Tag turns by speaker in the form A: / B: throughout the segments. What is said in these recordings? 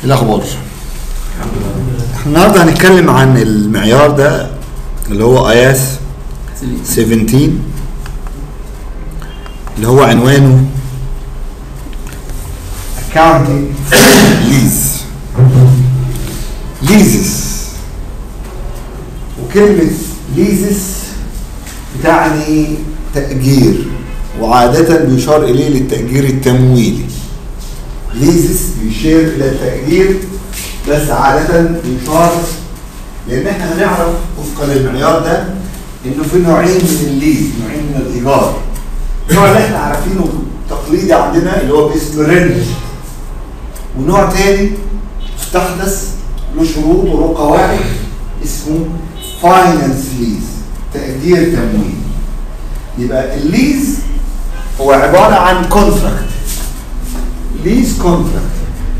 A: الاخبار احنا النهارده هنتكلم عن المعيار ده اللي هو اياس 17 اللي هو عنوانه accounting lease leases وكلمة leases بتعني تأجير وعادة بيشار إليه للتأجير التمويلي ليزس بيشير إلى التأجير بس عادة بيشار لأن احنا هنعرف وفقا للمعيار ده إنه في نوعين من الليز نوعين من الإيجار النوع اللي احنا عارفينه تقليدي عندنا اللي هو باسم رنت ونوع تاني استحدث له شروط وله قواعد اسمه فاينانس ليز تأجير تمويل يبقى الليز هو عبارة عن كونتراكت ليز كونتراكت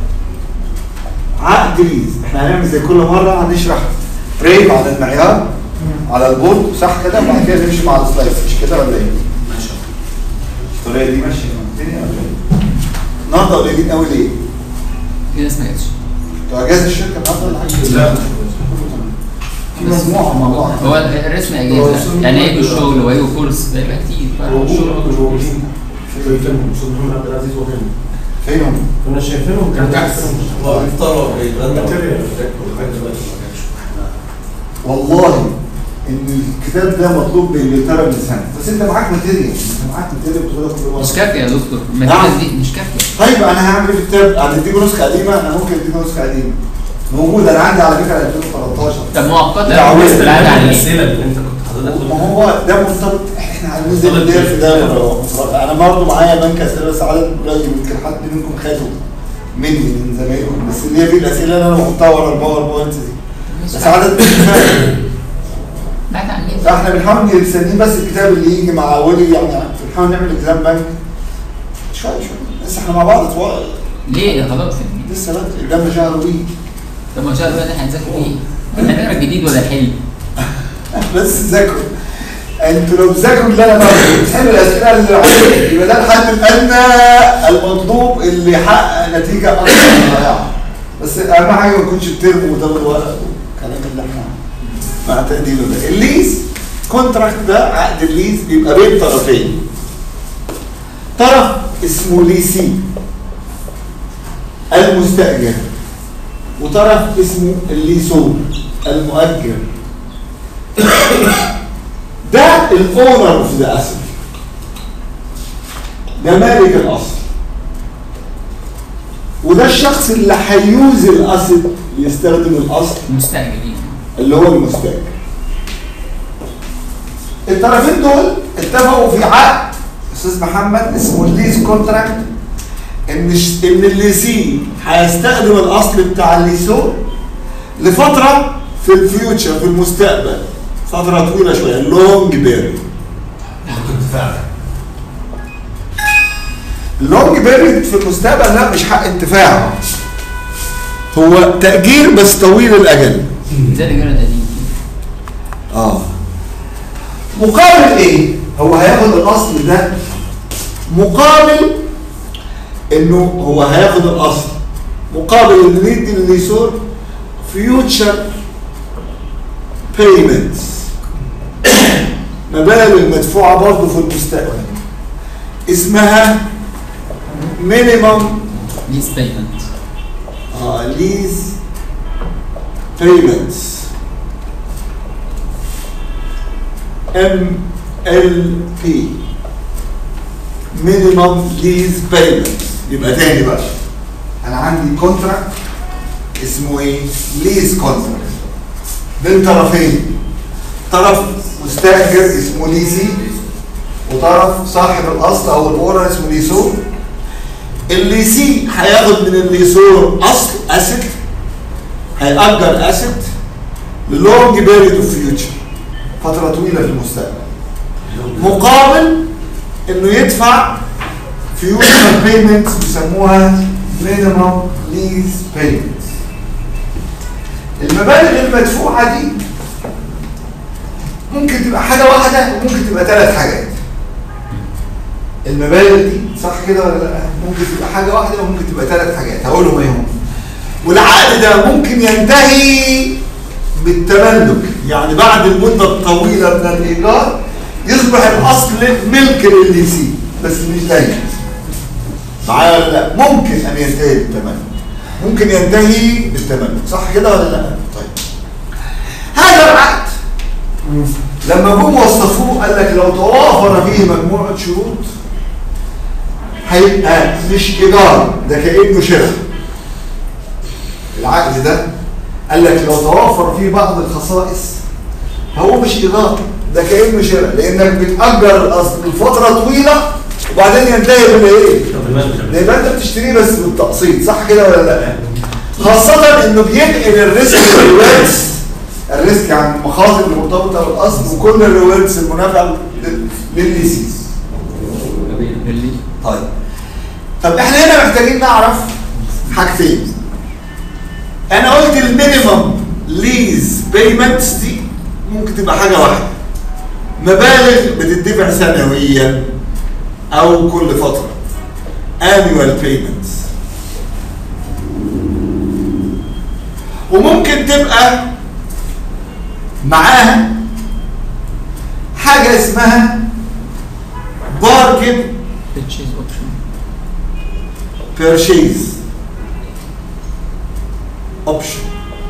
A: عقد ليز احنا هنعمل زي كل مرة هنشرح فريم على المعيار على البورد صح كده وبعد كده نمشي مع السلايس مش كده ولا ايه؟
B: ماشي
A: الطريقة دي ماشية مع الدنيا ولا ايه؟ النهارده قليلين قوي ليه؟
C: في ناس ما جاتش
A: انتوا اجازة الشركة النهارده ولا حاجة؟
B: لا
A: في مجموعة مع بعض
C: هو الرسم اجازه يعني هيجوا الشغل وهيجوا كورس ده يبقى كتير بقى الشغل
D: شايفينهم استاذ محمد عبد العزيز وغيره
A: فين هم؟
D: كنا شايفينهم كانوا تحت
B: هو بيفطروا بيتغدوا
D: ماتيريال.
B: لغايه دلوقتي ما جاش
A: والله ان الكتاب ده مطلوب بانجلترا من سنه بس انت معاك ماتيريال انت معاك ماتيريال بتقولها كل مره
C: مش كافيه يا دكتور
A: نعم.
C: المدارس دي مش كافيه
A: طيب انا هعمل ايه في الكتاب؟ هتديله نسخه قديمه انا ممكن اديله نسخه قديمه موجود انا عندي على فكره 2013
C: طب مؤقتا
A: لا، عاوز
C: العادة عن ايه؟
B: الاسئله اللي انت كنت حضرتك
A: ما هو ده مرتبط احنا هننزل الليل في ده مرة. انا برضه معايا بنك اسئله بس عدد قليل يمكن حد منكم خده مني من زمايلكم بس اللي هي في الاسئله اللي انا بحطها ورا الباوربوينت دي بس
C: مش
A: عدد مش كفايه
C: بعد عن ايه؟
A: فاحنا بنحاول نستنيه بس الكتاب اللي يجي مع ولي يعني بنحاول نعمل اكزام بنك شويه شويه بس احنا مع بعض طوال
C: ليه يا خلاص يعني
A: لسه بدري قدامنا شهر وي
C: طب ما شاء الله ده هنذاكر فيه احنا هنقرا الجديد ولا حلو
A: بس ذاكروا انتوا لو بتذاكروا اللي انا بعمله بتحلوا الاسئله اللي عليك يبقى ده الحد الادنى المطلوب اللي يحقق نتيجه اكثر من رائعه بس اهم حاجه ما يكونش الترم وده الورق والكلام اللي احنا مع تقديمه ده الليز كونتراكت ده عقد الليز بيبقى بين طرفين طرف اسمه ليسي المستأجر وطرف اسمه الليسور المؤجر ده الاونر اوف ذا اسد ده مالك الاصل وده الشخص اللي هيوز الاسد يستخدم الاصل
C: مستعجلين
A: اللي هو المستاجر الطرفين دول اتفقوا في عقد استاذ محمد اسمه الليز كونتراكت ان ش- ان الليسي هيستخدم الاصل بتاع الليسو لفتره في الفيوتشر في المستقبل فتره طويله شويه لونج بيريد
B: كنت فعلا
A: اللونج بيريد في المستقبل لا مش حق انتفاع هو تأجير بس طويل الأجل
C: زي الرجاله القديم
A: اه مقابل ايه هو هياخد الاصل ده مقابل انه هو هياخد الاصل مقابل انه يدي لليسور فيوتشر بيمنتس مبالغ مدفوعه برضه في المستقبل اسمها مينيمم
C: ليز بيمنت
A: اه ليز بيمنتس ام ال بي مينيمم ليز بيمنت يبقى تاني بقى انا عندي كونتراكت اسمه ايه ليز كونتراكت بين طرفين طرف مستاجر اسمه ليزي وطرف صاحب الاصل او الاورا اسمه ليسور الليسي هياخد من الليسور اصل اسيت هيأجر اسيت للونج بيريد اوف فيوتشر فتره طويله في المستقبل مقابل انه يدفع فيوتشر بيمنتس بيسموها مينيمم ليز بيمنتس المبالغ المدفوعه دي ممكن تبقى حاجه واحده وممكن تبقى ثلاث حاجات المبالغ دي صح كده ولا لا ممكن تبقى حاجه واحده وممكن تبقى ثلاث حاجات هقولهم ايه هم والعقد ده ممكن ينتهي بالتملك يعني بعد المدة الطويلة من الإيجار يصبح الأصل ملك للليسي بس مش دايما معايا ولا لا ممكن أن ينتهي بالتملك ممكن ينتهي بالتملك صح كده ولا لا طيب هذا العقد لما جم وصفوه قال لك لو توافر فيه مجموعة شروط هيبقى مش إيجار ده كأنه شراء العقد ده قال لك لو توفر فيه بعض الخصائص هو مش إيجار ده كأنه شراء لأنك بتأجر الأصل لفترة طويلة وبعدين ينتهي بالإيه؟ ده يبقى أنت بتشتريه بس بالتقسيط صح كده ولا لا؟ خاصة إنه بينقل الريسك للريوردز الريسك عن المخاطر المرتبطة بالأصل وكل الريوردز المنافعة لل- للليسيز
C: اللي
A: طيب طب احنا هنا محتاجين نعرف حاجتين انا قلت المينيمم ليز بيمنتس دي ممكن تبقى حاجه واحده مبالغ بتدفع سنويا او كل فتره annual payments وممكن تبقى معاها حاجه اسمها bargain
C: purchase option
A: purchase option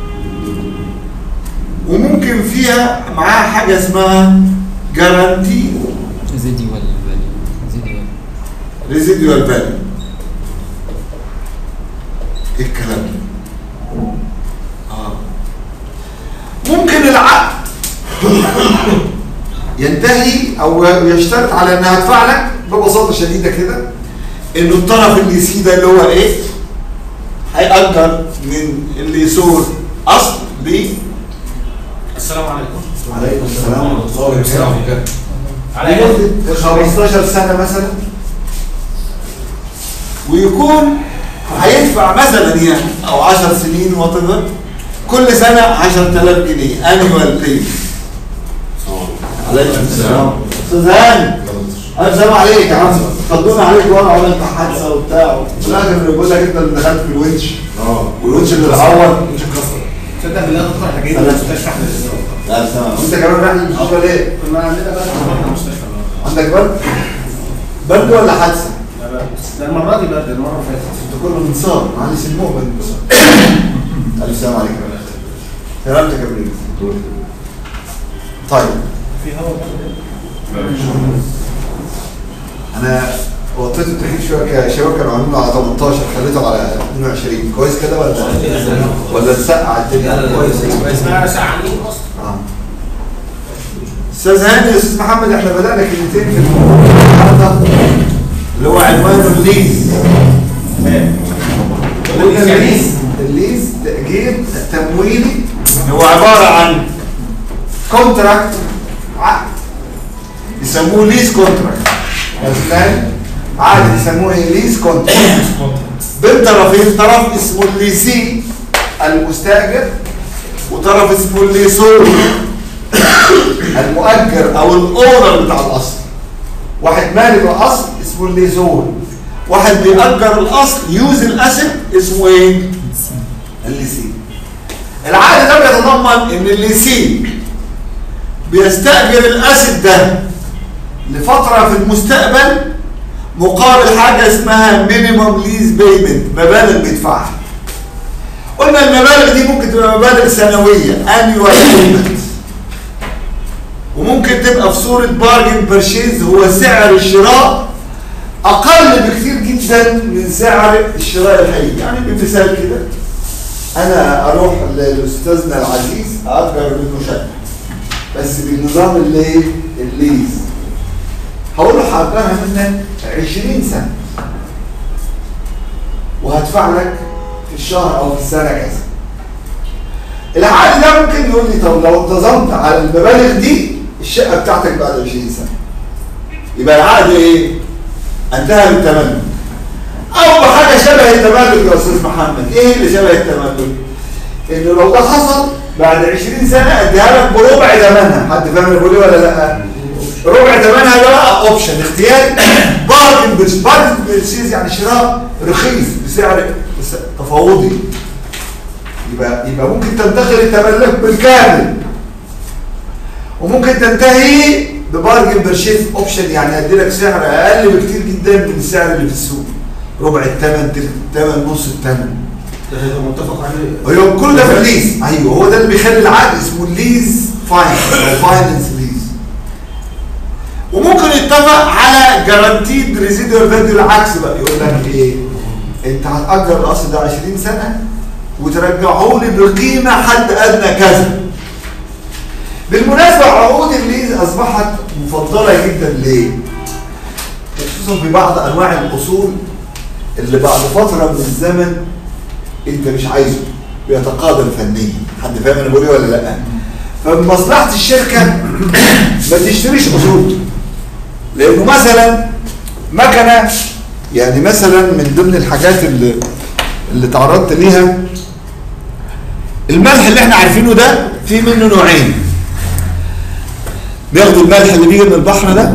A: وممكن فيها معاها حاجة اسمها guarantee
C: residual value residual
A: residual value ايه الكلام ده؟ آه. ممكن العقد ينتهي او يشترط على انها هدفع لك ببساطه شديده كده انه الطرف اللي يسيه ده اللي هو ايه هيأجر من اللي يسور اصل ب
D: السلام عليكم
A: عليكم السلام ورحمه الله وبركاته
D: على
A: لمدة 15 سنة مثلا ويكون هيدفع مثلا يعني او 10 سنين وطبعا كل سنة 10000 جنيه annual payment عليكم السلام استاذ هاني الف سلام عليك يا عم خدونا عليك وانا عملت حادثه وبتاع في الاخر بيقول لك انت اللي دخلت في الونش
D: اه
A: والونش اللي اتعور
D: مش اتكسر تصدق بالله دكتور احنا جايين
A: سلام.
D: المستشفى احنا الاسبوع
A: لا سلام وانت كمان رايح المستشفى ليه؟
D: كنا عندنا بقى رحنا المستشفى
A: عندك برد؟ برد ولا حادثه؟
D: لا لا ده المره دي برد المره اللي فاتت
A: انت كله منصاب معلش المؤمن الف سلام عليكم سلامتك يا بريد طيب
D: في هوا
A: انا وطيت التكييف شويه كشباب كانوا عاملينه على 18 خليته على 22 كويس كده ولا ولا تسقع الدنيا كويس
D: اسمها ساعانين اصلا
A: اه استاذ هاني يا استاذ محمد احنا بدانا كلمتين في الموضوع النهارده اللي هو عنوانه الليز قلنا الليز الليز تأجير التمويلي هو عبارة عن كونتراكت عقد يسموه ليز كونتراكت أسنان عقد يسموه ايه ليز كونتراكت بين طرفين طرف اسمه الليسي المستأجر وطرف اسمه الليسور المؤجر او الاونر بتاع الاصل واحد مالك الاصل اسمه الليزور واحد بيأجر الاصل يوز الاسد اسمه ايه الليسي العقد ده بيتضمن ان الليسي بيستأجر الاسد ده لفترة في المستقبل مقابل حاجة اسمها مينيمم ليز بيمنت مبالغ بيدفعها قلنا المبالغ دي ممكن تبقى مبالغ سنوية annual payment وممكن تبقى في صورة بارجن بيرشيز هو سعر الشراء أقل بكثير جدا من سعر الشراء الحقيقي يعني بمثال كده أنا أروح لأستاذنا العزيز أأجر منه شقة بس بالنظام اللي الليز هقول له هأجرها منك 20 سنة وهدفع لك في الشهر أو في السنة كذا العقد ده ممكن يقول لي طب لو انتظمت على المبالغ دي الشقه بتاعتك بعد 20 سنه يبقى العقد ايه؟ انتهى بالتملك او بحاجه شبه التملك يا استاذ محمد ايه اللي شبه التملك؟ انه لو ده حصل بعد 20 سنه اديها لك بربع ثمنها حد فاهم انا بقول ايه ولا لا؟ ربع ثمنها ده بقى اوبشن اختياري بارجن بارجن برسيز يعني شراء رخيص بسعر تفاوضي يبقى يبقى ممكن تنتقل التملك بالكامل وممكن تنتهي ببارجن برشيز اوبشن يعني ادي لك سعر اقل بكتير جدا من السعر اللي في السوق ربع الثمن تلت الثمن نص الثمن
B: ده هيبقى متفق عليه
A: هو كل ده في الليز ايوه هو ده اللي بيخلي العقد اسمه الليز فاينانس او فاينانس ليز وممكن يتفق على جارانتيد ريزيدوال فاليو العكس بقى يقول لك ايه انت هتاجر الاصل ده 20 سنه وترجعه لي بقيمه حد ادنى كذا بالمناسبه عقود الليز اصبحت مفضله جدا ليه؟ خصوصا في بعض انواع الاصول اللي بعد فتره من الزمن انت مش عايزه بيتقادم فنيا حد فاهم انا بقول ايه ولا لا فمن مصلحه الشركه ما تشتريش اصول لانه مثلا مكنه يعني مثلا من ضمن الحاجات اللي اللي تعرضت ليها الملح اللي احنا عارفينه ده في منه نوعين بياخدوا الملح اللي بيجي من البحر ده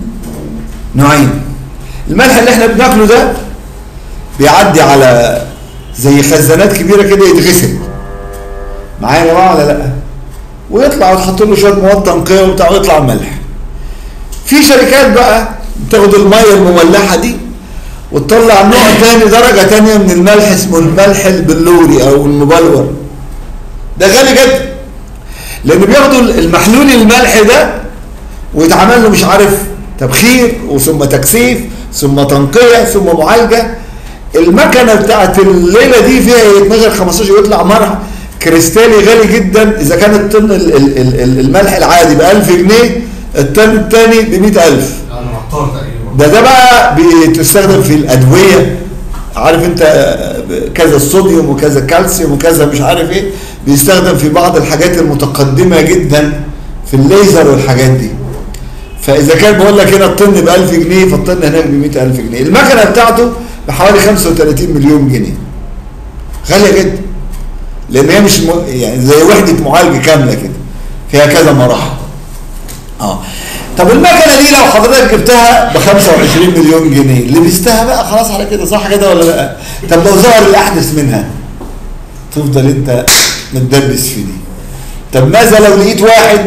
A: نوعين الملح اللي احنا بناكله ده بيعدي على زي خزانات كبيره كده يتغسل معايا يا جماعه ولا لا ويطلع وتحط له شويه مواد تنقيه وبتاع ويطلع الملح في شركات بقى بتاخد الميه المملحه دي وتطلع نوع تاني درجه تانيه من الملح اسمه الملح البلوري او المبلور ده غالي جدا لان بياخدوا المحلول الملح ده ويتعمل له مش عارف تبخير وثم تكثيف ثم تنقيه ثم معالجه المكنه بتاعت الليله دي فيها يتنغر 15 ويطلع مرح كريستالي غالي جدا اذا كان الطن ال- ال- ال- الملح العادي ب 1000 جنيه الطن الثاني ب 100000
B: انا معطار تقريبا
A: ده ده بقى بتستخدم في الادويه عارف انت كذا الصوديوم وكذا الكالسيوم وكذا مش عارف ايه بيستخدم في بعض الحاجات المتقدمه جدا في الليزر والحاجات دي فاذا كان بقول لك هنا الطن ب 1000 جنيه فالطن هناك ب 100000 جنيه المكنه بتاعته بحوالي 35 مليون جنيه غاليه جدا لان هي مش م... يعني زي وحده معالجه كامله كده فيها كذا مراحل اه طب المكنه دي لو حضرتك جبتها ب 25 مليون جنيه لبستها بقى خلاص على كده صح كده ولا لا طب لو ظهر الاحدث منها تفضل انت متدبس في دي طب ماذا لو لقيت واحد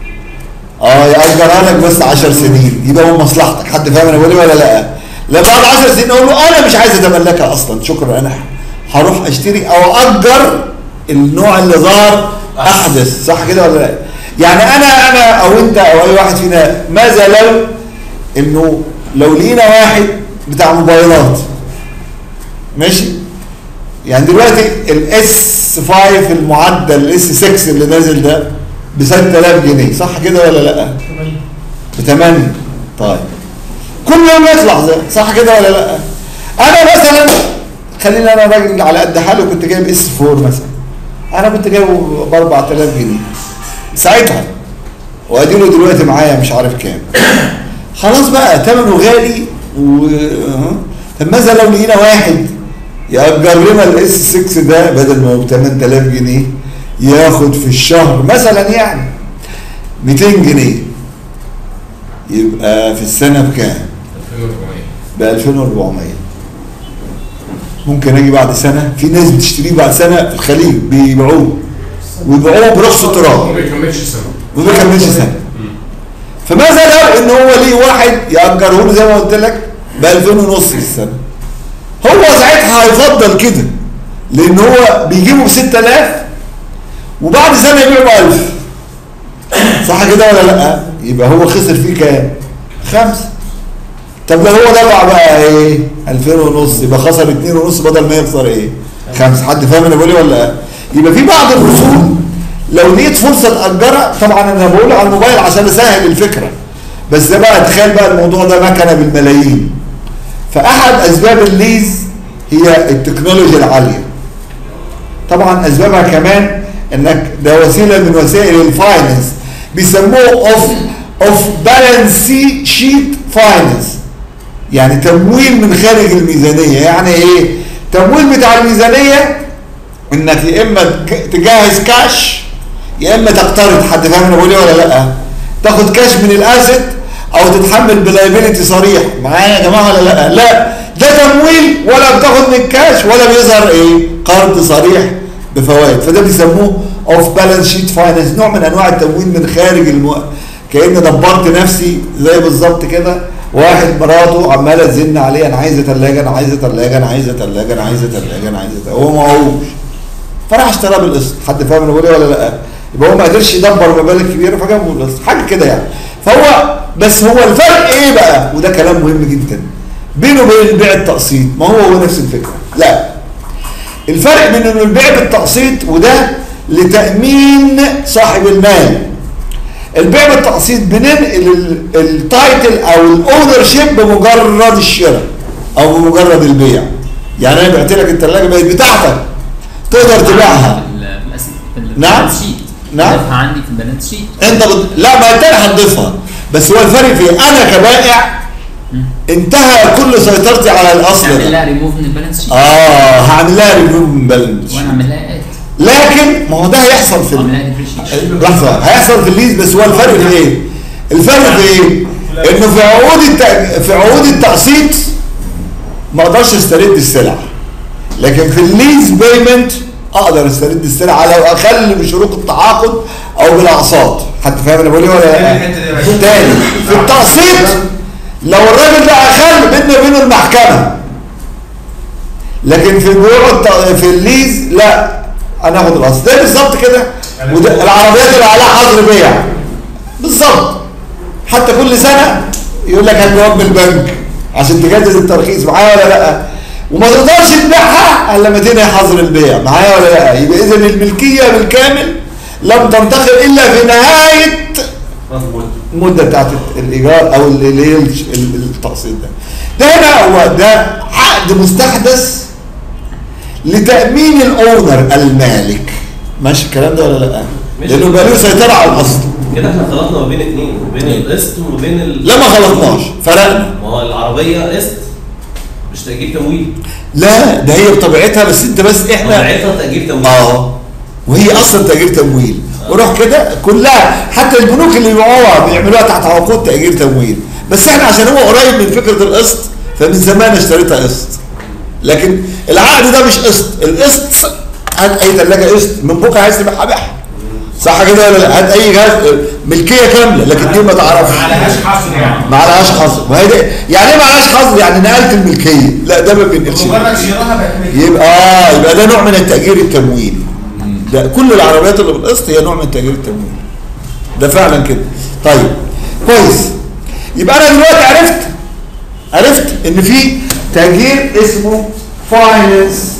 A: اه يأجرها لك بس 10 سنين يبقى هو مصلحتك حد فاهم انا بقول ايه ولا لا لا بعد 10 سنين اقول له انا مش عايز اتملكها اصلا شكرا انا هروح اشتري او اجر النوع اللي ظهر احدث صح كده ولا لا يعني انا انا او انت او اي واحد فينا ماذا لو انه لو لقينا واحد بتاع موبايلات ماشي يعني دلوقتي الاس 5 المعدل الاس 6 اللي نازل ده ب 6000 جنيه صح كده ولا لا؟ ب 8 طيب كل يوم يطلع زي صح كده ولا لا؟ انا مثلا خليني انا راجل على قد حالي وكنت جايب اس 4 مثلا انا كنت جايبه ب 4000 جنيه ساعتها واديله دلوقتي معايا مش عارف كام خلاص بقى ثمنه غالي و أه. طب ماذا لو لقينا واحد يأجر لنا الاس 6 ده بدل ما هو ب 8000 جنيه ياخد في الشهر مثلا يعني 200 جنيه يبقى في السنه بكام؟
E: 2400
A: ب 2400 ممكن اجي بعد سنه في ناس بتشتريه بعد سنه في الخليج بيبيعوه ويبيعوه برخص
E: ما
A: تراب
E: بيكملش سنه
A: وما كملش سنه فماذا لو ان هو ليه واحد يأجره له زي ما قلت لك ب 2000 ونص في السنه هو ساعتها هيفضل كده لان هو بيجيبه ب 6000 وبعد سنه يبيعه ب 1000 صح كده ولا لا؟ يبقى هو خسر فيه كام؟ خمسه طب لو هو دفع بقى ايه 2000 ونص يبقى خسر 2 ونص بدل ما يخسر ايه خمسه حد فاهم انا بقول ايه ولا لا يبقى في بعض الاصول لو لقيت فرصه تاجرها طبعا انا بقول على الموبايل عشان اسهل الفكره بس ده بقى تخيل بقى الموضوع ده مكنه بالملايين فاحد اسباب الليز هي التكنولوجيا العاليه طبعا اسبابها كمان انك ده وسيله من وسائل الفاينانس بيسموه اوف اوف بالانس شيت فاينانس يعني تمويل من خارج الميزانيه يعني ايه تمويل بتاع الميزانيه انك يا اما تج- تجهز كاش يا اما تقترض حد فاهم انا بقول ايه ولا لا تاخد كاش من الاسد او تتحمل بلايبيلتي صريح معايا يا جماعه ولا لا لا ده تمويل ولا بتاخد من الكاش ولا بيظهر ايه قرض صريح بفوائد فده بيسموه اوف بالانس شيت فاينانس نوع من انواع التمويل من خارج الم... كأن دبرت نفسي زي بالظبط كده واحد مراته عماله تزن عليه انا عايزه ثلاجه انا عايزه ثلاجه انا عايزه ثلاجه انا عايزه ثلاجه انا عايزه ثلاجه هو معهوش فراح اشتراه بالقسط حد فاهم انا بقول ايه ولا لا يبقى هو ما قدرش يدبر مبالغ كبيره فجابه بالقسط حاجه كده يعني فهو بس هو الفرق ايه بقى وده كلام مهم جدا بينه وبين البيع التقسيط ما هو هو نفس الفكره لا الفرق بين انه البيع بالتقسيط وده لتامين صاحب المال البيع بالتقسيط بننقل ال- التايتل او الاونر شيب بمجرد الشراء او بمجرد البيع يعني انا بعت لك الثلاجه بقت بتاعتك تقدر تبيعها
C: في ال- في الأس- في
A: نعم.
C: البالانس شيت
A: نعم.
C: ضيفها عندي في البالانس شيت
A: انت بت... لا ما انت هتضيفها بس هو الفرق في انا كبائع انتهى كل سيطرتي على الاصل
C: اعمل
A: ده
C: لها ريموف من البالانس شيت
A: اه هعمل لها ريفيو من بالانس
C: وانا اعمل لها اد
A: لكن ما هو ده هيحصل في
C: اعمل
A: ال...
C: لها ديبريشيشن
A: لحظه هيحصل في الليز بس هو الفرق في ايه؟ الفرق في ايه؟ انه في عقود الت... في عقود التقسيط ما اقدرش استرد السلع لكن في الليز بيمنت اقدر استرد السلع على اقل من شروط التعاقد او بالاقساط حد فاهم انا بقول ايه ولا لا؟
B: الحتة دي يا باشا.
A: تاني في التقسيط لو الراجل ده اخل بيننا وبينه المحكمه لكن في البيوع الت- في الليز لا انا اخد الاصل ده بالظبط كده وده العربيات اللي عليها حظر بيع بالظبط حتى كل سنه يقول لك هات جواب من البنك عشان تجدد الترخيص معايا ولا لا وما تقدرش تبيعها الا لما تنهي حظر البيع معايا ولا لا يبقى اذا الملكيه بالكامل لم تنتقل الا في نهايه
B: مظبوط
A: المده بتاعت الايجار او اللي هي الش- ال- التقسيط ده ده هنا هو ده عقد مستحدث لتامين الاونر المالك ماشي الكلام ده ولا لا
E: ماشي.
A: لانه بقى له سيطره على الاصل
E: كده احنا خلطنا ما بين اتنين بين القسط وما بين ال...
A: لا ما غلطناش فرقنا
E: ما هو العربيه قسط مش تأجير تمويل
A: لا ده هي بطبيعتها بس انت بس احنا
E: طبيعتها تأجير تمويل
A: اه وهي اصلا تاجير تمويل وروح كده كلها حتى البنوك اللي بيبيعوها بيعملوها تحت عقود تاجير تمويل بس احنا عشان هو قريب من فكره القسط فمن زمان اشتريتها قسط لكن العقد ده مش قسط القسط هات اي ثلاجه قسط من بكره عايز تبيعها بيعها صح كده ولا لا هات اي جهاز ملكيه كامله لكن دي ما تعرفش
D: ما عليهاش حصر يعني
A: ما عليهاش حظر ما هي دي يعني ايه ما عليهاش حظر يعني نقلت الملكيه لا ده ما بينقلش
D: مجرد
A: الملكية.
D: شراها بقت ملك.
A: يبقى اه يبقى ده نوع من التأجير التمويل ده كل العربيات اللي بالقسط هي نوع من تأجير التمويل ده فعلا كده طيب كويس يبقى انا دلوقتي عرفت عرفت ان في تأجير اسمه فاينانس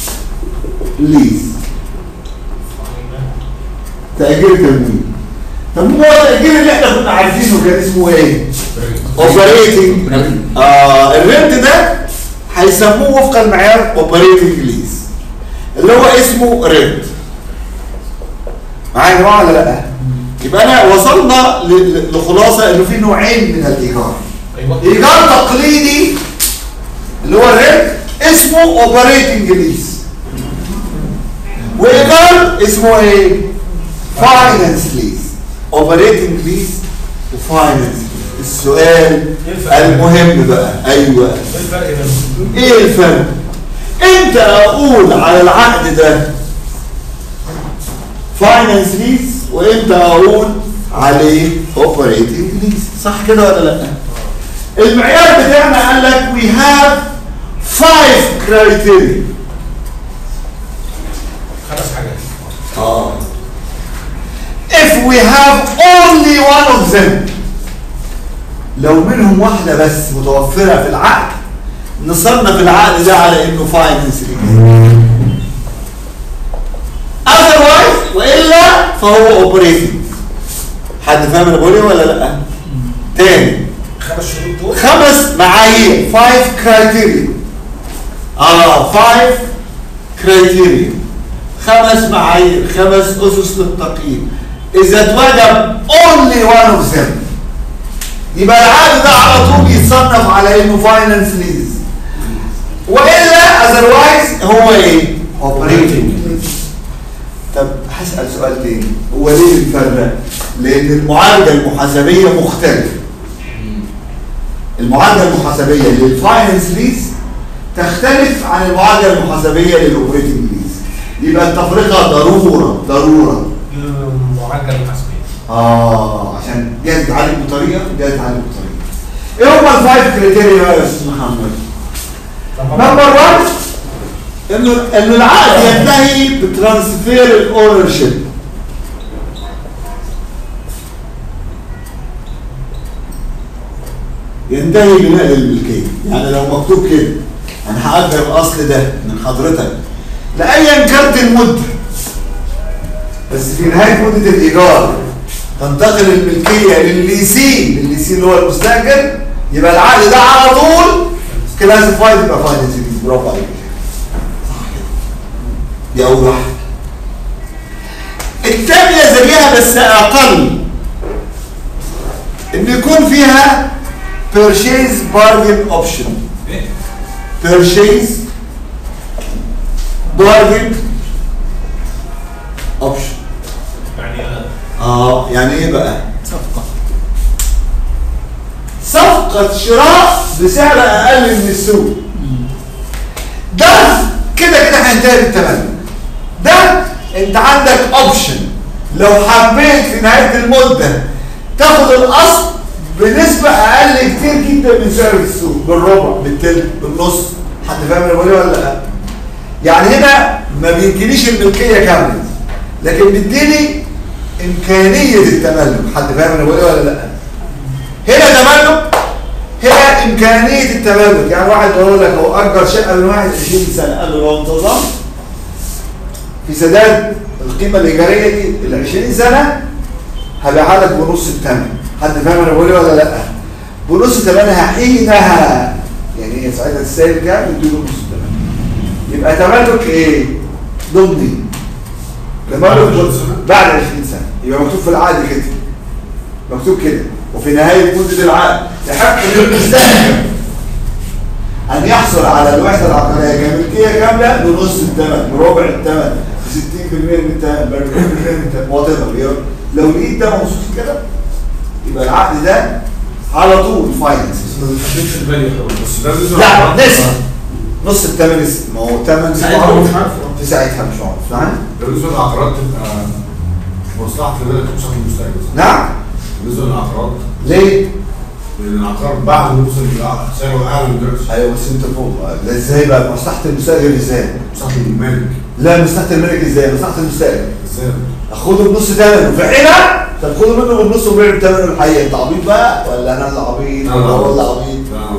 A: ليز تأجير تمويل طب هو التأجير اللي احنا كنا عارفينه كان اسمه ايه؟ اوبريتنج اه الرنت ده هيسموه وفق المعيار اوبريتنج ليز اللي هو اسمه رنت معايا يا جماعه ولا لا؟ يبقى انا وصلنا ل- ل- لخلاصه انه في نوعين من الايجار
B: ايوه
A: ايجار تقليدي اللي هو الرنت اسمه اوبريتنج ليز وايجار اسمه ايه؟ فاينانس ليز اوبريتنج ليز وفاينانس السؤال المهم بقى ايوه
B: ايه الفرق بينهم؟
A: ايه الفرق امتى اقول على العقد ده فاينانس ليز وامتى اقول عليه اوبريتنج ليز صح كده ولا لا المعيار بتاعنا قال لك we have five criteria
B: خمس حاجات
A: اه if we have only one of them لو منهم واحدة بس متوفرة في العقد نصنف العقد ده على انه فاينانس otherwise والا فهو اوبريتنج حد فاهم انا بقول ايه ولا لا تاني
B: خمس شروط دول
A: خمس معايير five criteria اه five criteria خمس معايير خمس اسس للتقييم اذا اتوجد only one of them يبقى العقد ده على طول يتصنف على انه فاينانس ليز والا اذروايز هو ايه؟ اوبريتنج طب هسال سؤال تاني هو ليه بنفرق؟ لان المعالجه المحاسبيه مختلفه المعالجه المحاسبيه للفاينانس ليز تختلف عن المعالجه المحاسبيه للاوبريتنج ليز يبقى التفرقه ضروره ضروره
B: المعجل الحسبي
A: اه عشان جاي تعالج بطريقه جاي تعالج بطريقه ايه هما الفايف كريتيريا بقى يا استاذ محمد نمبر 1 انه انه العقد ينتهي بترانسفير الاونر شيب ينتهي بنقل الملكيه يعني لو مكتوب كده انا هاجر الاصل ده من حضرتك لايا كانت المده بس في نهايه مده الايجار تنتقل الملكيه للليسين الليسين اللي هو المستاجر يبقى العقد ده على طول كلاسيفايد يبقى فاينانسنج برافو عليك صح كده دي اول واحده الثانيه زيها بس اقل ان يكون فيها purchase bargain option purchase bargain option
B: يعني
A: اه يعني ايه بقى
C: صفقة
A: صفقة شراء بسعر اقل من السوق ده كده كده هينتهي بالتملك ده انت عندك اوبشن لو حبيت في نهاية المدة تاخد الاصل بنسبة اقل كتير جدا من سعر السوق بالربع بالتلت بالنص حد فاهم انا بقول إيه ولا لا يعني هنا ما بيدينيش الملكية كاملة لكن بيديني امكانية التملك حد فاهم انا بقول إيه ولا لا هنا تملك هنا امكانيه التملك يعني واحد بيقول لك هو اجر شقه من واحد 20 سنه قال له لو انتظمت في سداد القيمه الايجاريه دي ال 20 سنه هبيعها لك بنص الثمن حد فاهم انا بقول إيه ولا لا بنص ثمنها حينها يعني هي ساعتها السائل كام يديله نص الثمن يبقى تملك ايه ضمني تملك بعد 20 سنه يبقى مكتوب في العقد كده مكتوب كده وفي نهاية مدة العقد يحق للمستهلك أن يحصل على الوحدة العقارية كملكية كاملة بنص الثمن بربع الثمن ب 60% من الثمن ب 40% من الثمن وات ايفر لو لقيت ده مخصوص كده يبقى العقد ده على طول فاينانس
B: ما بتحددش الفاليو بس ده لازم
A: لا نسبة نص الثمن اسم ما هو الثمن
B: ساعتها
A: معروف.
B: مش عارف.
A: في ساعتها مش معروف نعم
F: بالنسبه للعقارات تبقى مصلحه البلد توصل للمستاجر
A: نعم
F: بالنسبه للعقارات
A: ليه؟
F: لان العقار بعد ما يوصل للع- سعره اعلى من دلوقتي
A: ايوه بس انت فوق ده ازاي بقى مصلحة المستأجر ازاي؟
F: مصلحه المالك
A: لا مصلحة الملك ازاي؟ مصلحة المستأجر
F: ازاي
A: اخده بنص ثمنه في حينها طب خده منه بالنص وبيع بثمنه الحقيقي انت عبيط بقى ولا انا اللي عبيط ولا هو اللي عبيط
F: ده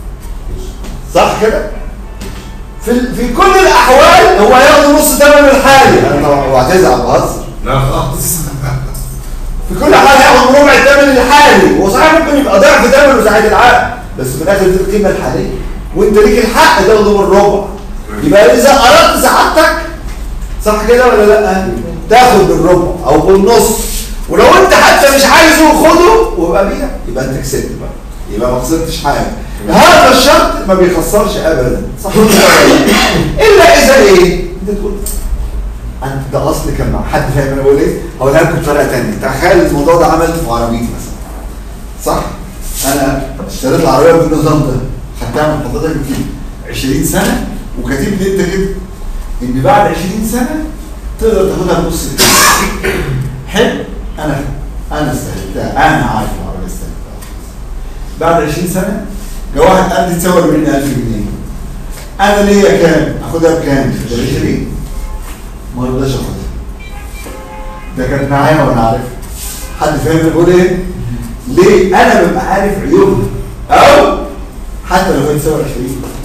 A: صح كده؟ في في كل الاحوال هو هياخد نص ثمنه الحالي انا طبعا هو هتزعل بهزر
F: لا خالص
A: في كل حال هياخد ربع الثمن الحالي هو صحيح ممكن يبقى ضعف ثمنه ساعة العقد بس في الاخر دي القيمه الحاليه وانت ليك الحق تاخده بالربع يبقى اذا اردت سعادتك صح كده ولا لا تاخد بالربع او بالنص ولو انت حتى مش عايزه خده ويبقى بيع يبقى انت كسبت بقى يبقى ما خسرتش حاجه هذا الشرط ما بيخسرش ابدا صح ولا لا؟ الا اذا ايه انت تقول انت ده اصل كان مع حد فاهم انا بقول ايه هقولها لكم بطريقه ثانيه تخيل الموضوع ده عملته في عربيتي مثلا صح انا اشتريت العربيه بالنظام ده خدتها من حضرتك يمكن 20 سنه وكاتب لي انت كده ان بعد 20 سنه تقدر تاخدها بنص الثمن حلو انا انا استهلكتها انا عارف العربيه استهلكتها بعد 20 سنه جه واحد قال لي تساوي 40000 جنيه انا ليا كام؟ اخدها بكام؟ ب 20 ما رضاش اخدها ده كانت معايا وانا عارف حد فاهم أنا بقول ايه؟ ليه؟ انا ببقى عارف عيوبها او حتى لو هي تساوي 20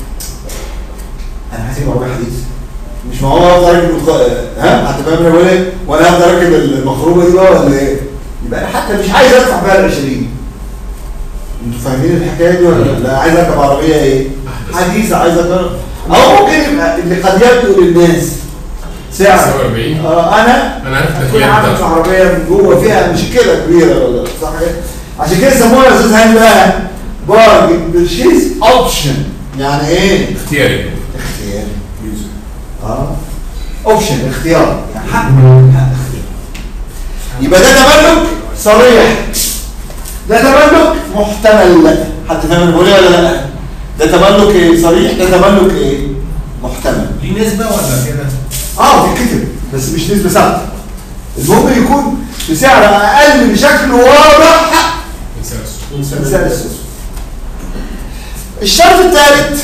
A: انا هسيب عربيه حديث مش ما هو هفضل راكب الخ- ها حد فاهم انا بقول ايه؟ وانا هفضل راكب المخروبه دي بقى ولا ايه؟ يبقى انا حتى مش عايز ادفع بقى ال 20 انتوا فاهمين الحكايه دي ولا لا؟ لا عايز اركب عربيه ايه؟ حديثه عايز اركب او ممكن يبقى اللي قد يبدو للناس سعر
G: تساوي 40
A: اه انا
G: انا عارف
A: اكون
G: التكوين
A: عامل في
G: ده
A: عربيه من جوه فيها مشكله كبيره ولا صح كده؟ عشان كده سموها يا استاذ هاني بقى بارجن برشيز اوبشن يعني ايه؟
G: اختياري
A: اختيار اه اوبشن اختيار يعني حق حق اختيار يبقى ده تملك صريح ده تملك محتمل حد فاهم انا بقول ايه ولا لا؟ ده تملك ايه صريح ده تملك ايه؟ محتمل
B: ليه نسبة ولا كده؟
A: اه بتتكتب بس مش نسبه ثابته المهم يكون بسعر اقل بشكل واضح من سعر السوق الشرط الثالث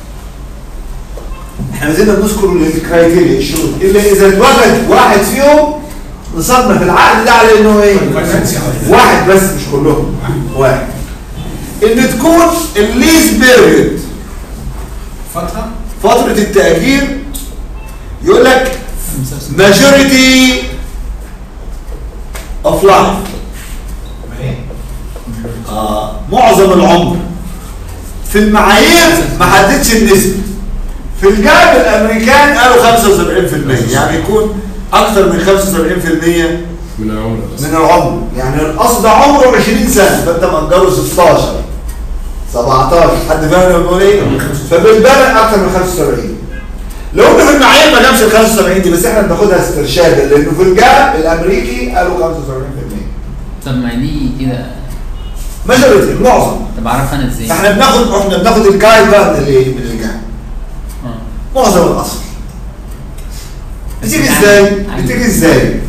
A: احنا زلنا بنذكر الكرايتيريا الشروط الا اذا اتوجد واحد فيهم نصنف العقد ده على انه ايه واحد بس مش كلهم واحد ان تكون الليز بيريود
B: فتره
A: فترة التأجير يقول لك majority of life آه معظم العمر في المعايير ما حددش النسبة في الجانب الأمريكان قالوا 75% يعني يكون أكثر من 75%
G: من العمر بس
A: من العمر يعني القصد عمره 20 سنة فأنت مأجره 16 17 حد فاهم انا بقول ايه؟ فبالبلد اكتر من 75 لو انه في المعايير ما جابش ال 75 دي بس احنا بناخدها استرشادا لانه في الجاب الامريكي قالوا 75%
C: طب ما دي كده
A: ماجوريتي المعظم
C: طب اعرف انا ازاي؟
A: احنا بناخد احنا بناخد الجايد بقى من الايه؟ من الجاب
C: اه
A: معظم الاصل بتيجي ازاي؟ بتيجي ازاي؟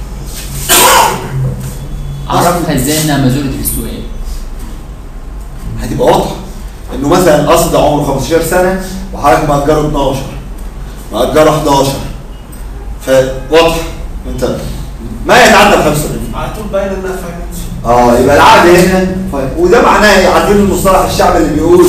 C: اعرفها ازاي انها ماجوريتي في السؤال
A: هتبقى واضحه انه مثلا الاصل ده عمره 15 سنه وحضرتك مأجره 12 مأجره 11 فواضحه انت ما يتعدى ال 75
D: على طول باين انها فاينانس
A: اه يبقى العقد هنا طيب وده معناه ايه عارفين المصطلح الشعبي اللي بيقول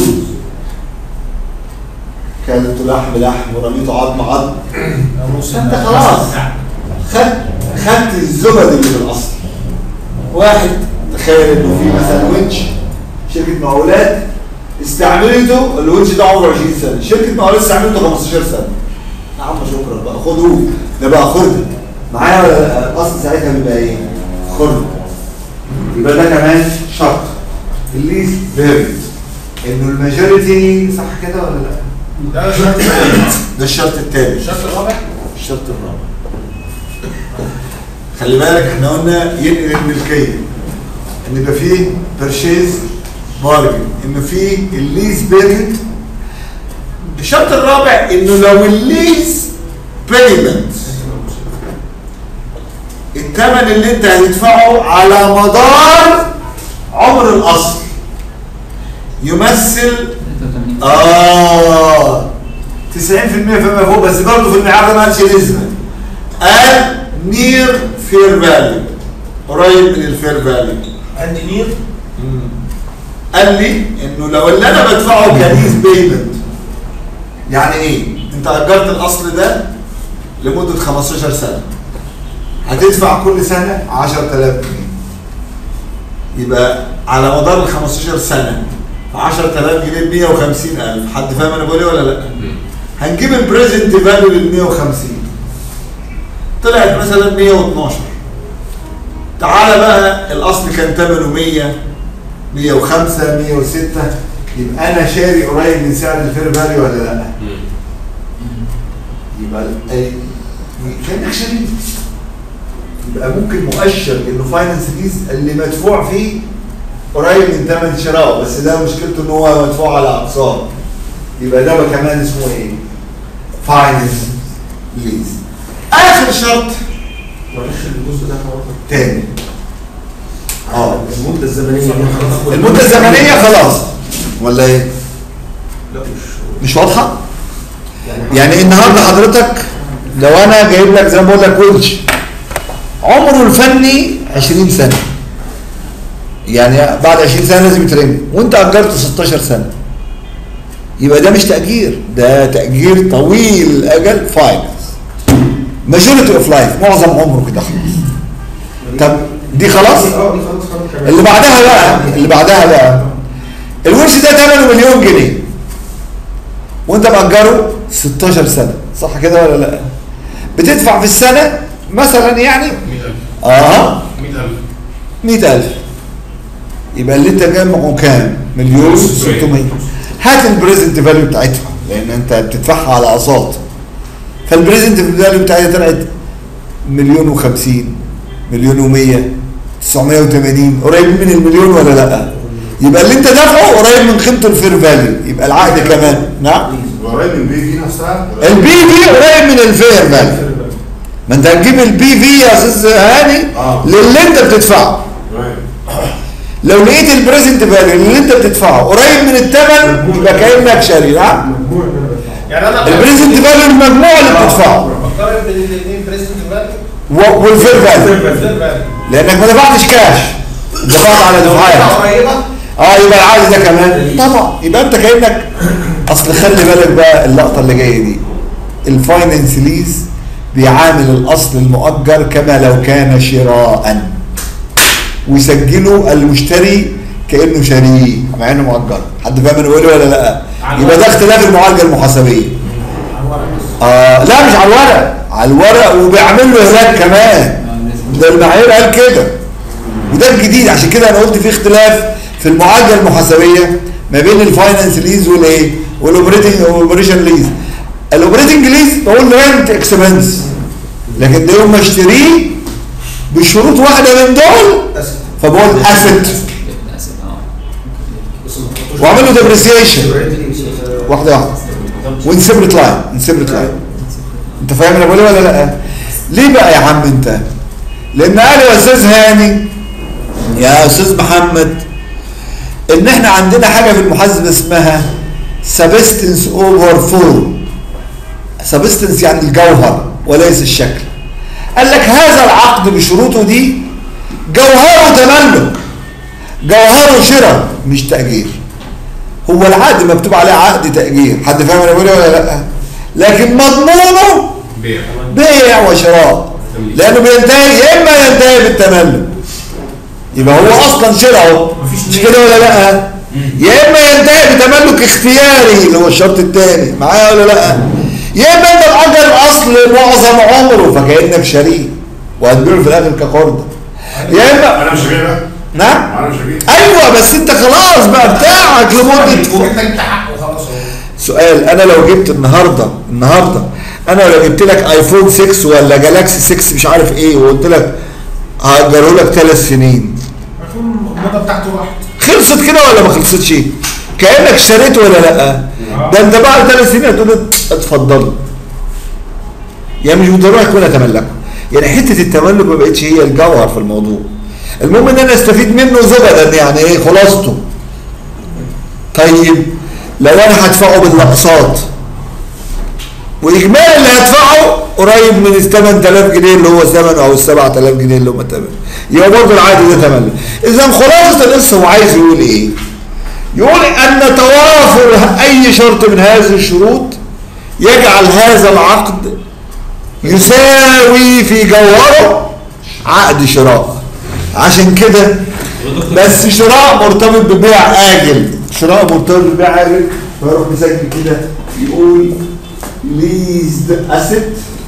A: كلت لحم لحم ورميته عظم عظم انت خلاص خدت خدت الزبد اللي في الاصل واحد تخيل انه في مثلا ونش شركه مقاولات استعملته الونش ده عمره 20 سنه شركه مقاولات استعملته 15 سنه يا عم شكرا بقى خدوه ده بقى خرده معايا ولا لا؟ الاصل ساعتها بيبقى ايه؟ خرده يبقى ده كمان شرط الليست فيريد انه الماجوريتي صح كده ولا لا؟
B: ده شرط
A: ده الشرط الثاني
B: الشرط الرابع
A: الشرط الرابع خلي بالك احنا قلنا ينقل الملكيه ان يبقى فيه بيرشيز بارجن ان فيه الليز بيريد الشرط الرابع انه لو الليز بيمنت الثمن اللي انت هتدفعه على مدار عمر الاصل يمثل
C: 83
A: اه 90% فيما فوق بس برضه في المعيار ده ما قالش نسبه قال نير فير فاليو قريب من الفير فاليو
D: اند نير
A: قال لي انه لو اللي انا بدفعه كليز بيمنت يعني ايه؟ انت اجرت الاصل ده لمده 15 سنه هتدفع كل سنه 10000 جنيه يبقى على مدار ال 15 سنه 10000 جنيه ب 150000 حد فاهم انا بقول ايه ولا لا؟ هنجيب البريزنت فاليو لل 150 طلعت مثلا 112 تعالى بقى الاصل كان ثمنه 100 105 106 يبقى انا شاري قريب من سعر الفير فاليو ولا لا؟ يبقى ال- أي كانك شاري يبقى ممكن مؤشر انه فاينانس ليز اللي مدفوع فيه قريب من ثمن شرائه بس ده مشكلته ان هو مدفوع على اقساط يبقى ده بقى كمان اسمه ايه؟ فاينانس ليز اخر شرط
D: معلش الجزء ده هو
A: تاني اه
D: المده الزمنيه دي خلاص.
A: المدة الزمنية خلاص ولا ايه؟
D: لا مش
A: مش واضحة؟
D: يعني
A: يعني النهارده حضرتك لو انا جايب لك زي ما بقول لك ونش عمره الفني 20 سنة يعني بعد 20 سنة لازم يترمي وانت اجرته 16 سنة يبقى ده مش تأجير ده تأجير طويل الأجل فاينانس ماجوريتي اوف لايف معظم عمره كده خلاص طب دي خلاص؟
D: اه دي خلاص خلاص كمان.
A: اللي بعدها بقى اللي بعدها بقى الورث ده ثمنه مليون جنيه وانت مأجره 16 سنة صح كده ولا لا بتدفع في السنة مثلا يعني
G: 100000
A: اه
G: 100000
A: 100000 يبقى اللي انت جمعه كام مليون 600 هات البريزنت فاليو بتاعتها لان انت بتدفعها على اقساط فالبريزنت فاليو بتاعتها طلعت مليون و50 مليون و100 980 قريب من المليون ولا لا يبقى اللي انت دافعه قريب من قيمته الفير فاليو يبقى العقد كمان نعم
F: قريب من البي في نفسها ولا-
A: البي في قريب من الفير فاليو ما انت هتجيب البي في يا استاذ هاني
F: آه.
A: للي انت بتدفعه
F: قريب.
A: لو لقيت البريزنت فاليو اللي انت بتدفعه قريب من الثمن يبقى كانك شاري نعم
D: مجموع اللي انا بدفعه
B: يعني انا
A: البريزنت فاليو المجموع اللي بتدفعه
B: بقارن بين الاثنين بريزنت فاليو
A: و- والفير فاليو
B: فاليو
A: لانك ما دفعتش كاش دفعت على دفعات
B: قريبه
A: اه يبقى العادي ده كمان طبعا يبقى انت كانك اصل خلي بالك بقى اللقطه اللي جايه دي الفاينانس ليز بيعامل الاصل المؤجر كما لو كان شراء ويسجله المشتري كانه شاريه مع انه مؤجر حد فاهم انا بقول إيه ولا لا يبقى ده اختلاف المعالجه المحاسبيه اه لا مش على الورق على الورق وبيعمل له هناك كمان ده المعايير قال كده وده الجديد عشان كده انا قلت في اختلاف في المعالجه المحاسبيه ما بين الفاينانس ليز والايه والاوبريتنج اوبريشن ليز الاوبريتنج ليز بقول رنت اكسبنس لكن ده يوم ما اشتريه بشروط واحده من دول فبقول اسيت
C: للاسف اه
D: بس ما تحطوش
A: واعمل له ديبريسيشن
D: ratings،
A: واحده واحده وان سيبريت لاين ان سيبريت لاين انت فاهم انا بقول ايه ولا لا ليه بقى يا عم انت لان قال يا استاذ هاني يا استاذ محمد ان احنا عندنا حاجه في المحاسبه اسمها سبستنس اوفر فورم سبستنس يعني الجوهر وليس الشكل قال لك هذا العقد بشروطه دي جوهره تملك جوهره شراء مش تأجير هو العقد مكتوب عليه عقد تأجير حد فاهم انا بقول إيه ولا لا لكن مضمونه
G: بيع
A: بيع وشراء لانه بينتهي يا اما ينتهي بالتملك يبقى هو اصلا شراء اهو مش كده ولا لا يا اما ينتهي بتملك اختياري اللي هو الشرط الثاني معايا ولا لا يا اما انت مأجر الاصل معظم عمره فكانك شريك وهتبيعه في الاخر كقرض يا اما
F: انا مش هبيع بقى
A: نعم
F: انا مش هبيع
A: ايوه بس انت خلاص بقى بتاعك لمده
B: وجبت انت حقه خلاص اهو
A: سؤال انا لو جبت النهارده النهارده انا لو جبت لك ايفون 6 ولا جالاكسي 6 مش عارف ايه وقلت لك هاجره لك ثلاث سنين
B: الموضه بتاعته راحت
A: خلصت كده ولا ما خلصتش كانك اشتريت ولا لا ده انت بعد ثلاث سنين هتقول له اتفضل يعني مش بالضروره يكون اتملكه يعني حته التملك ما بقتش هي الجوهر في الموضوع المهم ان انا استفيد منه زبدا يعني ايه خلاصته طيب لو انا هدفعه بالاقساط واجمالي اللي هدفعه قريب من ال 8000 جنيه اللي هو ثمنه او ال 7000 جنيه اللي هم ثمنه يبقى برضه العادي ده تملك اذا خلاصه القصه هو عايز يقول ايه؟ يقول ان توافر اي شرط من هذه الشروط يجعل هذا العقد يساوي في جوهره عقد شراء عشان كده بس شراء مرتبط ببيع آجل شراء مرتبط ببيع آجل فيروح مسجل كده يقول ليزد اسيت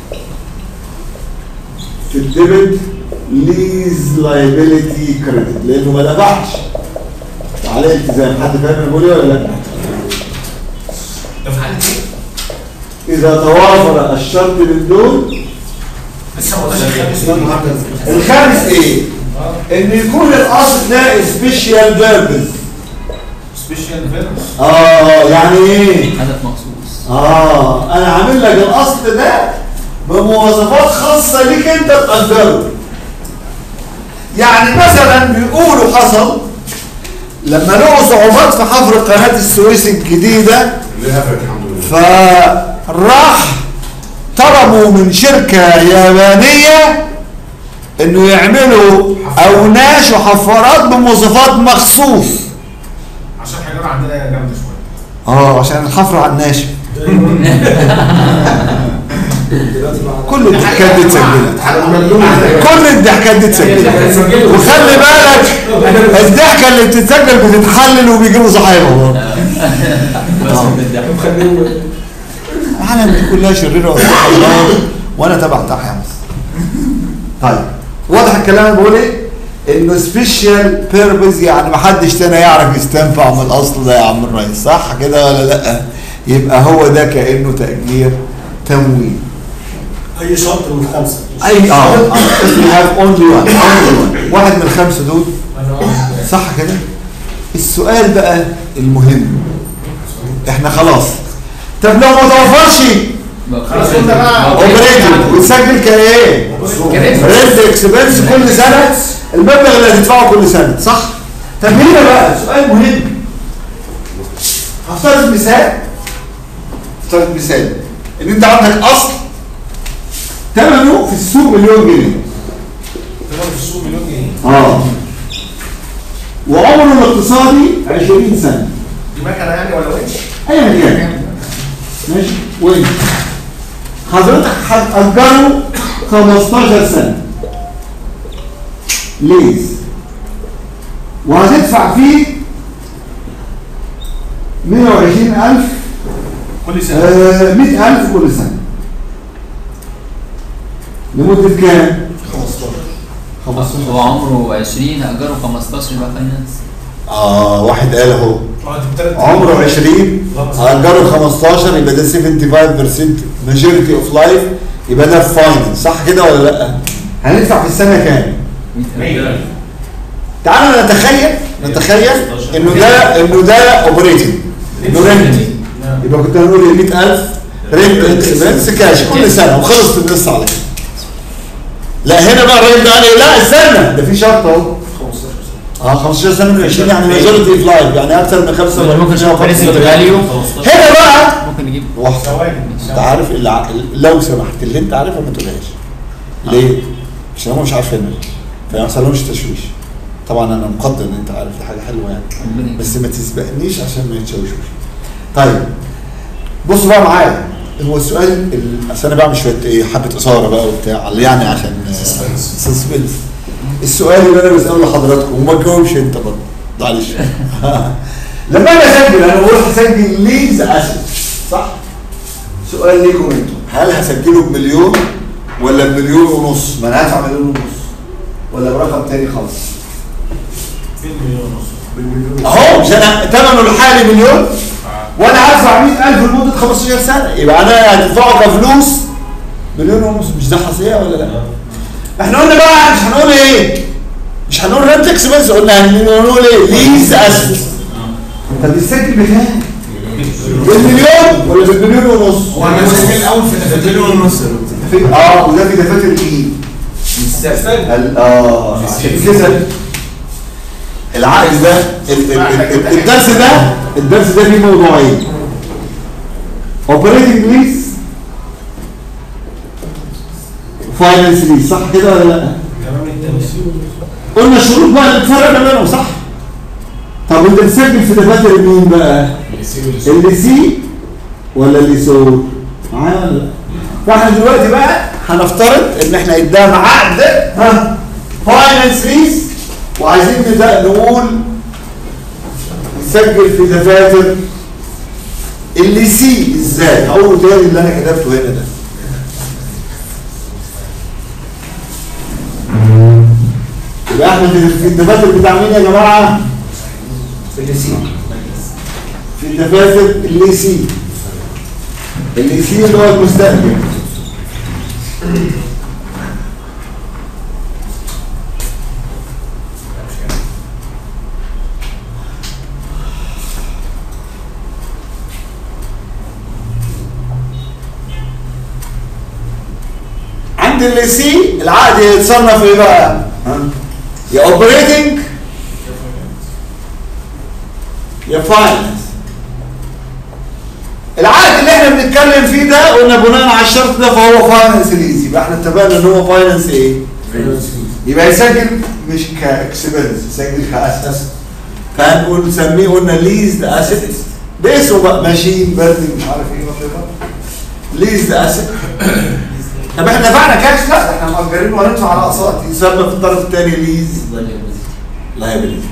A: في الديبت ليز لايبيليتي كريدت لانه ما دفعش عليه التزام حد فاهم انا بقول ايه ولا لا؟
B: ده في حاله ايه؟
A: اذا توافر الشرط من دول
B: لسه ما قلناش الخامس
A: الخامس ايه؟ ان يكون الاصل ده سبيشال بيربز
B: سبيشال فيرس
A: اه يعني ايه؟
C: هدف مخصوص
A: اه انا عامل لك الاصل ده بمواصفات خاصه ليك انت تقدره يعني مثلا بيقولوا حصل لما لقوا صعوبات في حفر قناه السويس الجديده
F: اللي هفت الحمد لله
A: فراح طلبوا من شركه يابانيه انه يعملوا اوناش وحفارات بمواصفات مخصوص
B: عشان الحجاره عندنا جامده شويه
A: اه عشان الحفر على الناشف
D: دلوقتي مع
A: كل الضحكات دي اتسجلت
D: المليون
A: كل الضحكات دي اتسجلت وخلي بالك الضحكه اللي بتتسجل بتتحلل وبيجيبوا صاحبها برضه
C: بس بالضحك
A: العالم دي كلها شريره وسبحان الله وانا تبع تحيا بس طيب واضح الكلام اللي بقول ايه؟ انه سبيشال بيربز يعني ما حدش تاني يعرف يستنفع من الاصل ده يا عم الريس صح كده ولا لا؟ يبقى هو ده كانه تاجير تمويل
D: اي شرط من خمسه
A: اي اه we have only one only one واحد من الخمسه دول صح كده السؤال بقى المهم احنا خلاص طب لو ما توفرش
B: خلاص انت بقى
A: اوبريتنج وتسجل كايه؟ رينت اكسبنس كل سنه المبلغ اللي هتدفعه كل سنه صح؟ طب هنا بقى سؤال مهم هفترض مثال هفترض مثال ان انت عندك اصل ثمنه في السوق مليون جنيه
B: تمام في السوق مليون جنيه
A: اه وعمره الاقتصادي 20 سنه
B: دي مكنه يعني ولا ونش؟
A: ايا كان ماشي وين حضرتك هتأجره 15 سنة ليز وهتدفع فيه 120000
B: كل سنه
A: آه 100000 كل سنة لمدة كام؟
B: 15
C: هو عمره 20 اجره 15 يبقى فاينانس
A: اه واحد قال اهو
B: اه دي بتلات
A: عمره 20 هأجره 15 يبقى ده 75% ماجورتي اوف لايف يبقى ده فاينانس صح كده ولا لا؟ هندفع في السنة كام؟
B: 100
A: تعالوا نتخيل نتخيل انه ده انه ده اوبريتنج انه رنت يبقى كنت هنقول ال 100000 رنت اكسبنس كاش كل سنه وخلصت القصه على كده لا هنا بقى الراجل ده قال إيه؟ لا استنى ده في شرط اهو
D: 15 سنه
A: اه 15 سنه من 20 يعني ماجورتي اوف لايف يعني اكثر من 5
C: ممكن نشوف بريزنت فاليو
A: هنا بقى
C: ممكن نجيب
A: واحد
B: ثواني
A: انت عارف اللي ع- لو سمحت اللي انت عارفها ما تقولهاش ليه؟ عشان هم مش عارفينها فما يحصلهمش تشويش طبعا انا مقدر ان انت عارف دي حاجه حلوه يعني بس ما تسبقنيش عشان ما يتشوشوش طيب بصوا بقى معايا هو السؤال ال- اصل انا بعمل شويه ايه حبه اثاره بقى وبتاع يعني عشان سسبنس السؤال اللي انا بساله لحضراتكم وما تجاوبش انت برضه معلش لما انا اسجل انا بقول هسجل ليز اسيت صح؟ سؤال ليكم انتم هل هسجله بمليون ولا بمليون ونص؟ ما انا هدفع مليون ونص ولا برقم تاني خالص؟
B: فين مليون ونص؟
A: اهو مش انا ثمنه الحالي مليون وانا هدفع 100000 لمده 15 سنه يبقى انا هدفعه كفلوس مليون ونص مش ده حصريه ولا لا؟ احنا قلنا بقى مش هنقول ايه؟ مش هنقول رنت اكسبنس قلنا هنقول ايه؟ ليز اسيت طب السجل بكام؟ بالمليون ولا بالمليون ونص؟
B: هو انا مسجل الاول في دفاتر مليون ونص
A: في- اه وده في دفاتر ايه؟ ال- اه عشان كده العقد ده ال- ال- ال- ال- الدرس ده الدرس ده فيه موضوعين اوبريتنج ليز فاينانس ليز صح كده ولا لا؟
B: تمام التمثيل
A: قلنا الشروط بقى اللي بتفرق ما بينهم صح؟ طب انت بتسجل في دفاتر مين بقى؟ اللي سي ولا اللي سو؟ معايا ولا لا؟ فاحنا دلوقتي بقى هنفترض ان احنا قدام عقد ها فاينانس ليز وعايزين نبدا نقول نسجل في دفاتر اللي سي ازاي؟ هقوله تاني اللي انا كتبته هنا ده يبقى احنا في في الدفاتر بتاع مين يا جماعه؟
D: في اللي سي
A: في الدفاتر اللي سي اللي سي اللي هو المستقبل عند اللي سي العقد يتصنف ايه بقى؟ ها؟ يا اوبريتنج يا فاينانس العقد اللي احنا بنتكلم فيه ده قلنا بناء على الشرط ده فهو فاينانس ليز يبقى احنا اتفقنا ان هو فاينانس ايه؟ يبقى يسجل مش كاكسبنس يسجل كاسس فهنقول نسميه قلنا ليز اسيت باسمه بقى ماشين بردنج مش عارف ايه وات ليز اسيت طب احنا دفعنا كاش لا احنا مأجرين وهندفع على اقساط يسمى في الطرف الثاني ليز لايبيليتي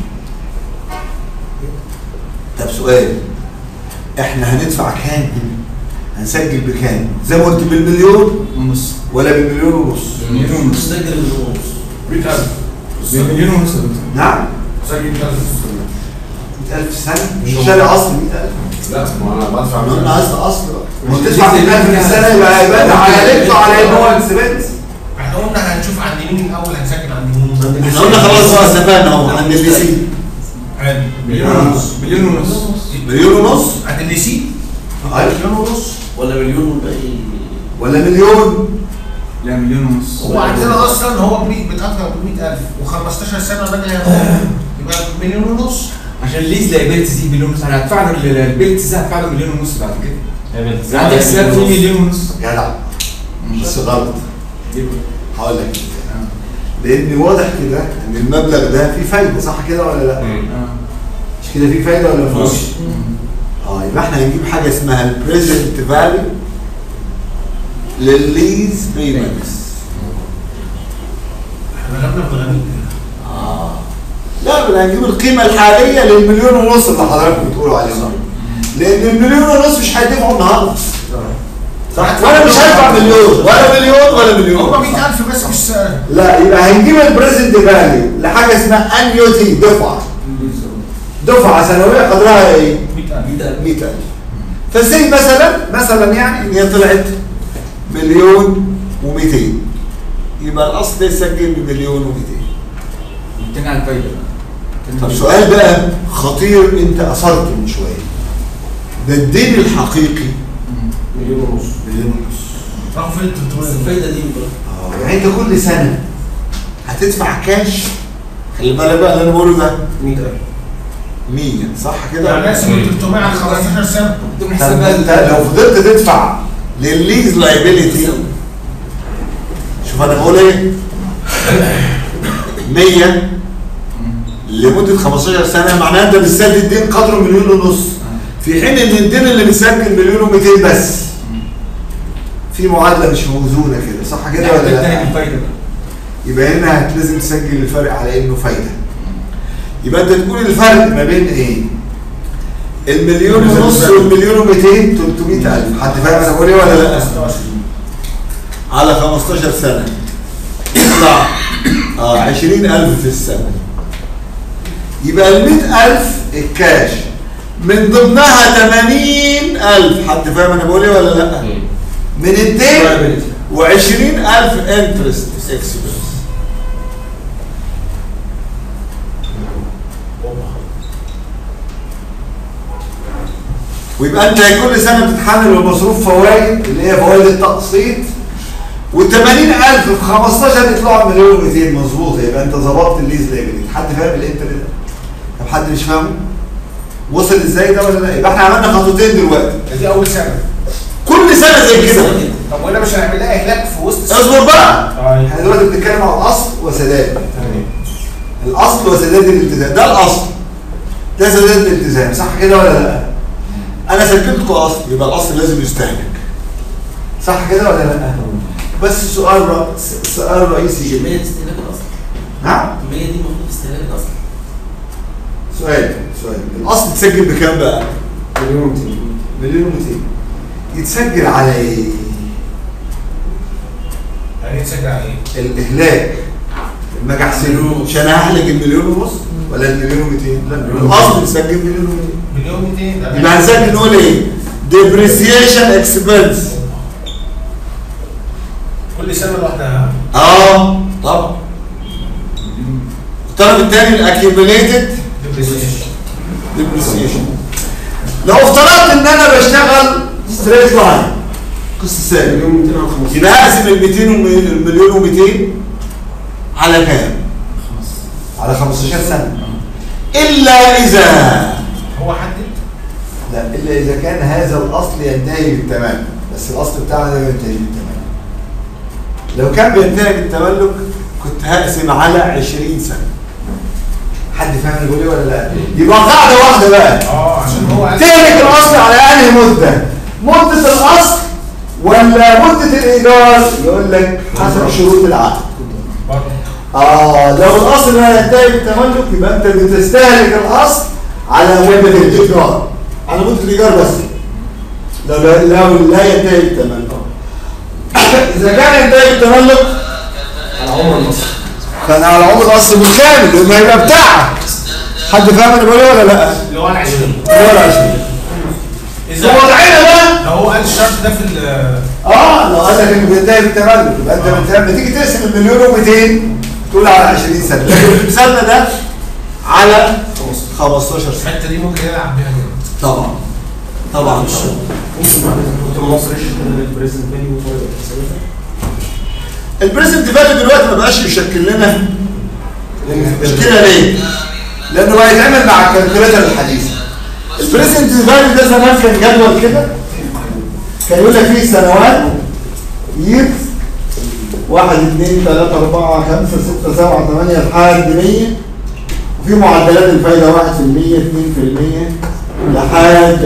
A: طب سؤال احنا هندفع كام هنسجل بكام زي ما قلت بالمليون
C: ونص
A: ولا بالمليون ونص
E: مسجل النص
B: 100000 مليون ونص
A: نعم
B: مسجل 100000
A: 100000 سنه مش شاري اصل 100000
F: لا ما انا بدفع
A: ما
F: منه
A: انا عايز اصل بقى ما تدفع 100000 في السنه يبقى يبقى ده عائلته على ان هو اكسبنس
B: احنا قلنا هنشوف عند مين الاول هنسجل عند مين
A: احنا قلنا خلاص بقى استفدنا اهو عند اللي سي
B: عادي مليون ونص مليون ونص
A: مليون ونص
B: عند اللي سي
A: أيوة.
B: مليون ونص
E: ولا مليون والباقي
A: ولا مليون
D: لا مليون ونص
B: هو عندنا اصلا هو بي- بيتقدر ب 100000 و15 سنه الراجل هياخد يبقى مليون ونص
D: عشان الليز لايبيلتي دي مليون ونص انا هدفع له ال- البيلت ده هدفع له مليون ونص بعد كده عندي حساب فيه مليون ونص
A: جدع بس غلط هقول لك لان واضح كده ان المبلغ ده فيه فايده صح كده ولا لا؟
D: اه
A: مش كده فيه فايده ولا فلوس؟ اه يبقى احنا هنجيب حاجه اسمها البريزنت فاليو للليز بيمنتس
B: احنا غبنا في الغني
A: اه لا بل هنجيب القيمه الحاليه للمليون ونص اللي حضراتكم بتقولوا عليه لان المليون ونص مش هيدفعوا النهارده صح وانا مش هدفع مليون ولا مليون ولا مليون
B: هم 100000 بس مش سنة.
A: لا يبقى هنجيب البريزنت فاليو لحاجه اسمها انيوتي دفعه دفعه سنويه قدرها ايه؟
B: 100000
A: 100000 فزي مثلا مثلا يعني ان هي طلعت مليون و200 يبقى الاصل ده يسجل بمليون و200
D: 200 على الفايده بقى
A: طب سؤال بقى خطير انت اثرته من شويه ده الدين الحقيقي
E: مليون ونص
A: مليون ونص
B: راحوا فين ال
E: بس
B: 300
E: الفايده دي بقى
A: اه يعني انت كل سنه هتدفع كاش خلي بالك بقى اللي انا بقوله ده
E: 100000
A: 100 صح كده؟
B: يعني ناس 300 على 15 سنة
D: بدون
A: طب
D: حساب
A: انت لو فضلت تدفع للليز لايبيليتي شوف انا بقول ايه 100 لمده 15 سنه معناها انت بتسدد دين قدره مليون ونص في حين ان الدين اللي بتسجل مليون و200 بس في معادله مش موزونه كده صح كده ولا
D: الثاني
A: لا؟
D: بالفايده بقى
A: يبقى هنا هت- لازم تسجل الفرق على انه فايده يبقى انت تقول الفرق ما بين ايه المليون ونص والمليون و200 300000 حد فاهم انا بقول ايه ولا لا
B: 16
A: على 15 سنه يطلع اه 20000 في السنه يبقى ال 100000 الكاش من ضمنها 80000 حد فاهم انا بقول ايه ولا لا من الدين و20000 انترست اكسبنس ويبقى انت كل سنه بتتحمل المصروف فوائد اللي هي فوائد التقسيط و 80000 في 15 يطلعوا مليون و200 مظبوط يبقى انت ظبطت الليز ليبلت حد فاهم الانترنت طب حد مش فاهمه وصل ازاي ده ولا لا يبقى احنا عملنا خطوتين دلوقتي
B: دي أول سنة
A: كل سنه زي كده
B: طب وأنا مش هنعمل لها إهلاك في وسط السنة
A: اصبر بقى
B: طيب
A: احنا دلوقتي بنتكلم عن الاصل وسداد الاصل وسداد الالتزام ده الاصل ده سداد الالتزام صح كده ولا لا انا سجلت لكم اصل يبقى الاصل لازم يستهلك صح كده ولا لا بس سؤال رئيسي سؤال رئيسي
E: الكمية دي استهلاك الاصل
A: نعم
E: الكمية دي المفروض استهلاك الاصل
A: سؤال سؤال الاصل تسجل بكام بقى
F: مليون
A: مليون و200 يتسجل على ايه
B: يعني تسجل على إيه؟
A: الاهلاك لما اجي احسبه مش انا هحلق المليون ونص ولا المليون و200 لا الاصل يسجل مليون و200
B: مليون 200 ده
A: يبقى هنسجل نقول ايه depreciation expense
B: كل سنة لوحدها
A: اه طبعا الطلب الثاني الاكيوميليتد
B: depreciation.
A: depreciation لو افترضت ان انا بشتغل ستريت لاين قصه ثابت
F: مليون 200 على 15
A: يبقى هقسم ال 200 والمليون و200 على كام؟ على 15 سنه الا اذا
B: هو حدد
A: لا الا اذا كان هذا الاصل ينتهي بالتمام بس الاصل بتاعنا ده ينتهي بالتمام لو كان بينتهي بالتملك كنت هقسم على 20 سنه حد فاهم انا بقول ايه ولا لا يبقى قاعده واحده بقى
B: اه عشان هو قال
A: تهلك الاصل على انهي مده مده الاصل ولا مده الايجار يقول لك حسب شروط العقد
B: برضه
A: اه لو الاصل لا ينتهي بالتملك يبقى انت بتستهلك الاصل على مده الايجار على مده الايجار بس لو لا لو لا ينتهي بالتملك اذا كان ينتهي بالتملك
F: على عمر النصر
A: كان على عمر الاصل بالكامل لما يبقى بتاعك حد فاهم انا بقول ايه ولا لا؟
B: اللي هو ال 20
A: ولا 20
B: إذا
A: وضعنا بقى
B: لو هو قال الشرط ده في ال
A: اه لو قال لك انه بينتهي بالتملك يبقى انت بت- لما تيجي تقسم المليون و200 تقول على 20 سنه لكن مثالنا ده على 15 سنه
B: الحتة دي ممكن يلعب بيها جدا
A: طبعا طبعا
E: ممكن بعد كده مصر يشتغل البريزنت فاليو
A: البريزنت فاليو دلوقتي ما بقاش يشكل لنا مشكله ليه؟ لانه بقى يتعمل مع الكالكوليتر الحديثه البريزنت فاليو ده زمان كان جدول كده كان يقول لك فيه سنوات ييرز واحد اثنين ثلاثة أربعة خمسة ستة سبعة ثمانية لحد 100 وفي معدلات الفايدة 1% 2% لحد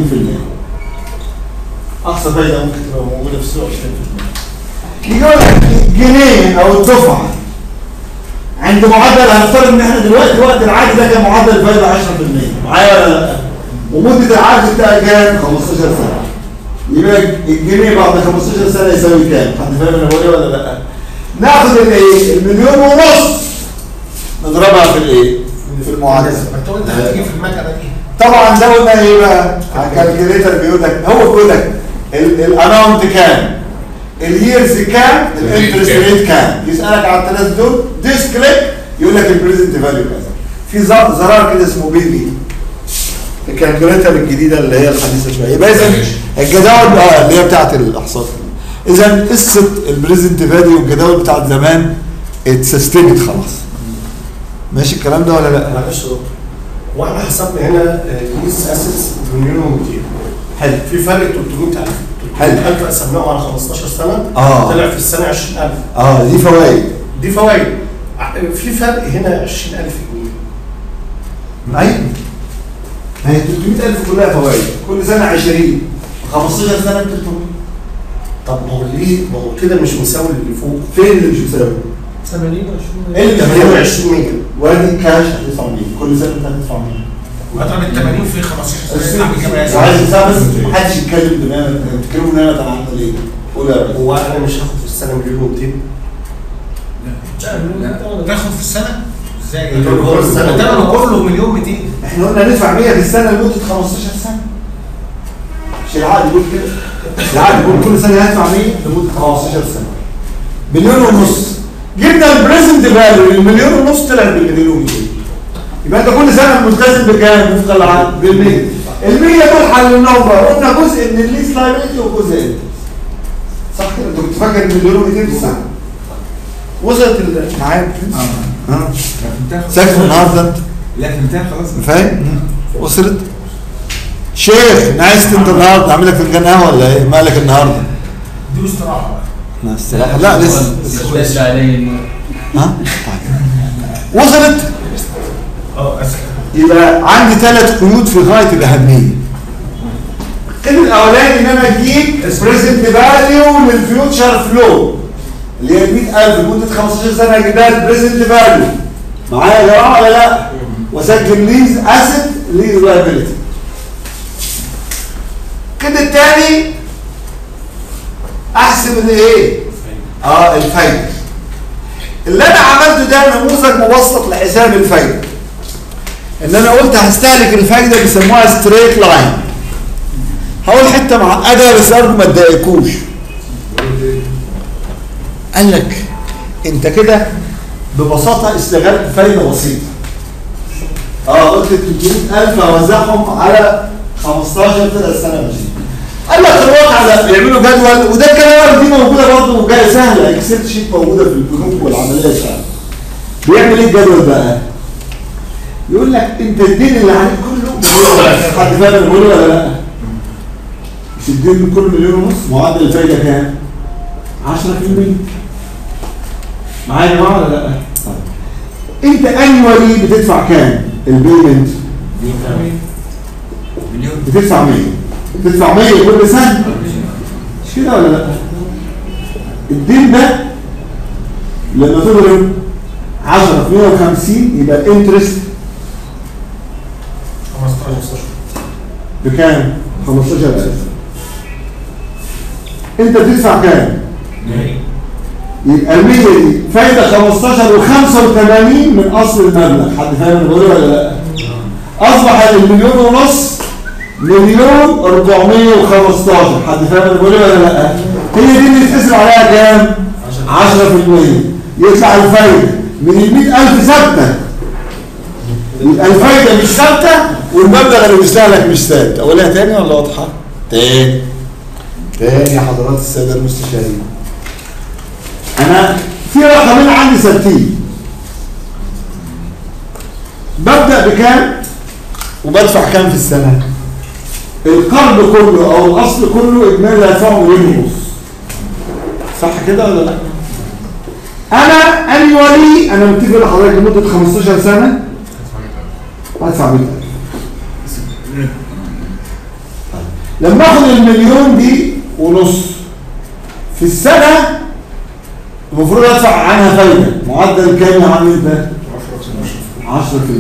A: 20% أقصى فايدة ممكن تبقى موجودة في السوق 20% يقول لك الجنيه أو الدفعة عند معدل هنفترض ان احنا دلوقتي وقت العقد ده كان معدل الفايده 10% معايا ولا لا؟ ومده العقد بتاعي كام؟ 15 سنه يبقى الجنيه بعد 15 سنه يساوي كام؟ حد فاهم انا بقول ايه ولا لا؟ ناخد الايه؟ المليون ونص نضربها في الايه؟ في المعادله
B: ما انت قلت هتيجي في المكنه دي
A: طبعا ده قلنا ايه بقى؟ على الكالكوليتر بيقول لك هو بيقول لك الاماونت كام؟ الييرز كام؟ الانترست ريت كام؟ يسالك على الثلاث دول ديس كليك يقول لك البريزنت فاليو كذا في ز- زرار كده اسمه بي بي الكالكوليتر الجديده اللي هي الحديثه شويه يبقى اذا الجداول اه اللي هي بتاعت الاحصاء اذا قصه البريزنت فاليو والجداول بتاعت زمان اتسيستمت خلاص ماشي الكلام ده ولا لا؟
E: معلش يا دكتور واحنا حسبنا هنا ليز اسيتس بمليون و200
A: حلو
E: في فرق 300000
A: حلو.
E: 300000 قسمناهم على 15 سنه
A: آه.
E: طلع في السنه 20000
A: اه دي فوائد
E: دي فوائد ع- في فرق هنا 20000 جنيه
A: ايوه هي 300000 كلها فوائد كل سنه 20 15 سنه 300
E: طب ما هو ليه ما هو كده مش مساوي اللي فوق
A: فين اللي مش مساوي؟
B: 80
A: ايه اللي
E: 28 100
A: وادي كاش هتدفع 100 كل سنه انت هتدفع 100
B: اضرب ال 80 في 15 سنه اعمل كام
A: وعايز تساعد بس محدش يتكلم دماغك بتتكلموا ان انا تعبنا ليه؟ قول يا ريس
E: هو انا مش هاخد في السنه مليون و200
B: تاخد في السنه ازاي؟
E: اللي هو السنة.
B: ده كله مليون 200
A: احنا قلنا ندفع 100 في السنه لمده 15 سنه مش العقد يقول كده العقد يقول كل سنه هدفع 100 لمده 15 سنه مليون ونص جبنا البريزنت فاليو المليون ونص طلع بالمليون و200 يبقى انت كل سنه ملتزم بكام وفق العقد بال 100 ال 100 دول حللناهم بقى قلنا جزء من الليس لايبيلتي وجزء انت صح كده انت كنت فاكر المليون و200 في السنه وصلت ال- معايا اه
D: فهمتها خلاص.
A: ساكت النهارده انت
D: لا فهمتها خلاص
A: فاهم وصلت شيخ نعست انت النهارده اعمل لك فنجان قهوه ولا ايه مالك النهارده
B: دي استراحه بقى
A: لا استراحه لا لسه
C: لسه عليه النور.
A: ها طيب وصلت
B: اه اسف
A: يبقى عندي ثلاث قيود في غايه الاهميه القيد الاولاني ان انا اجيب البريزنت فاليو للفيوتشر فلو اللي هي 100000 لمده 15 سنه اجيبها البريزنت فاليو معايا يا جماعه ولا لا؟ واسجل ليز اسيت ليز لايبيلتي كده الثاني احسب الايه؟ اه الفايده اللي انا عملته ده نموذج مبسط لحساب الفايده ان انا قلت هستهلك الفايده بيسموها ستريت لاين هقول حته معقده بس ارجو ما تضايقوش قال لك انت كده ببساطه استغلت فايده بسيطه اه قلت 300000 اوزعهم على 15 كده السنه ماشيه قال لك في الواقع لا بيعملوا جدول وده الكلام دي موجوده برضه جايه سهله اكسل شيت موجوده في البنوك والعمليه سهله بيعمل ايه الجدول بقى؟ يقول لك انت الدين اللي عليك كله حد فاهم اللي بقوله ولا لا؟ مش الدين كله مليون ونص معدل الفايده كام؟ 10% معايا يا جماعه ولا لا؟ طيب انت انوالي بتدفع كام؟ البيمنت
D: مليون
A: بتدفع 100 بتدفع 100 كل سنه مش كده ولا لا؟ الدين ده لما تضرب 10 في 150 يبقى الانترست
B: 15 16
A: بكام؟ 15000 انت بتدفع كام؟ يبقى ال 100 دي فايده 15 و85 من اصل المبلغ حد فاهم انا بقوله ولا لا؟ اصبح المليون ونص مليون 415 حد فاهم انا بقوله ولا لا؟ هي دي اللي يتحسب عليها كام؟ 10% يطلع الفايده من ال 100000 ثابته يبقى الفايده مش ثابته والمبلغ اللي مستهلك مش ثابت اقولها تاني ولا واضحه؟ تاني تاني يا حضرات الساده المستشارين انا في رقمين عندي ثابتين ببدا بكام وبدفع كام في السنه القرض كله او الاصل كله اجمالي اللي هدفعه مليون ونص صح كده ولا لا انا انيوالي انا متفق لحضرتك لمده 15 سنه هدفع 100000 لما اخد المليون دي ونص في السنه المفروض ادفع عنها فايده معدل كام يا عم انت 10%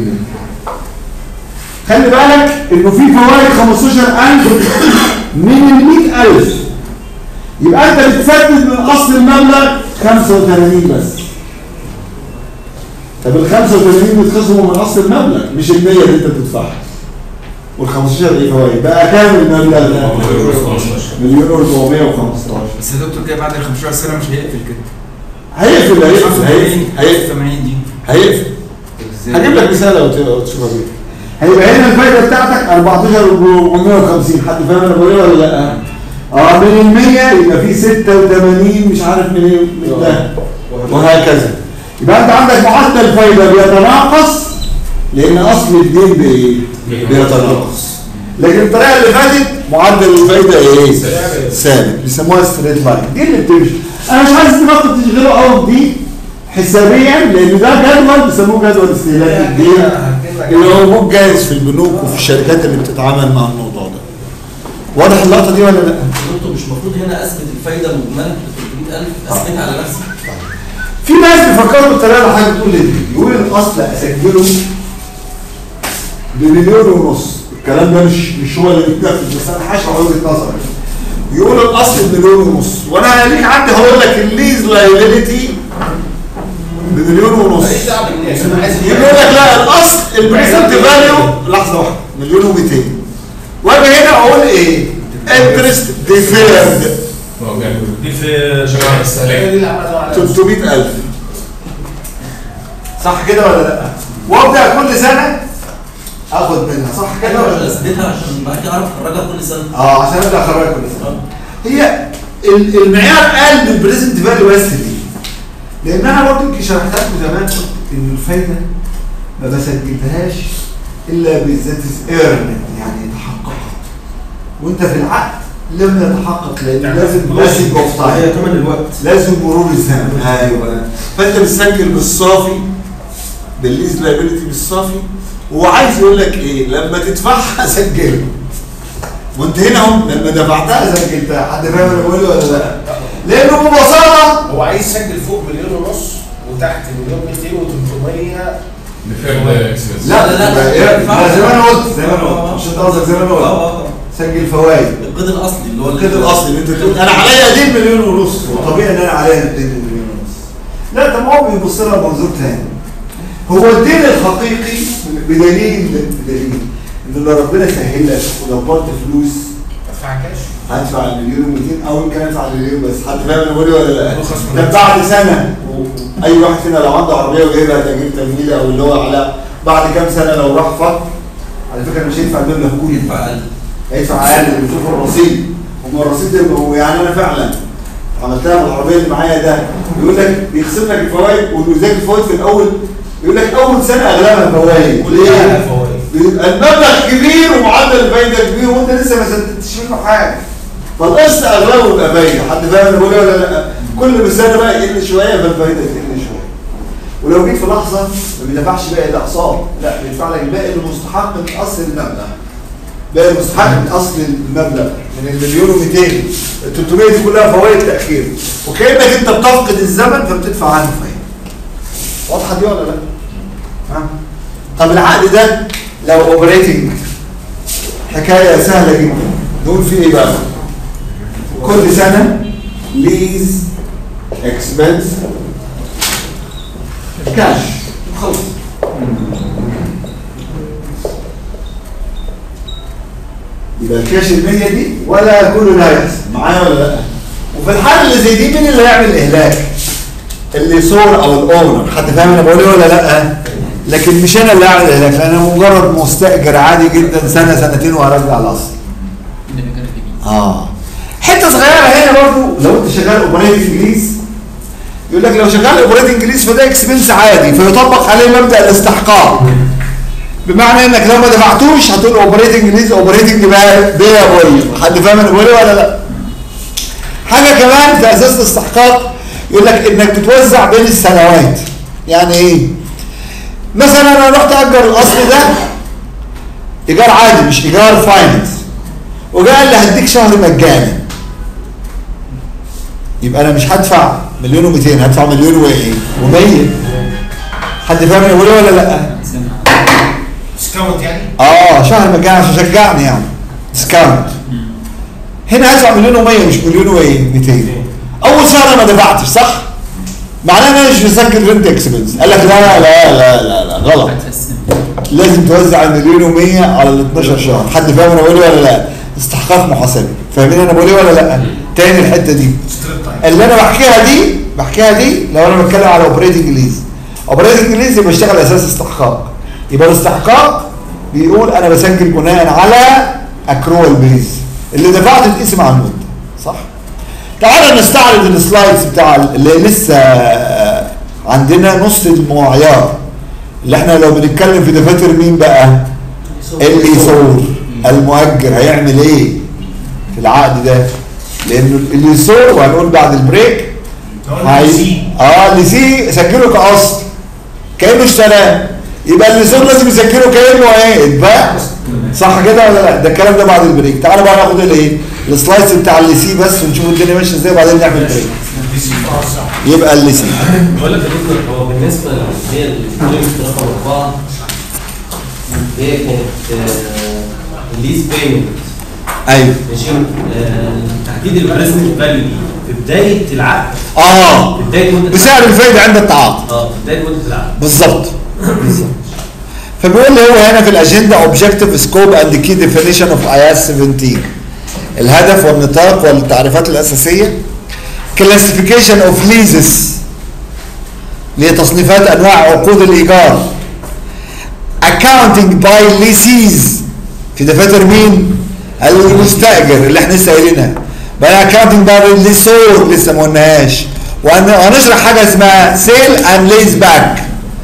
A: خلي بالك انه في فوائد 15000 من ال 100000 يبقى انت بتسدد من اصل المبلغ 85 بس طب ال 85 بيتخصموا من اصل المبلغ مش ال 100 اللي انت بتدفعها وال 15 ايه فوائد بقى كام المبلغ ده؟ مليون و415
D: بس يا دكتور كده بعد ال 15 سنه مش هيقفل كده
A: هيقفل هيقفل هيقفل هيقفل
D: 80 دي
A: هيقفل
D: ازاي؟
A: هجيب لك مثال لو ت- تشوفها بيه هيبقى هنا الفايده بتاعتك 14450 حد فاهم انا بقول ايه ولا لا؟ اه من ال 100 يبقى في 86 مش عارف من ايه من ده وهكذا يبقى انت عندك معدل فايده بيتناقص لان اصل الدين بايه؟ بيتناقص لكن الطريقه اللي فاتت معدل الفايده ايه؟ ثابت بيسموها ستريت لاين دي اللي بتمشي انا مش عايز دماغك تشغله قوي دي حسابيا لان ده جدول بيسموه جدول استهلاك الدين اللي هو موجود جاهز في البنوك وفي الشركات اللي بتتعامل مع الموضوع ده واضح اللقطه دي ولا لا؟
H: دكتور مش المفروض هنا اثبت الفايده مجمله ب 300000 اثبتها على نفسي
A: في ناس بيفكروا بالطريقه اللي حضرتك بتقول دي يقول الاصل اسجله بمليون ونص الكلام ده مش مش هو اللي بيتنفذ بس انا هشرح وجهه نظري يقول الاصل بمليون ونص وانا ليك عندي هقول لك الليز لايبيليتي بمليون ونص
B: ماليش دعوه بالناس انا عايز
A: يقول لك لا الاصل البريزنت فاليو لحظه واحده مليون و200 واجي هنا اقول ايه؟ انترست ديفيرد
F: دي في شركة
B: هي
F: السلام
B: دي اللي عملتها على
A: 300000 صح كده ولا لا؟ وابدا كل سنه اخد منها صح كده ولا لا؟
H: اثبتها عشان بعد كده اعرف اخرجها كل سنه
A: اه عشان ابدا اخرجها كل سنه هي ال- المعيار قل من البريزنت فاليو بس ليه؟ لان انا برضه يمكن شرحت لكم زمان قلت ان الفايده ما بسجلتهاش الا بالذات ايرنت يعني تحققت وانت في العقد لم يتحقق لان لازم باسنج اوف
E: هي
A: تايم
E: كمان الوقت
A: لازم مرور الزمن ايوه فانت بتسجل بالصافي بالليز لايبيلتي بالصافي وعايز يقول لك ايه لما تدفعها سجلها وانت هنا اهو لما دفعتها سجلتها حد فاهم انا بقول ولا لا؟ لانه ببساطه
B: هو عايز يسجل فوق مليون ونص وتحت مليون 200 و300
F: بفعل اكسبنس
A: لا
H: لا، لا،
A: لا,
H: لا،
A: لا زي ما انا قلت زي ما انا
H: آه،
A: قلت مش انت قصدك زي ما انا قلت
H: اه
A: سجل فوائد
H: القيد الاصلي اللي هو
A: القيد الاصلي اللي انت تقول انا عليا دين مليون ونص وطبيعي ان انا عليا دين مليون ونص لا طب هو بيبص لها بمنظور تاني هو الدين الحقيقي بدليل بدليل ان لو ربنا سهل لك ودبرت فلوس
B: ادفع كاش
A: هدفع المليون و200 او يمكن ادفع المليون بس حد فاهم انا بقول إيه ولا لا؟
B: رخص من
A: طب بعد سنه اي واحد فينا لو عنده عربيه وجايبها تأجير تمويلي او اللي هو على بعد كام سنه لو راح فك على فكره مش هيدفع المبلغ كله
H: يدفع اقل
A: هيدفع اقل بيشوف الرصيد هم الرصيد ده هو يعني انا فعلا عملتها بالعربيه اللي معايا ده يقول لك بيخصم لك الفوائد وزي الفوائد في الاول يقول لك اول سنه اغلبها فوائد
B: كلها
A: ليه؟
B: فوائد
A: بيبقى المبلغ كبير ومعدل الفايده كبير وانت لسه ما سددتش منه حاجه فالقسط اغلبه بيبقى فايده حد فاهم انا بقول إيه ولا لا كل سنه بقى يقل شويه فالفايده تقل شويه ولو جيت في لحظه ما بيدفعش باقي الاقساط لا بيدفع لك الباقي المستحق من اصل المبلغ باقي المستحق من اصل المبلغ من المليون و200 ال 300 دي كلها فوائد تاخير وكانك انت بتفقد الزمن فبتدفع عنه فايده واضحه دي ولا لا؟ ها؟ طب العقد ده لو اوبريتنج حكايه سهله جدا نقول فيه ايه بقى؟ كل سنه ليز اكسبنس كاش خلص يبقى الكاش المية دي ولا كل ده هيحصل معايا ولا لا؟ وفي الحالة اللي زي دي مين اللي هيعمل اهلاك؟ اللي صور او الاونر حد فاهم انا بقول ايه ولا لا؟ لكن مش انا اللي هعمل اهلاك لان انا مجرد مستاجر عادي جدا سنه سنتين وهرجع الاصل
C: اللي بيجرب يجيب
A: اه حته صغيره هنا برضو لو انت شغال اوبريتنج انجليز يقول لك لو شغال اوبريتنج انجليز فده اكسبنس عادي فيطبق عليه مبدا الاستحقاق بمعنى انك لو ما دفعتوش هتقول اوبريتنج انجليز اوبريتنج بيبل حد فاهم انا بقول إيه ولا لا؟ حاجه كمان في اساس الاستحقاق يقول لك انك بتوزع بين السنوات يعني ايه؟ مثلا انا رحت اجر الاصل ده ايجار عادي مش ايجار فاينانس وجاء قال لي هديك شهر مجاني يبقى انا مش هدفع مليون و200 هدفع مليون وايه و100 حد فاهم انا بقول إيه ولا لا
B: ديسكاونت يعني
A: اه شهر مجاني عشان شجعني يعني ديسكاونت هنا هدفع مليون و100 مش مليون وايه 200 اول شهر انا ما دفعتش صح معناه ان انا مش مسجل رنت اكسبنس قال لك لا لا لا لا لا غلط
C: هتقسم
A: لازم توزع المليون و100 على ال 12 شهر حد فاهم انا بقول إيه ولا لا استحقاق محاسبي فاهمين انا بقول إيه ولا لا تاني الحته دي
B: ستريت تايم
A: اللي انا بحكيها دي بحكيها دي لو انا بتكلم على اوبريتنج انجليزي اوبريتنج انجليزي بشتغل اساس استحقاق يبقى الاستحقاق بيقول انا بسجل بناء على اكروال بيز اللي دفعت تتقسم على المده صح تعالى نستعرض السلايدز بتاع اللي لسه آه، عندنا نص المعيار اللي احنا لو بنتكلم في دفاتر مين بقى اللي يصور المؤجر هيعمل ايه في العقد ده لانه اللي يصور وهنقول بعد البريك هي... اه اللي سي سجله كاصل كانه اشتراه يبقى اللي يصور لازم يسجله كانه ايه اتباع صح كده ولا لا ده الكلام ده بعد البريك تعالى بقى ناخد الايه السلايس بتاع اللي سي بس ونشوف الدنيا ماشيه ازاي وبعدين نعمل بريك يبقى اللي سي
H: بقول لك يا دكتور هو بالنسبه اللي هي البوينت رقم اربعه هي كانت ليز بيمنت
A: ايوه
H: ماشي آه، تحديد البريزنت فاليو دي في بدايه العقد
A: اه
H: في بدايه مده
A: بسعر الفايده عند التعاقد
H: اه في بدايه مده العقد
A: بالظبط بالظبط فبيقول لي هو هنا في الاجنده اوبجكتيف سكوب اند كي ديفينيشن اوف اي اس 17 الهدف والنطاق والتعريفات الاساسيه كلاسيفيكيشن اوف ليزز اللي هي تصنيفات انواع عقود الايجار accounting by lessees في دفاتر مين؟ المستاجر اللي احنا لسه قايلينها بقى accounting by lessor لسه ما قلناهاش وهن- وهنشرح حاجه اسمها سيل اند ليز باك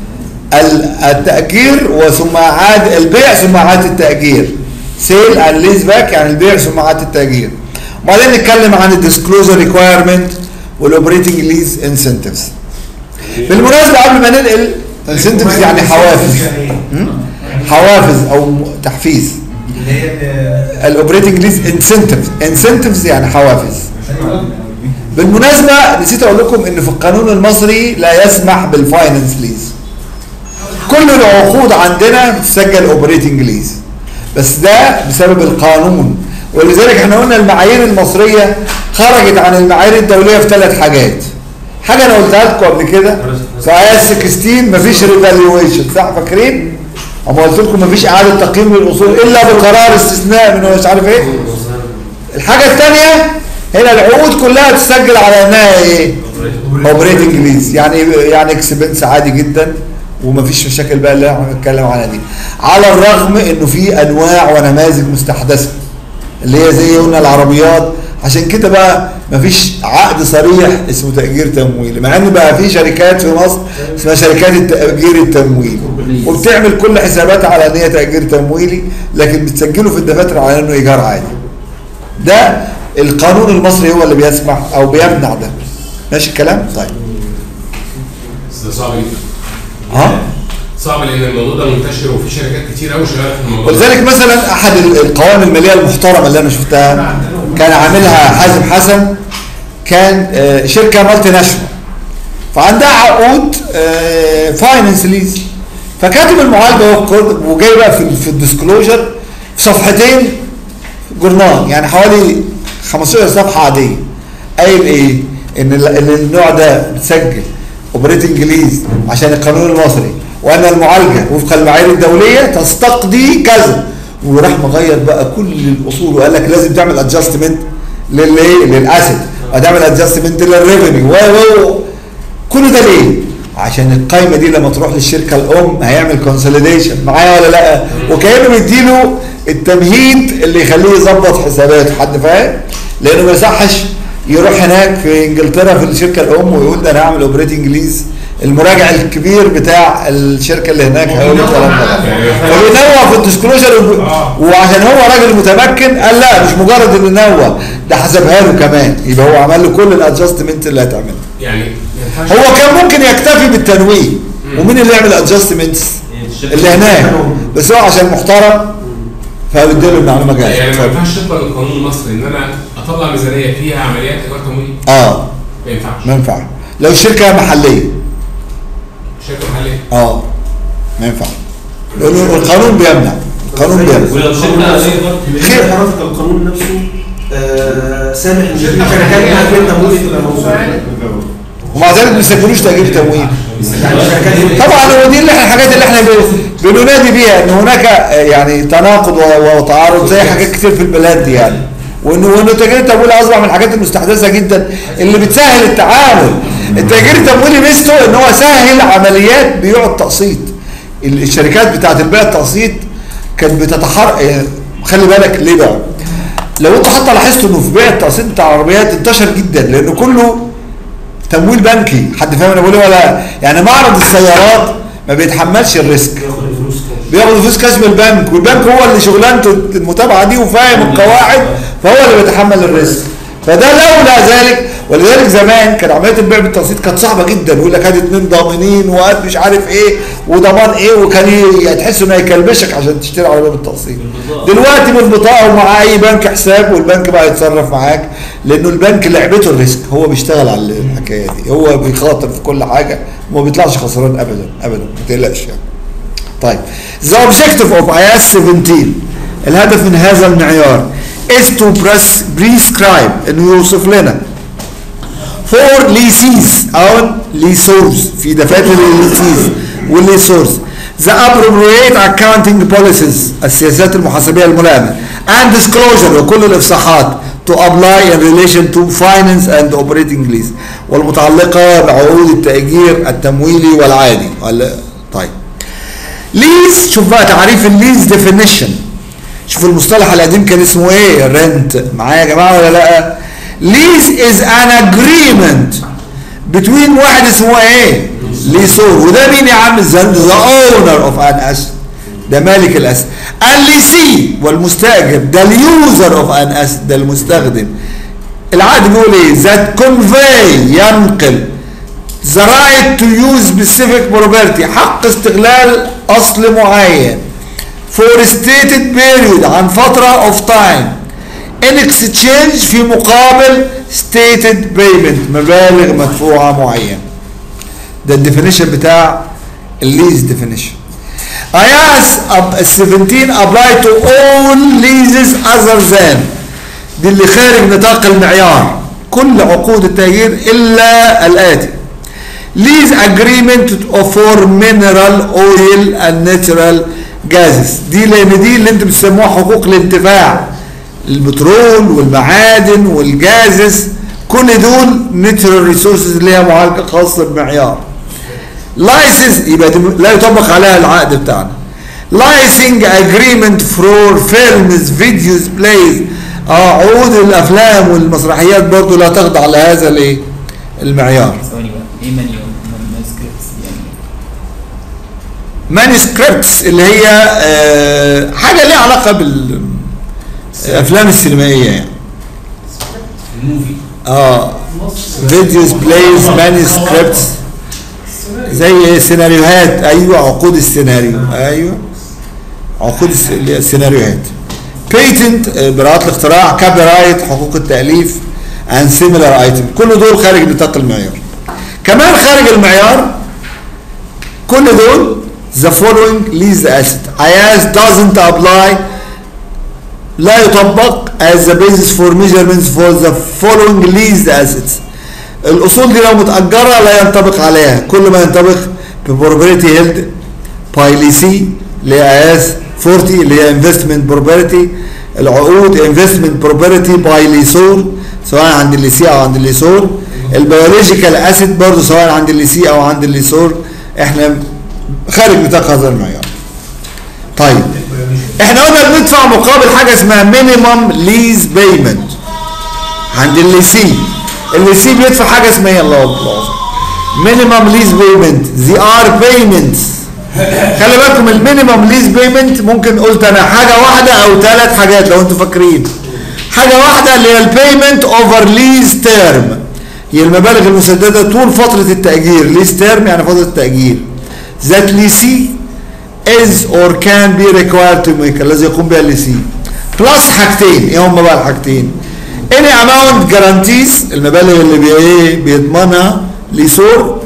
A: التأجير وثم عاد البيع ثم عاد التأجير سيل اند ليز باك يعني البيع ثم عاد التأجير وبعدين نتكلم عن الديسكلوزر ريكوايرمنت والاوبريتنج ليز انسنتفز بالمناسبه قبل ما ننقل انسنتفز يعني حوافز م? حوافز او م- تحفيز
B: اللي هي ال-
A: الاوبريتنج ليز انسنتفز انسنتفز يعني حوافز بالمناسبه نسيت اقول لكم ان في القانون المصري لا يسمح بالفاينانس ليز كل العقود عندنا بتسجل اوبريتنج ليز بس ده بسبب القانون ولذلك احنا قلنا المعايير المصريه خرجت عن المعايير الدوليه في ثلاث حاجات حاجه انا قلتها لكم قبل كده في ايات 16 مفيش ريفالويشن صح فاكرين؟ اما قلت لكم مفيش اعاده تقييم للاصول الا بقرار استثناء من مش عارف ايه الحاجه الثانيه هنا العقود كلها تسجل على انها ايه؟ اوبريتنج ليز يعني يعني اكسبنس عادي جدا ومفيش مشاكل بقى اللي احنا بنتكلم عنها دي على الرغم انه في انواع ونماذج مستحدثه اللي هي زي قلنا العربيات عشان كده بقى مفيش عقد صريح اسمه تأجير تمويلي مع ان بقى في شركات في مصر اسمها شركات التأجير التمويلي وبتعمل كل حساباتها على ان هي تأجير تمويلي لكن بتسجله في الدفاتر على انه ايجار عادي ده القانون المصري هو اللي بيسمح او بيمنع ده ماشي الكلام طيب
G: بس ده صعب جدا
A: ها
G: صعب لان الموضوع ده منتشر وفي شركات كتير قوي شغاله في الموضوع ده.
A: ولذلك مثلا احد ال- القوائم الماليه المحترمه اللي انا شفتها كان عاملها حازم حسن كان آه، شركه مالتي ناشونال فعندها عقود فاينانس ليز فكاتب المعالجه والكود- وجاي بقى في في الديسكلوجر في صفحتين جورنال يعني حوالي 15 صفحه عاديه قايل ايه ان ال- إن النوع ده بتسجل اوبريتنج ليز عشان القانون المصري وان المعالجه وفق المعايير الدوليه تستقضي كذا وراح مغير بقى كل الاصول وقال لك لازم تعمل ادجستمنت للايه للاسيت وتعمل ادجستمنت للريفينيو و و كل ده ليه؟ عشان القايمه دي لما تروح للشركه الام هيعمل كونسوليديشن معايا ولا لا؟ وكانه بيديله التمهيد اللي يخليه يظبط حساباته حد فاهم لانه ما يصحش يروح هناك في انجلترا في الشركه الام ويقول ده انا هعمل اوبريتنج ليز المراجع الكبير بتاع الشركه اللي هناك هيقول له الكلام ده فبينوع في الديسكلوجر وب- وعشان هو راجل متمكن قال لا مش مجرد انه نوع ده حسبها له كمان يبقى هو عمل له كل الادجستمنت اللي هتعملها
G: يعني ما ينفعش
A: هو كان ممكن يكتفي بالتنويه ومين اللي يعمل ادجستمنتس اللي هناك بس هو عشان محترم فبيديله المعلومه جايه
G: يعني ما
A: اتفضل.
G: ينفعش تطبق القانون المصري ان انا اطلع ميزانيه فيها عمليات ايجار تمويل
A: اه
G: ما ينفعش
A: ما ينفع لو الشركه محليه
G: شركه محليه
A: اه ما ينفع لانه القانون بيمنع القانون بيمنع
H: ولو شركه
A: خير.
E: خير حضرتك القانون نفسه آه، سامح ان الشركات تأجير تمويل تبقى موجوده
A: ومع ذلك ما بيسجلوش تأجير تمويل
E: يعني الشركات
A: طبعا هو دي اللي احنا الحاجات اللي احنا ب- بننادي بيها ان هناك آه، يعني تناقض و- وتعارض زي حاجات كتير في البلاد دي يعني وانه وانه تأجير التمويل اصبح من الحاجات المستحدثه جدا اللي بتسهل التعامل التأجير التمويلي ميزته ان هو سهل عمليات بيوع التقسيط ال- الشركات بتاعت البيع التقسيط كانت بتتحرك خلي بالك ليه بقى لو انت حتى لاحظت انه في بيع التقسيط بتاع العربيات انتشر جدا لانه كله تمويل بنكي حد فاهم انا بقول ايه ولا يعني معرض السيارات ما بيتحملش الريسك
E: بياخد الفلوس كاش
A: بياخد فلوس كاش من البنك والبنك هو اللي شغلانته المتابعه دي وفاهم القواعد فهو اللي بيتحمل الريسك فده لولا ذلك ولذلك زمان كان عمليه البيع بالتقسيط كانت صعبه جدا يقول لك هات اتنين ضامنين وهات مش عارف ايه وضمان ايه وكان ي- يعني تحس انه هيكلبشك عشان تشتري عربيه بالتقسيط دلوقتي بالبطاقه ومع اي بنك حساب والبنك بقى يتصرف معاك لانه البنك لعبته الريسك هو بيشتغل على الحكايه دي هو بيخاطر في كل حاجه وما بيطلعش خسران ابدا ابدا ما تقلقش يعني طيب the objective of IAS 17 الهدف من هذا المعيار is to pres- prescribe انه يوصف لنا for leases او leaseors في دفاتر الليسيز والليسورز the appropriate accounting policies السياسات المحاسبيه الملائمه and disclosure وكل الافصاحات to apply in relation to finance and operating lease والمتعلقه بعقود التأجير التمويلي والعادي ولا- طيب ليز شوف بقى تعريف الليز ديفينيشن شوف المصطلح القديم كان اسمه ايه رنت معايا يا جماعه ولا لا ليز از ان اجريمنت بتوين واحد اسمه ايه ليسور وده مين يا عم ذا اونر اوف ان اسد ده مالك الاسد الليسي والمستاجر ده اليوزر اوف ان اسد ده المستخدم العقد بيقول ايه ذات كونفي ينقل the right to use specific property حق استغلال أصل معين for stated period عن فترة of time in exchange في مقابل stated payment مبالغ مدفوعة معينة ده الديفينيشن بتاع الليز definition IAS ab- 17 apply to all leases other than دي اللي خارج نطاق المعيار كل عقود التأجير إلا الآتي lease agreement for mineral oil and natural gases دي لان دي اللي انت بتسموها حقوق الانتفاع البترول والمعادن والجازس كل دول natural resources اللي هي معالجه خاصه بمعيار لايسنس يبقى دي لا يطبق عليها العقد بتاعنا لايسنج اجريمنت فور فيلمز فيديوز بلايز اه عقود الافلام والمسرحيات برضو لا تخضع لهذا الايه المعيار
C: ثواني بقى ايه مانيو مانسكريبتس يعني
A: مانسكريبتس اللي هي آه، حاجه ليها علاقه بالافلام السينمائيه يعني
H: الموفي
A: اه فيديوز بلايز مانسكريبتس زي سيناريوهات ايوه عقود السيناريو ايوه عقود الس- اللي هي السيناريوهات بيتنت براءات الاختراع كابي رايت حقوق التاليف and similar item كل دول خارج نطاق المعيار كمان خارج المعيار كل دول the following lease asset IAS doesn't apply لا يطبق as the basis for measurements for the following leased assets الاصول دي لو متاجره لا ينطبق عليها كل ما ينطبق ببروبرتي هيلد باي ليسي اللي هي اياس 40 اللي هي انفستمنت بروبرتي العقود انفستمنت بروبرتي باي ليسور سواء عند الليسي او عند الليسور البيولوجيكال اسيت برضه سواء عند الليسي او عند الليسور احنا خارج نطاق هذا المعيار طيب احنا قلنا بندفع مقابل حاجه اسمها مينيمم ليز بيمنت عند اللي سي اللي سي بيدفع حاجه اسمها ايه الله اكبر مينيمم ليز بيمنت زي ار بيمنتس خلي بالكم المينيمم ليز بيمنت ممكن قلت انا حاجه واحده او ثلاث حاجات لو انتوا فاكرين حاجه واحده اللي هي البيمنت اوفر ليز تيرم هي المبالغ المسدده طول فتره التاجير ليز تيرم يعني فتره التاجير ذات ليسي is or can be required to make الذي يقوم بها الليسي بلس حاجتين ايه هم بقى الحاجتين any amount guarantees المبالغ اللي بي ايه بيضمنها ليسور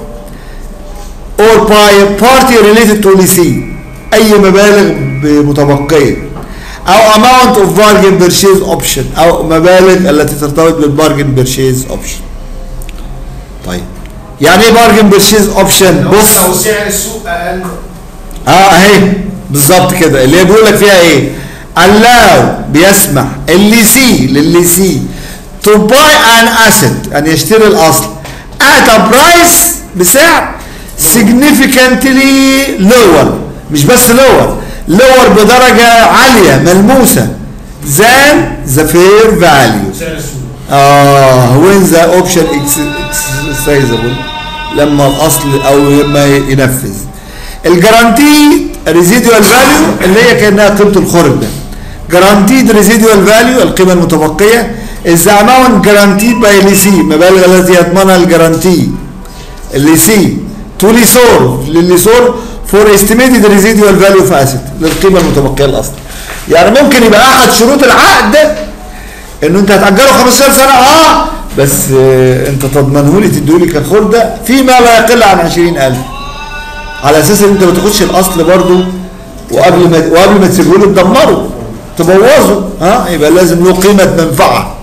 A: or by party related to ليسي اي مبالغ متبقيه او amount of bargain purchase option او مبالغ التي ترتبط بالبارجن purchase option طيب يعني ايه bargain purchase option بص
B: لو سعر السوق اقل
A: اه اهي بالظبط كده اللي هي بيقول لك فيها ايه allow بيسمح اللي سي للي سي to buy an asset ان يشتري الاصل at a price بسعر significantly lower مش بس lower lower بدرجة عالية ملموسة than the fair value
B: سعر السوق
A: اه when the option ex- exercisable لما الاصل او لما ينفذ الجارانتي ريزيدوال فاليو اللي هي كانها قيمه الخرج ده جارانتيد ريزيدوال فاليو القيمه المتبقيه is the amount guaranteed by ليسي المبالغ التي يضمنها الجارانتي الليسي تو ليسور للليسور فور estimated residual value في asset للقيمه المتبقيه الاصل يعني ممكن يبقى احد شروط العقد ده انه انت هتاجره 15 سنه اه بس آه انت تضمنه لي تديه لي كخلده فيما لا يقل عن 20000 على اساس ان انت ما تاخدش الاصل برضه وقبل ما وقبل ما تسيبه له تدمره تبوظه ها يبقى لازم له قيمه منفعه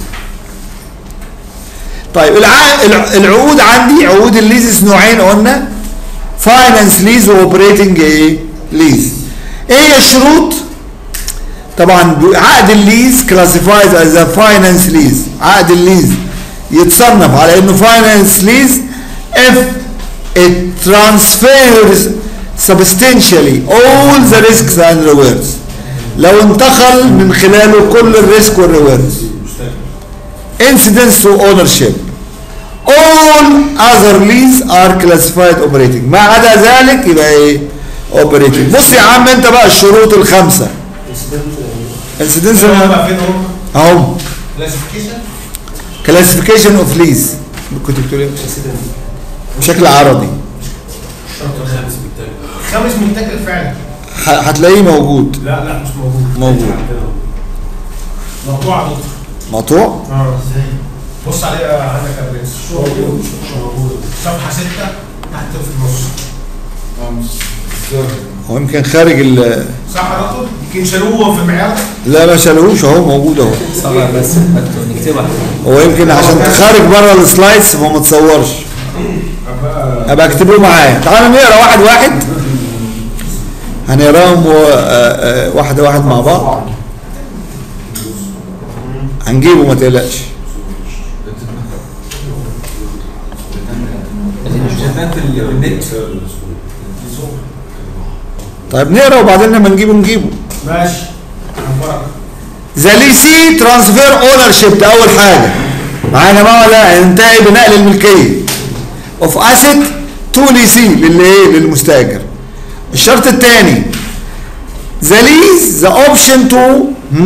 A: طيب الع... الع- العقود عندي عقود الليزز نوعين قلنا فاينانس ليز واوبريتنج ايه ليز ايه هي الشروط طبعا ب- عقد الليز كلاسيفايز از فاينانس ليز عقد الليز يتصنف على انه فاينانس ليز if it transfers substantially all the risks and rewards لو انتقل من خلاله كل الريسك والريوردز incidents to ownership all other leases are classified operating ما عدا ذلك يبقى ايه operating بص يا عم انت بقى الشروط الخمسه incidents
B: هم بقى فين هم؟
A: اهو
B: كلاسيفيكيشن
A: classification of lease كنت بتقول ايه بشكل عربي
B: خامس متاكل فعلا
A: ه- هتلاقيه موجود
B: لا لا مش موجود
A: موجود
B: مقطوع يا دكتور
A: مقطوع
B: اه بص عليه عندك يا برنس صفحه 6 تحت في النص
A: هو يمكن خارج ال
B: صح يا دكتور؟ يمكن شالوه في المعيار
A: لا ما شالهوش اهو موجود اهو
C: صغر بس حطه نكتبها
A: هو يمكن عشان خارج بره السلايدز فما متصورش ابقى اكتبه معايا تعالوا نقرا واحد واحد هنقراهم و- آه، آه، واحده واحد مع بعض هنجيبه ما تقلقش
D: شغال في ال- النت
A: طيب نقرا وبعدين لما نجيبه نجيبه
B: ماشي عبرك
A: ذا ليسي ترانسفير اونر شيب ده اول حاجه معايا يا جماعه لا ينتهي بنقل الملكيه اوف اسيت تو ليسي للي ايه للمستاجر الشرط الثاني ذا ليز ذا اوبشن تو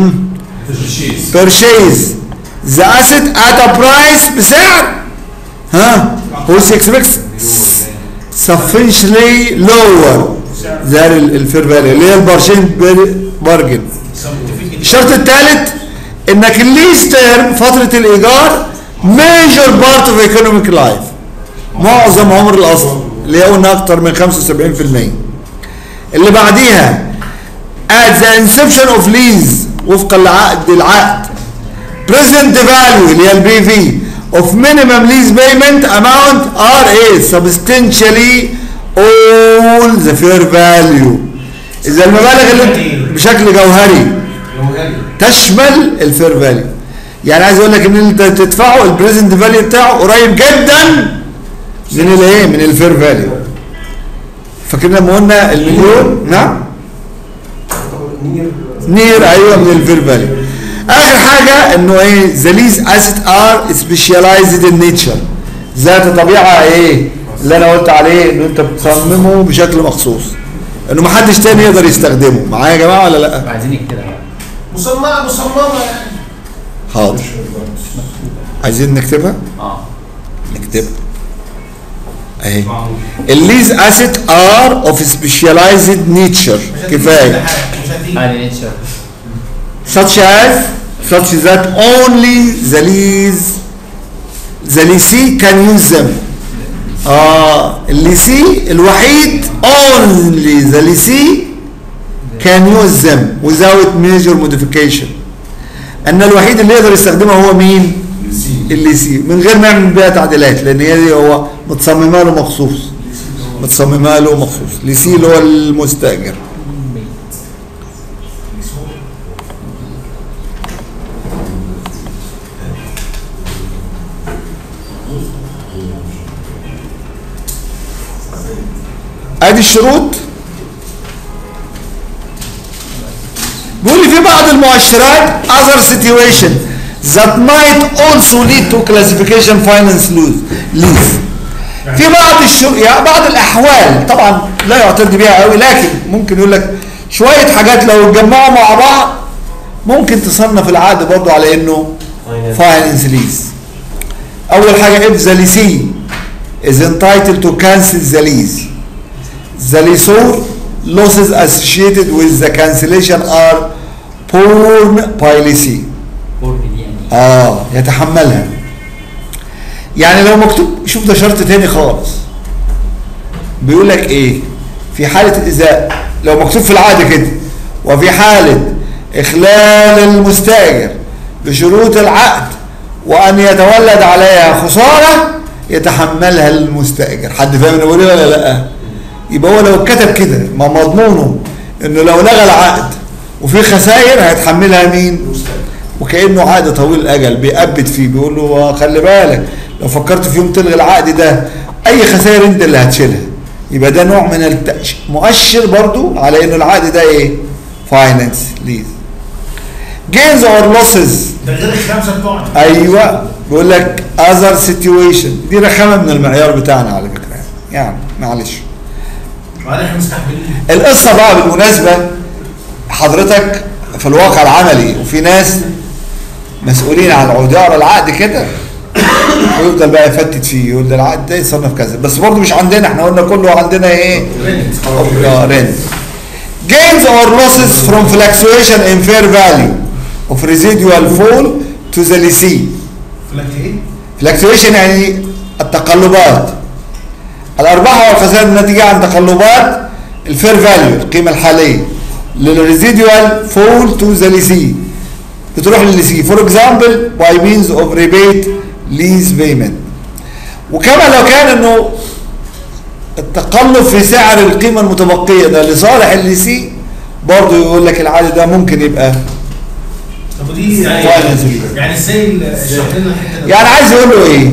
A: purchase the asset at a price بسعر ها هو expects sufficiently lower than الفير فاليو اللي هي البارشين بارجن الشرط الثالث انك الليز تيرم فتره الايجار ميجر بارت اوف ايكونوميك لايف معظم عمر الاصل اللي هي قلنا اكتر من 75% اللي بعديها at the inception of lease وفقا لعقد العقد present value اللي هي البي في of minimum lease payment amount are a substantially all the fair value اذا المبالغ اللي انت- بشكل جوهري تشمل الفير فاليو يعني عايز اقول لك ان انت تدفعه البريزنت فاليو بتاعه قريب جدا من الايه من الفير فاليو فاكرين لما قلنا المليون نعم
E: نير
A: نير ايوه من الفير فاليو اخر حاجه انه ايه ذا ليز اسيت ار سبيشاليزد ان نيتشر ذات طبيعه ايه اللي انا قلت عليه انه انت بتصممه بشكل مخصوص انه ما حدش تاني يقدر يستخدمه معايا يا جماعه ولا لا
C: عايزين نكتبها بقى
B: مصممه مصممه يعني
A: حاضر عايزين نكتبها
C: اه
A: نكتبها اهي الليز اسيت ار اوف سبيشاليزد نيتشر كفايه
B: مش هتيجي
C: ادي نيتشر
A: such as such that only the lease the lessee can use them اه الليسي الوحيد only the lessee can use them without major modification ان الوحيد اللي يقدر يستخدمها هو مين الليسي من غير ما يعمل بيها تعديلات لان هي دي هو متصممه له مخصوص متصممه له مخصوص ليسي اللي هو المستاجر ادي الشروط بيقول لي في بعض المؤشرات other situation that might also lead to classification finance lose lease في بعض الشروط يعني بعض الاحوال طبعا لا يعتد بيها قوي لكن ممكن يقول لك شويه حاجات لو اتجمعوا مع بعض ممكن تصنف العقد برضه على انه finance lease اول حاجه if the lessee is entitled to cancel the lease the lessor losses associated with the cancellation are borne by lessee
C: بورد دي يعني
A: اه يتحملها يعني لو مكتوب شوف ده شرط تاني خالص بيقول لك ايه في حالة إذا لو مكتوب في العقد كده وفي حالة إخلال المستأجر بشروط العقد وأن يتولد عليها خسارة يتحملها المستأجر حد فاهم انا بقول ايه ولا لا يبقى هو لو كتب كده ما مضمونه انه لو لغى العقد وفي خسائر هيتحملها مين وكانه عقد طويل الاجل بيأبد فيه بيقول له خلي بالك لو فكرت في يوم تلغي العقد ده اي خسائر انت اللي هتشيلها يبقى ده نوع من التأش... مؤشر برضو على انه العقد ده ايه فاينانس ليز جينز اور لوسز
B: ده غير الخمسه بتوعنا
A: ايوه بيقول لك اذر سيتويشن دي رخامه من المعيار بتاعنا على فكره يعني, يعني معلش
B: وبعدين احنا مستحملين
A: القصه بقى بالمناسبه حضرتك في الواقع العملي وفي ناس مسؤولين عن العقد يقرا العقد كده ويفضل بقى يفتت فيه يقول ده العقد ده يصنف كذا بس برضه مش عندنا احنا قلنا كله عندنا ايه؟ آه، رنت gains or losses from fluctuation in fair value of residual fall to the lessee
B: لك ايه؟
A: fluctuation يعني التقلبات الارباح والخسائر الناتجه عن تقلبات الفير فاليو القيمه الحاليه للريزيدوال فول تو ذا ليسي بتروح للليسي فور اكزامبل باي مينز اوف ريبيت ليز بيمنت وكما لو كان انه التقلب في سعر القيمه المتبقيه ده لصالح الليسي برضه يقول لك العقد ده ممكن يبقى
B: طب ودي يعني
A: Finance.
B: يعني ازاي ال- اشرح لنا الحته دي
A: يعني عايز يقول له ايه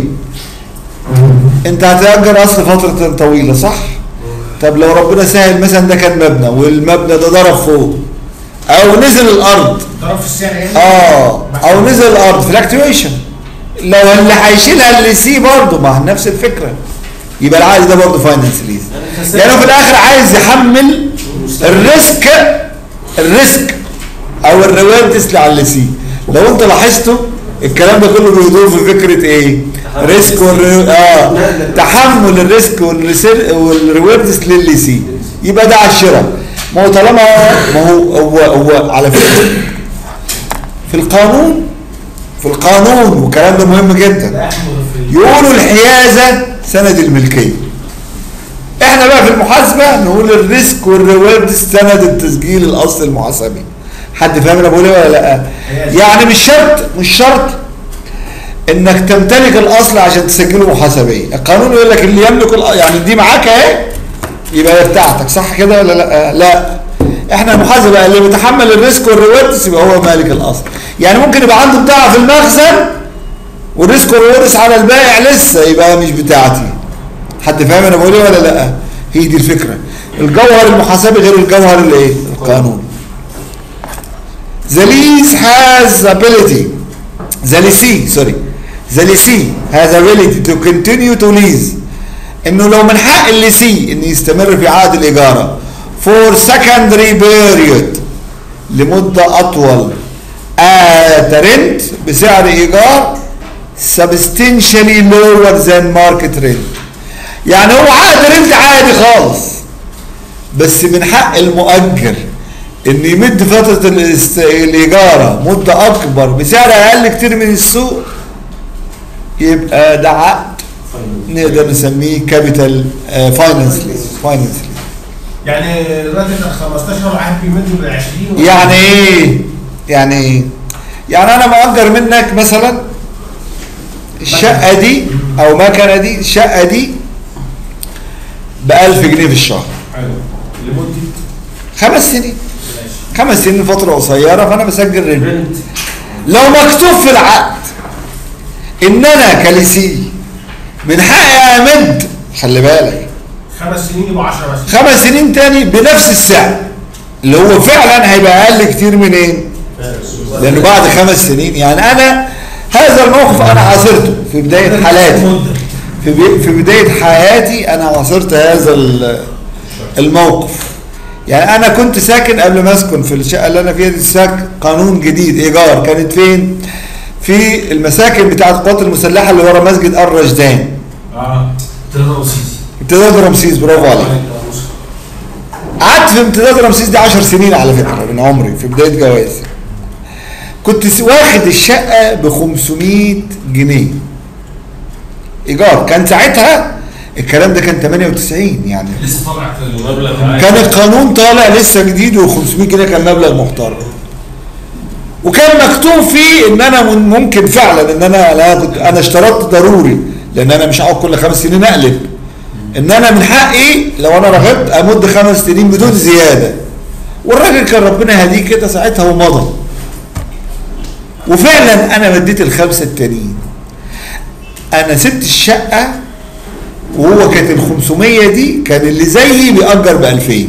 A: انت هتأجر اصل فترة طويلة صح طب لو ربنا سهل مثلا ده كان مبنى والمبنى ده ضرب فوق او نزل الارض
B: ضرب في السعر يعني
A: اه او نزل الارض فلاكتويشن لو اللي هيشيلها اللي سي برضه ما هي نفس الفكرة يبقى العقد ده برضه فاينانس ليز يعني هو في الاخر عايز يحمل الريسك الريسك او الرواتس على اللي سي لو انت لاحظته الكلام ده كله بيدور في فكره ايه ريسك والر... اه تحمل الريسك والريسير- والريوردز للي سي يبقى ده على الشراء ما هو طالما ما هو هو هو على فكره في القانون في القانون والكلام ده مهم جدا يقولوا الحيازه سند الملكيه احنا بقى في المحاسبه نقول الريسك والريوردز سند التسجيل الاصل المحاسبي حد فاهم انا بقول ايه ولا لا يعني مش شرط مش شرط انك تمتلك الاصل عشان تسجله محاسبيا القانون يقول لك اللي يملك الأ- يعني دي معاك اهي يبقى هي بتاعتك صح كده ولا لا لا احنا المحاسبه اللي بيتحمل الريسك والريوردز يبقى هو مالك الاصل يعني ممكن يبقى عنده بتاعه في المخزن والريسك والريوردز على البائع لسه يبقى مش بتاعتي حد فاهم انا بقول ايه ولا لا هي دي الفكره الجوهر المحاسبي غير الجوهر الايه القانوني The lease has ability the lessee sorry the lessee has ability to continue to lease انه لو من حق الليسي انه يستمر في عقد الاجاره for secondary period لمده اطول at rent بسعر ايجار substantially lower than market rent يعني هو عقد رنت عادي خالص بس من حق المؤجر ان يمد فتره الاست- الاجاره مده اكبر بسعر اقل كتير من السوق يبقى ده عقد نقدر نسميه كابيتال فاينانس ليز فاينانس ليز
B: يعني دلوقتي انت 15 واحد بيمد بال 20
A: يعني ايه يعني ايه يعني انا مؤجر منك مثلا الشقه دي او مكنه دي الشقه دي ب 1000 جنيه في الشهر
B: حلو لمده
A: خمس سنين
B: ماشي
A: خمس سنين فتره قصيره فانا بسجل رنت لو مكتوب في العقد ان انا كليسي من حقي امد خلي بالك
B: خمس سنين يبقوا 10 بس
A: خمس سنين تاني بنفس السعر اللي هو فعلا هيبقى اقل كتير منين؟ لانه بعد خمس سنين يعني انا هذا الموقف انا عاصرته في بدايه حالاتي في بي- في بدايه حياتي انا عاصرت هذا ال- الموقف يعني انا كنت ساكن قبل ما اسكن في الشقه اللي انا فيها دي ساكن قانون جديد ايجار كانت فين؟ في المساكن بتاعت القوات المسلحه اللي ورا مسجد الرشدان
B: اه تقدر وسيسي
A: امتداد رمسيس برافو عليك قعدت في امتداد رمسيس دي 10 سنين على فكره من عمري في بدايه جوازي كنت س- واخد الشقه ب 500 جنيه ايجار كان ساعتها الكلام ده كان 98 يعني
G: لسه طالع المبلغ
A: كان القانون طالع لسه جديد و500 جنيه كان مبلغ محترم وكان مكتوب فيه ان انا من- ممكن فعلا ان انا لا كنت انا اشترطت ضروري لان انا مش هقعد كل خمس سنين اقلب ان انا من حقي لو انا رغبت امد خمس سنين بدون زياده والراجل كان ربنا يهديه كده ساعتها ومضى وفعلا انا مديت الخمسه التانيين انا سبت الشقه وهو كانت ال 500 دي كان اللي زيي بيأجر ب 2000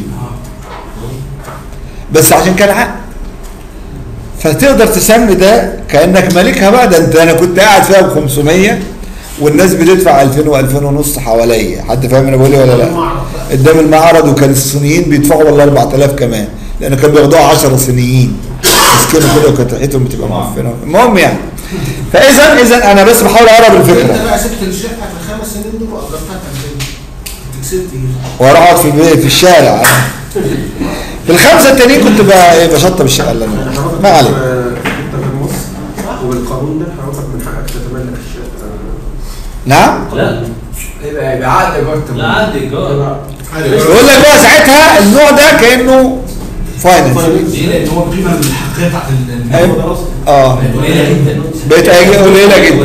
A: بس عشان كان عقد فتقدر تسمي ده كانك مالكها بقى ده انت انا كنت قاعد فيها ب 500 والناس بتدفع 2000 و2000 ونص حواليا حد فاهم انا بقول ايه ولا لا؟ قدام المعرض وكان الصينيين بيدفعوا والله 4000 كمان لان كانوا بياخدوها 10 صينيين مسكينه كده وكانت ريحتهم بتبقى معفنه المهم يعني فاذا اذا انا بس بحاول اقرب
B: انت
A: الفكره
B: بقى سبت الشقه في الخمس سنين دول واجرتها ب 2000 انت كسبت ايه؟
A: واروح اقعد في البيت في الشارع في الخمسه التانيين كنت بقى ايه بشطب الشقه اللي انا ما عليك
E: انت في مصر وبالقانون ده حضرتك من حقك تتملك الشقه
A: نعم
H: لا
D: يبقى يبقى عقد ايجار
H: لا عادي ايجار
A: يقول لك بقى ساعتها النوع ده كانه فاينانس
F: ليه؟ لان هو القيمه الحقيقيه بتاعت الموضوع ده اصلا
A: اه
F: قليله جدا
A: بقت أجي- قليله جدا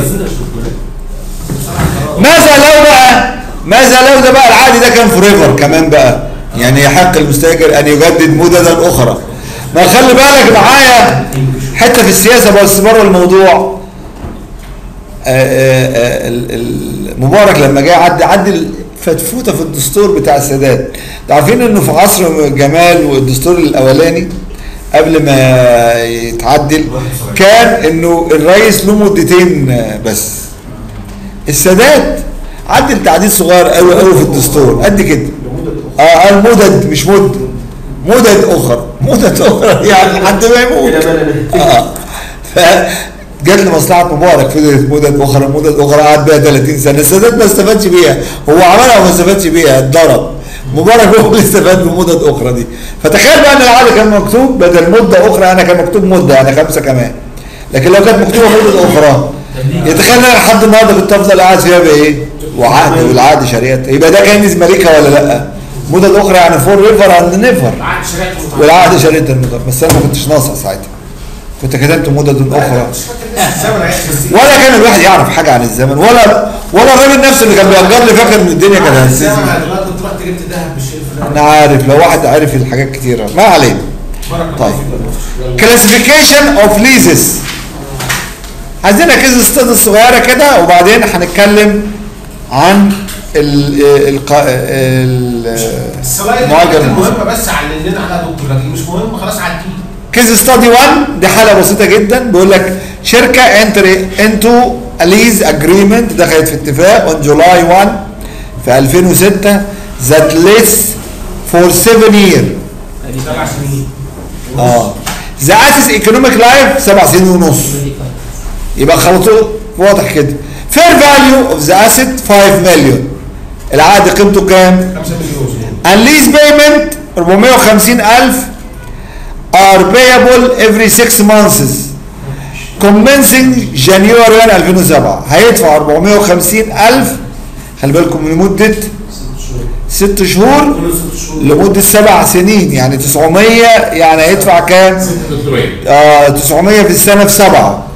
A: ماذا لو بقى ماذا لو ده بقى العادي ده كان فوريفر كمان بقى يعني يحق المستاجر ان يجدد مددا اخرى ما خلي بالك معايا حته في السياسه بس بره الموضوع آه، آه، آه، ال- ال- مبارك لما جه عدى عدل فتفوته في الدستور بتاع السادات انتوا عارفين انه في عصر جمال والدستور الاولاني قبل ما يتعدل كان انه الرئيس له مدتين آه، بس السادات عدل تعديل صغير قوي قوي في الدستور قد كده اه قال مدد مش مد مدد اخرى مدد اخرى يعني لحد ما يموت اه ف جات لي مصلحه مبارك فضلت مدد اخرى مدد اخرى قعد بيها 30 سنه السادات ما استفادش بيها هو عملها وما استفادش بيها اتضرب مبارك هو اللي استفاد من مدد اخرى دي فتخيل بقى ان العقد كان مكتوب بدل مده اخرى انا كان مكتوب مده يعني خمسه كمان لكن لو كانت مكتوبه مده اخرى يتخيل انا لحد النهارده كنت افضل قاعد فيها بايه؟ وعقد والعقد شريعه يبقى ده كان مالكها ولا لا؟ مدد اخرى يعني فور ريفر اند نيفر
B: عقد شريعه المتعاقد.
A: والعقد شريط المدد بس انا ما كنتش ناصح ساعتها كنت كتبت مدد اخرى
B: مش فاكر لسه الزمن هيحصل ازاي.
A: ولا كان الواحد يعرف حاجه عن الزمن ولا ولا الراجل نفسه اللي كان بيأجر لي فاكر ان الدنيا كانت
B: عقد
A: هتسيس
B: الزمن دلوقتي كنت رحت جبت ذهب بالشيء
A: انا
B: الفلاني
A: عارف لو واحد عارف الحاجات كتيره ما علينا
B: بارك الله
A: طيب.
B: فيك.
A: كلاسيفيكيشن اوف ليزز عايزين كيس ستادي صغيره كده وبعدين هنتكلم عن ال ال
B: السلايد
A: المعالجه
B: كانت
A: المناسبة.
B: مهمه بس علمنا عليها دكتور لكن مش مهم خلاص عديه
A: كيس ستادي 1 دي حاله بسيطه جدا بيقول لك شركه انتر انتو ليز اجريمنت دخلت في اتفاق اون جولاي 1 في 2006 ذات ليس فور 7 يير
E: سبع سنين
A: اه ذا اسس ايكونوميك لايف سبع سنين ونص يبقى خلطوه واضح كده فير فاليو اوف ذا اسيت 5 مليون العقد قيمته كام؟
E: 5 مليون
A: and lease payment 450000 are payable every 6 months commencing January 1 2007 هيدفع 450000 خلي بالكم لمدة 6 شهور
E: كل ست شهور
A: لمدة 7 سنين يعني 900 يعني هيدفع كام؟
G: 300
A: آه 900 في السنة في 7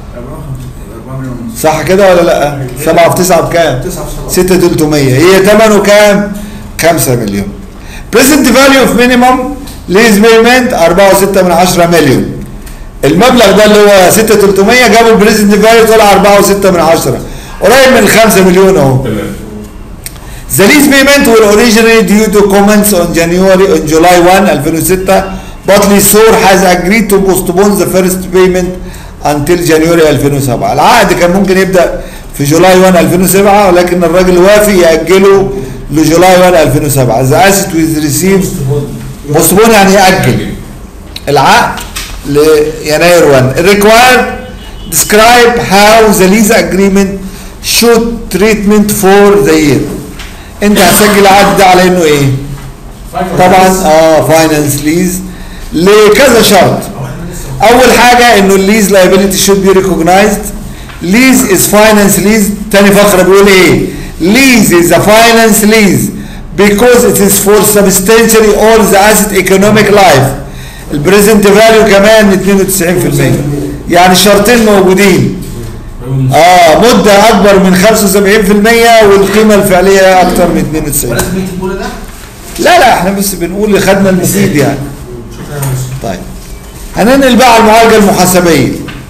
A: صح كده ولا لا؟ 7 في 9 بكام؟
E: 9 في 7
A: 6 300 هي ثمنه كام؟ 5 مليون بريزنت فاليو اوف مينيمم ليز بيمنت 4.6 من 10 مليون المبلغ ده اللي هو 6 300 جابوا البريزنت فاليو طلع 4.6 من 10 قريب من 5 مليون اهو
G: تمام
A: The lease payment were originally due to commence on January on July 1 2006 but lessor has agreed to postpone the first payment until January 2007 العقد كان ممكن يبدأ في جولاي 1 2007 ولكن الراجل وافي يأجله لجولاي 1 2007 The asset was received postpone يعني يأجل العقد ليناير 1 required describe how the lease agreement should treatment for the year انت هتسجل العقد ده على انه ايه طبعا اه فاينانس ليز لكذا شرط اول حاجه انه الليز liability should be recognized lease is finance lease تاني فقره بيقول ايه lease is a finance lease because it is for substantially all the asset economic life البريزنت فاليو كمان 92% يعني الشرطين موجودين اه مده اكبر من 75% والقيمه الفعليه اكتر من 92
B: ولازم يكتب كل ده
A: لا لا احنا بس بنقول اللي خدنا المفيد يعني طيب هننقل بقى على المعالجه المحاسبيه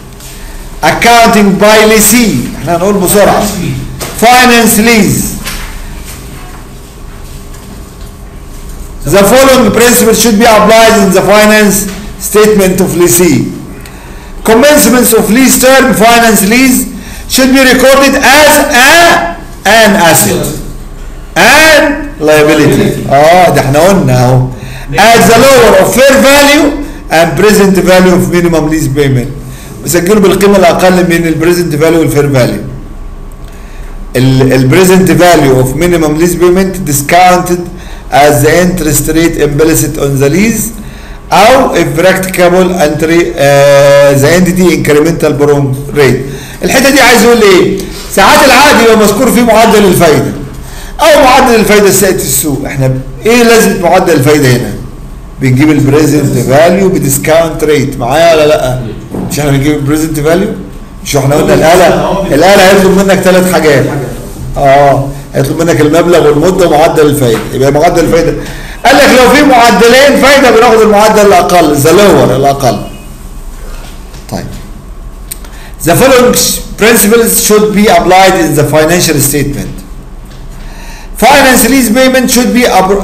A: accounting by lessee احنا هنقول بسرعه finance lease the following principles should be applied in the finance statement of lessee commencements of lease term finance lease should be recorded as a an asset and liability اه ده احنا قلنا اهو at the lower of fair value and present value of minimum lease payment بسجله بالقيمه الاقل من البريزنت فاليو والفير فاليو البريزنت فاليو of minimum lease payment discounted as the interest rate implicit on the lease او if practicable entry uh, the entity incremental borrowing rate الحته دي عايز يقول ايه ساعات العقد يبقى مذكور فيه معدل الفايده او معدل الفايده السائد في السوق احنا ب- ايه لازمه معدل الفايده هنا بنجيب البريزنت فاليو بديسكاونت ريت معايا ولا لا مش احنا بنجيب البريزنت فاليو مش احنا قلنا الاله الاله هيطلب منك ثلاث حاجات اه هيطلب منك المبلغ والمده ومعدل الفايده يبقى معدل الفايده قال لك لو في معدلين فايده بناخد المعدل الاقل ذا لور الاقل طيب The following principles should be applied in the financial statement. Finance lease payment should be abro-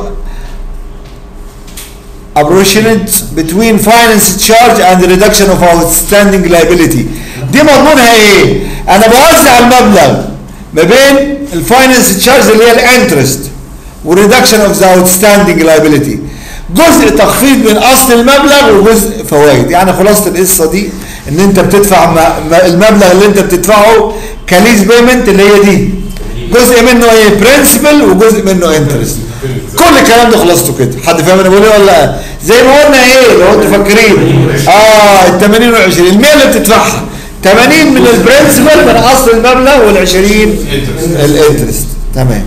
A: apportioned between finance charge and the reduction of outstanding liability. دي مضمونها ايه؟ انا بوزع المبلغ ما بين الفاينانس تشارج اللي هي الانترست والريدكشن اوف ذا اوتستاندينج لايبيليتي جزء تخفيض من اصل المبلغ وجزء فوائد يعني خلاصه القصه دي ان انت بتدفع م- م- المبلغ اللي انت بتدفعه كليز بيمنت اللي هي دي جزء منه ايه برنسبل وجزء منه انترست كل الكلام ده خلاصته كده حد فاهم انا بقول ايه ولا لا زي ما قلنا ايه لو انتوا فاكرين اه ال 80 وال 20 ال 100 اللي بتدفعها 80 من البرنسبل من اصل المبلغ وال 20 الانترست تمام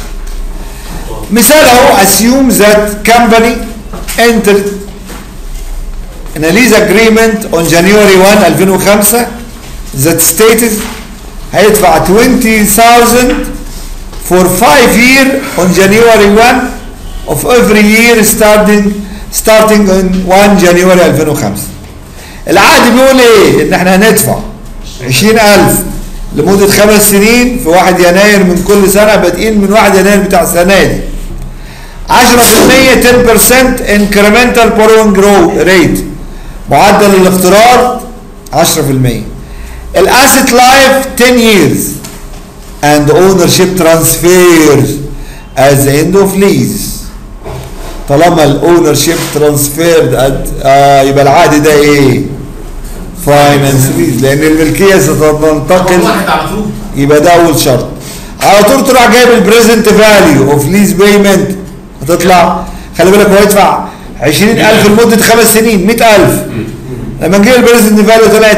A: مثال اهو assume that company entered in a lease agreement on January 1 2005 that stated هيدفع 20,000 for 5 year on January 1 of every year starting starting on 1 January 2005 العقد بيقول ايه ان احنا هندفع 20000 لمدة خمس سنين في 1 يناير من كل سنة بادئين من 1 يناير بتاع السنة دي 10% 10% incremental borrowing grow rate معدل الاقتراض 10% الاسيت لايف 10 years and ownership transfers as the end of lease طالما الاونر شيب ترانسفيرد آه يبقى العقد ده ايه؟ فاينانس ليز لان الملكيه ستنتقل
B: واحد على طول
A: يبقى ده اول شرط على طول تروح جايب البريزنت فاليو اوف ليز بيمنت هتطلع خلي بالك هو يدفع 20000 لمده خمس سنين 100000 لما نجيب البريزنت فاليو طلعت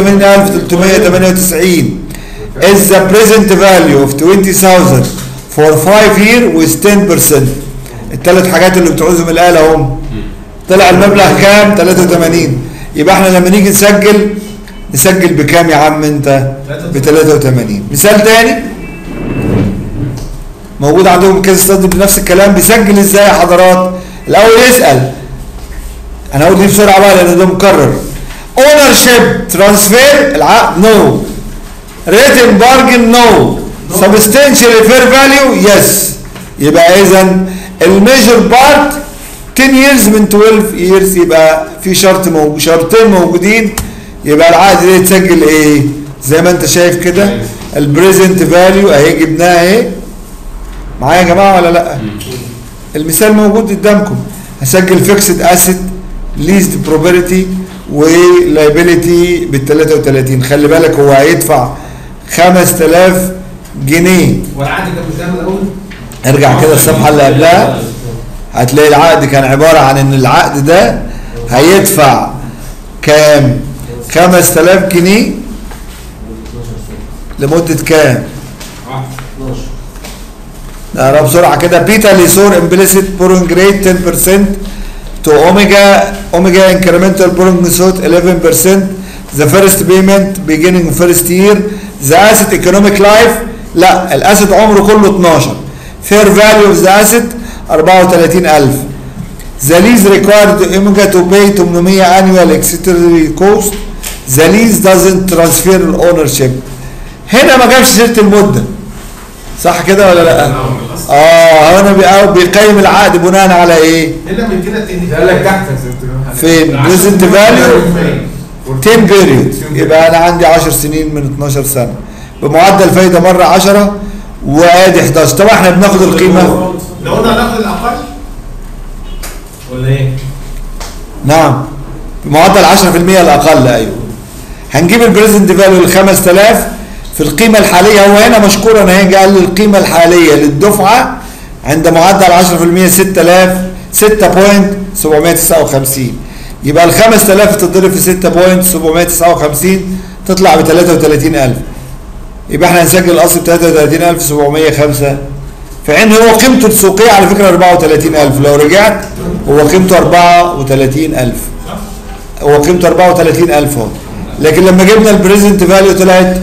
A: 38398 is the present value of 20000 for 5 year with 10% الثلاث حاجات اللي بتعوزهم الآلة هم طلع المبلغ كام 83 يبقى احنا لما نيجي نسجل نسجل بكام يا عم انت ب 83 مثال تاني موجود عندهم كيس ستادي بنفس الكلام بيسجل ازاي يا حضرات الاول يسال انا هقول دي بسرعه بقى لان ده مكرر اونر شيب ترانسفير العقد نو ريتن بارجن نو سبستانشال فير فاليو يس يبقى اذا الميجر بارت 10 years من 12 years يبقى في شرط موجود شرطين موجودين يبقى العقد ده يتسجل ايه زي ما انت شايف كده البريزنت فاليو اهي جبناها اهي معايا يا جماعه ولا لا المثال موجود قدامكم هسجل فيكسد اسيت ليزد بروبرتي ولايبيليتي بال 33 خلي بالك هو هيدفع 5000 جنيه
B: والعقد كان بكام الاول؟
A: ارجع كده الصفحه اللي قبلها هتلاقي العقد كان عباره عن ان العقد ده هيدفع كام 5000 جنيه لمده كام نقرا بسرعه كده بيتا ليسور امبليسيت بورنج ريت 10% تو اوميجا اوميجا انكريمنتال بورنج سوت 11% ذا فيرست بيمنت بيجيننج فيرست يير ذا اسيت ايكونوميك لايف لا الاسيت عمره كله 12 فير فاليو اوف ذا اسيت 34000 ذا ليز ريكوايرد اوميجا تو باي 800 انيوال اكستري كوست ذا ليز دازنت ترانسفير الاونر شيب هنا ما جابش سيره المده صح كده ولا لا؟ اه هنا بي- بيقيم العقد بناء على ايه؟
B: هنا من كده التنين
D: ده قال لك تحت زي ما بتقول.
A: فين؟ بريزنت فاليو 10 بيريود يبقى انا عندي 10 سنين من 12 سنه بمعدل فايده مره 10 وادي 11 طبعا احنا بناخد القيمه
B: لو قلنا هناخد الاقل
H: ولا ايه؟
A: نعم بمعدل 10% الاقل ايوه هنجيب البريزنت فاليو ل 5000 في القيمه الحاليه هو هنا مشكورا هيجي قال لي القيمه الحاليه للدفعه عند معدل 10% 6000 6.759 يبقى ال 5000 تتضرب في 6.759 تطلع ب 33000 يبقى احنا هنسجل الاصل ب 33705 في حين هو قيمته السوقيه على فكره 34000 لو رجعت هو قيمته 34000 هو قيمته 34000 اهو لكن لما جبنا البريزنت فاليو طلعت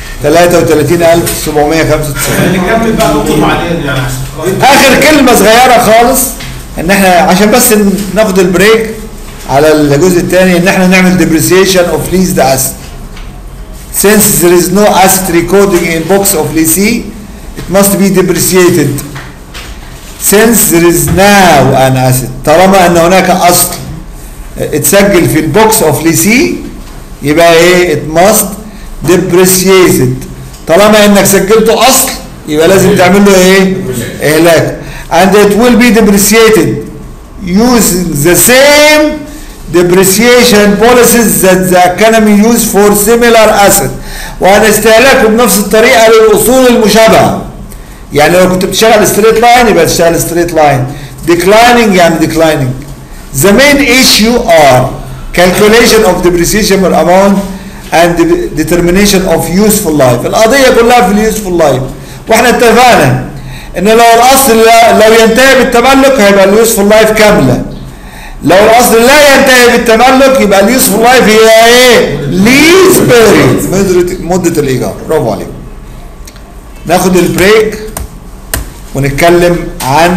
A: 33795
B: نكمل بقى نقطه بعدين يعني عشان خلاص
A: اخر كلمه صغيره خالص ان احنا عشان بس ناخد البريك على الجزء الثاني ان احنا نعمل depreciation of leased asset since there is no asset recording in books of leasee it must be depreciated since there is now an asset طالما ان هناك اصل اتسجل في البوكس اوف ليسي يبقى ايه it must depreciated طالما انك سجلته اصل يبقى لازم تعمل له ايه اهلاك and it will be depreciated using the same depreciation policies that the economy use for similar asset وهنستهلكه بنفس الطريقه للاصول المشابهه يعني لو كنت بتشتغل ستريت لاين يبقى تشتغل ستريت لاين declining يعني declining the main issue are calculation of depreciation amount and de- determination of useful life القضيه كلها في اليوسفول لايف واحنا اتفقنا ان لو الاصل لا- لو ينتهي بالتملك هيبقى اليوسفول لايف كامله لو الاصل لا ينتهي بالتملك يبقى اليوسفول لايف هي ايه ليز بيريد مدة مدة الايجار برافو عليك ناخد البريك ونتكلم عن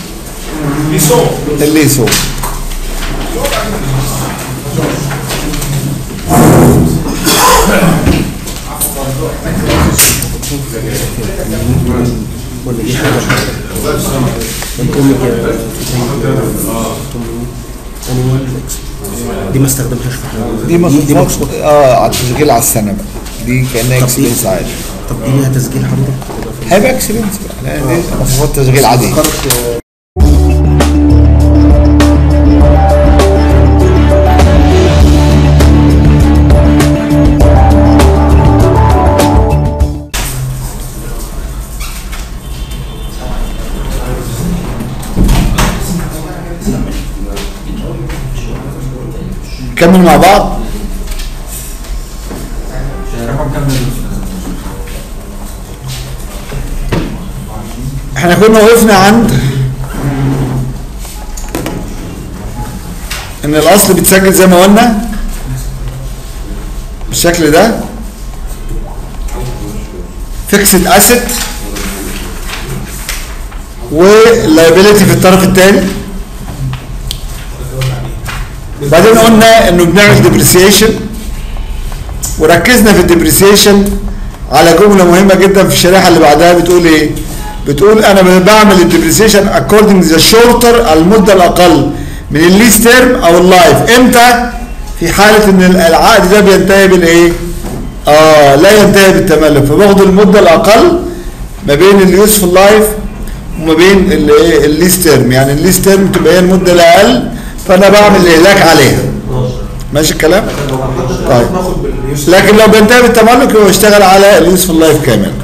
A: الليسو
E: دي ما استخدمهاش في حاجه
A: دي مقصود
E: دي مقصود
A: اه على التسجيل على السنه بقى دي كانها
E: طب
A: اكسبيرينس
E: دي-
A: عادي
E: طب دي ليها تسجيل حضرتك
A: هيبقى اكسبيرينس بقى لا، دي مواصفات تشغيل عاديه نكمل مع بعض
D: رقم كام ده؟
A: احنا كنا وقفنا عند ان الاصل بيتسجل زي ما قلنا بالشكل ده فيكسد اسيت واللايبيليتي في الطرف الثاني بعدين قلنا انه بنعمل ديبريسيشن وركزنا في الديبريسيشن على جمله مهمه جدا في الشريحه اللي بعدها بتقول ايه؟ بتقول انا بعمل الديبريسيشن اكوردنج ذا شورتر المده الاقل من الليز تيرم او اللايف امتى؟ في حاله ان العقد ده بينتهي بالايه؟ اه لا ينتهي بالتملك فباخد المده الاقل ما بين اليوسفول لايف وما بين الايه الليز تيرم يعني الليز تيرم تبقى هي المده الاقل فانا بعمل الاهلاك عليها ماشي الكلام؟ طيب
E: ناخد باليوسف
A: لكن لو بينتهي بالتملك يبقى اشتغل على اليوسفول لايف كامل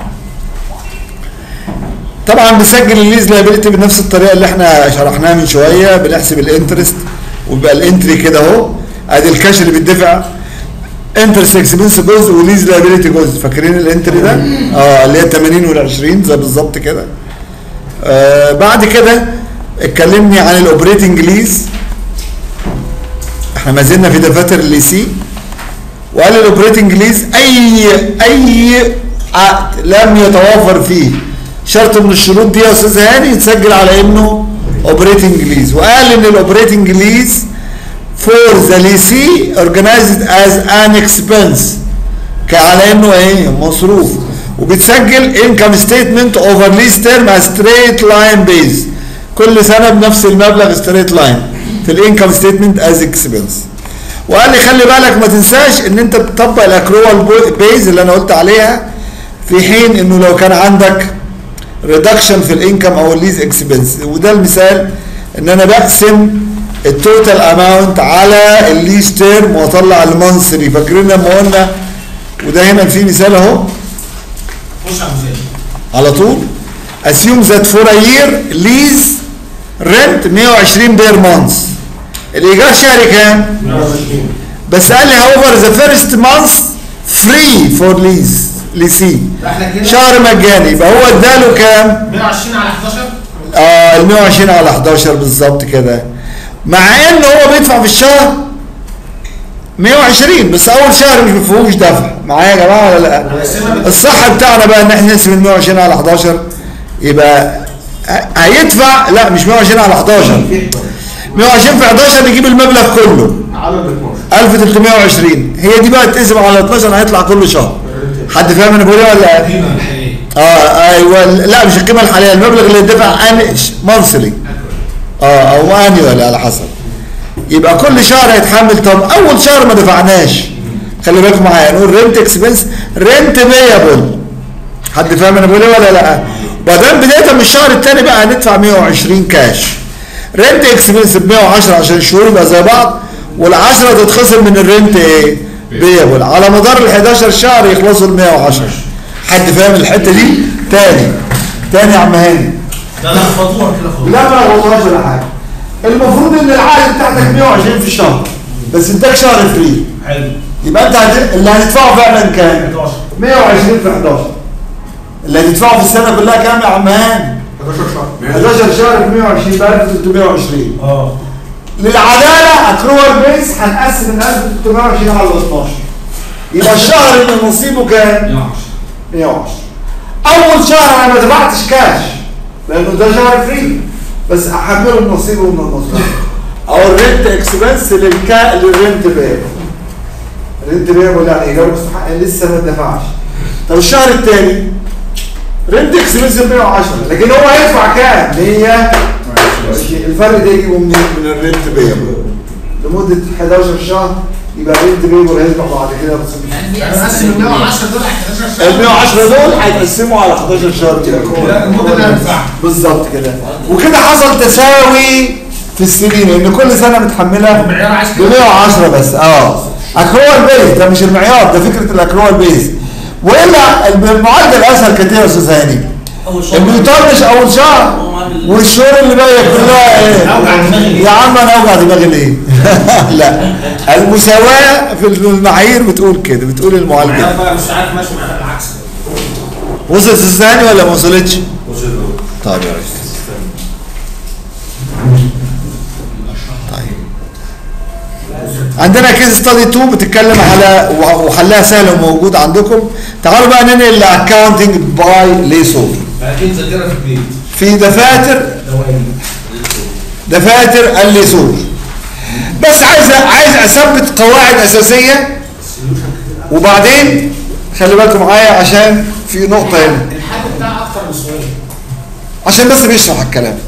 A: طبعا بنسجل الليز لايبيلتي بنفس الطريقه اللي احنا شرحناها من شويه بنحسب الانترست ويبقى الانتري كده اهو ادي الكاش اللي بيدفع انترست اكسبنس جزء وليز لايبيلتي جزء فاكرين الانتري ده؟ اه اللي هي 80 وال 20 زي بالظبط كده آه بعد كده اتكلمني عن الاوبريتنج ليز احنا ما زلنا في دفاتر الليسي وقال الاوبريتنج ليز اي اي عقد لم يتوافر فيه شرط من الشروط دي يا استاذ هاني يتسجل على انه اوبريتنج ليز وقال ان الاوبريتنج ليز فور ذا ليسي organized as an expense على انه ايه مصروف وبتسجل income statement over lease term as straight line base كل سنه بنفس المبلغ straight line في الانكم ستيتمنت از اكسبنس وقال لي خلي بالك ما تنساش ان انت بتطبق الاكروال بيز اللي انا قلت عليها في حين انه لو كان عندك ريدكشن في الانكم او الليز اكسبنس وده المثال ان انا بقسم التوتال اماونت على الليز تيرم واطلع المنصري فاكرين لما قلنا وده هنا في مثال اهو
B: خش على المثال
A: على طول assume that for a year lease rent 120 بير مانث الايجار شهري كام؟ بس قال لي however the first month free for lease ليسي
B: احنا كده
A: شهر مجاني يبقى هو اداله كام؟
B: 120 على 11
A: اه ال 120 على 11 بالظبط كده مع ان هو بيدفع في الشهر 120 بس اول شهر مش بيفيهوش دفع معايا يا جماعه ولا لا؟ الصح بتاعنا بقى ان احنا نقسم ال 120 على 11 يبقى ه- هيدفع لا مش 120 على 11 120 في 11 نجيب المبلغ كله
F: عدد 12
A: 1320 هي دي بقى تقسم على 12 هيطلع كل شهر حد فاهم انا بقول ايه ولا لا؟
G: القيمه الحقيقيه
A: اه ايوه لا مش القيمه الحاليه المبلغ اللي يدفع مانثلي اه او انيوال على حسب يبقى كل شهر هيتحمل طب اول شهر ما دفعناش خلي بالكم معايا نقول رنت اكسبنس رنت بيبل حد فاهم انا بقول ايه ولا لا وبعدين بدايه من الشهر الثاني بقى هندفع 120 كاش رنت اكسبنس ب 110 عشان الشهور يبقى زي بعض وال10 تتخصم من الرنت ايه بيبل على مدار ال 11 شهر يخلصوا ال 110 حد فاهم الحته دي تاني تاني يا عم هاني
B: ده انا فاتوره كده خلاص
A: لا ما والله ولا حاجه المفروض ان العقد بتاعتك 120 في الشهر بس اداك شهر فري
B: حلو
A: يبقى انت هت... اللي هتدفعه فعلا كام
B: 11
A: 120 في 11 اللي هتدفعه في السنه كلها كام يا عم هاني
F: 11 شهر
A: 11 شهر في 120 ب 1320
B: اه
A: للعداله اكروال بيس هنقسم ال 1320 على 12 يبقى الشهر اللي نصيبه كام 110 اول شهر انا ما دفعتش كاش لانه ده شهر فري بس احمله بنصيبه من المصروف او الرنت اكسبنس للكا للرنت بيبل الرنت بيبل يعني ايجار مستحق لسه ما اتدفعش طب الشهر الثاني رنت اكسبنس ب 110 لكن هو هيدفع كام 100 الفرق ده يجيبه منين من الرنت بيبل لمده 11 شهر يبقى رينت بيبر هيطلع بعد كده بس
B: انا قسم ال 110 دول على 11 شهر
A: ال 110 دول هيتقسموا على 11 شهر كده
B: لا، المدة اللي هتدفعها.
A: بالظبط كده وكده حصل تساوي في السنين ان كل سنه متحمله
B: المعيار عايز
A: ب 110 بس اه اكروال بيز ده مش المعيار ده فكره الاكروال بيز والا المعالجه الاسهل كانت ايه يا استاذ هاني؟
E: اول شهر
A: انه يطنش اول شهر والشهور اللي باقيه كلها ايه؟
B: أوجع دماغي.
A: يا عم انا اوجع دماغي ليه؟ لا المساواه في المعايير بتقول كده بتقول المعالجه
B: المعيار بقى مش عارف ماشي معانا العكس
A: وصلت استاذ هاني ولا ما وصلتش؟ طيب يا ريس طيب عندنا كيس ستادي 2 بتتكلم على وحلها سهل وموجود عندكم تعالوا بقى ننقل لاكاونتنج باي ليسور
B: اكيد ذاكرها في البيت
A: في دفاتر
B: دوائي
A: دفاتر الليسور بس عايز عايز اثبت قواعد اساسيه وبعدين خلي بالكم معايا عشان في نقطه هنا
B: الحل بتاعها اكتر من سؤال
A: عشان بس بيشرح الكلام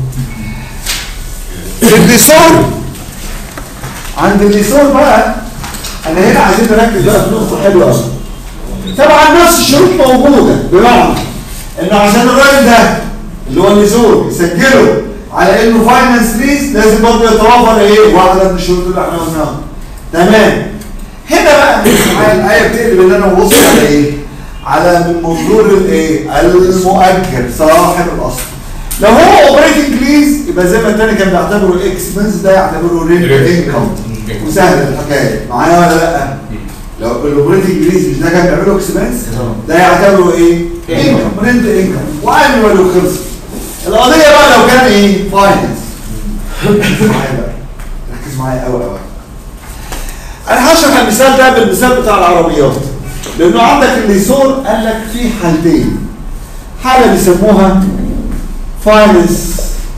A: الليسور عند الليسور بقى انا هنا عايزين نركز بقى في نقطه حلوه قوي طبعا نفس الشروط موجوده بمعنى انه عشان الراجل ده اللي هو الليسور يسجله على انه فاينانس ليز لازم برضه يتوافر ايه واحده من الشروط اللي احنا قلناها تمام هنا بقى معايا الايه بتقلب ان انا ببص على ايه على من منظور الايه المؤجر صاحب الاصل لو هو اوبريتنج ليز يبقى زي ما التاني كان بيعتبره اكسبنس ده يعتبره رينت انكم وسهل الحكايه معايا ولا لا لو الاوبريتنج ليز مش ده كان بيعمله اكسبنس ده يعتبره ايه انكم رينت انكم وعامل ولو خلص القضيه بقى لو كان ايه فاينانس ركز معايا بقى ركز معايا قوي قوي انا هشرح المثال ده بالمثال بتاع العربيات لانه عندك الليسور قال لك في حالتين حاله بيسموها فاينانس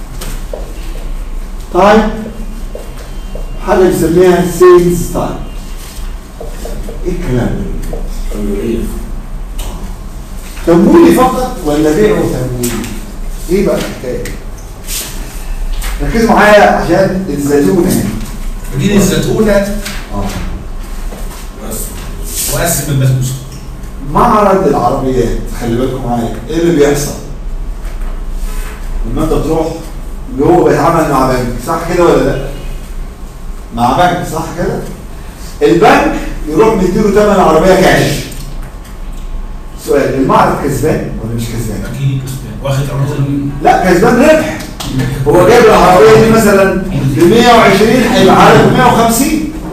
A: تايب حاجه بيسميها سيلز تايب ايه الكلام ده تمويلي فقط ولا بيع وتمويلي ايه بقى الحكايه ركزوا معايا عشان الزيتونه هنا
B: جيل الزيتونه
A: اه
B: وقسم البسبوسه
A: معرض العربيات خلي بالكم معايا ايه اللي بيحصل لما انت بتروح اللي هو بيتعامل مع بنك صح كده ولا لا مع بنك صح كده البنك يروح مديله ثمن العربيه كاش سؤال المعرض كسبان ولا مش كسبان
B: اكيد واخد رمضان
A: لا كسبان ربح هو جايب العربيه دي مثلا ب 120 هيبقى عارف 150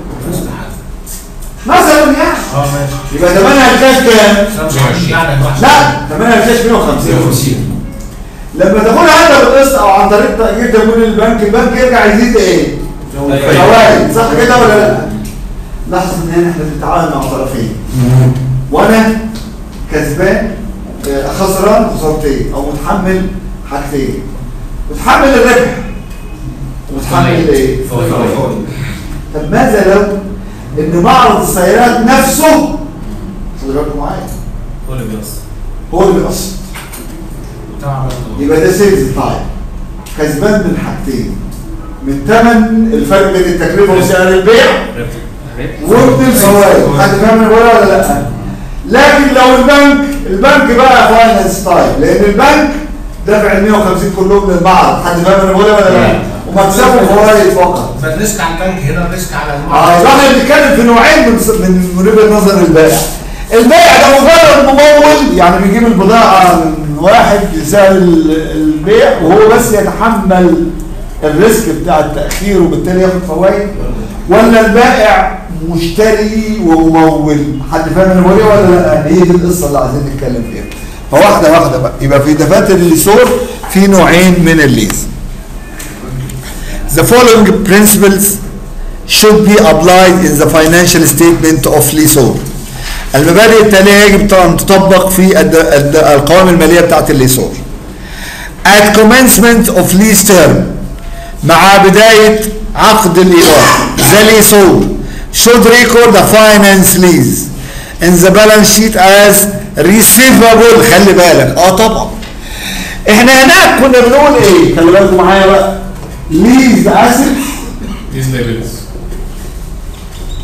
A: مثلا يعني
B: اه ماشي
A: يبقى ثمنها الكاش كام
B: 25 يعني واحد.
A: لا ثمنها الكاش 150 لما تاخدها انت بالقسط او عن طريق تأجير تمويل البنك البنك يرجع يزيد ايه؟ فوائد صح كده ولا لا؟ لاحظ ان هنا احنا بنتعامل مع طرفين وانا كسبان آه، خسران خسارتين او متحمل حاجتين متحمل الربح ومتحمل ايه؟ طب ماذا لو ان معرض السيارات نفسه خدوا بالكم معايا
B: هو اللي بيقص
A: هو اللي بيقسط
B: طبعا
A: يبقى ده سيلز تايم كسبان من حاجتين من ثمن الفرق بين التكلفه وسعر البيع ومن الفوائد حد فاهم انا بقولها ولا لا؟ لكن لو البنك البنك بقى فاينانس تايم لان البنك دافع ال 150 كلهم للمعرض حد فاهم انا بقولها ولا لا؟ ومكسبه فوائد فقط
B: فالريسك على البنك هنا الريسك على
A: اه
B: المعرض
A: يبقى احنا بنتكلم في نوعين من من من وجهه نظر البائع. البائع ده مجرد ممول يعني بيجيب البضاعه من واحد لسعر ال- البيع وهو بس يتحمل الريسك بتاع التاخير وبالتالي ياخد فوائد ولا البائع مشتري وممول حد فاهم انا بقول ايه ولا لا هي دي القصه اللي عايزين نتكلم فيها فواحده واحده بقى يبقى في دفاتر الليسور في نوعين من الليز The following principles should be applied in the financial statement of lessor. المبادئ التالية يجب أن تطبق في الد- الد- القوائم المالية بتاعت الليسور. At commencement of lease term مع بداية عقد الإيجار the lessor should record a finance lease in the balance sheet as receivable خلي بالك اه طبعا احنا هناك كنا بنقول ايه خلي بالكم معايا بقى lease assets
G: These labels.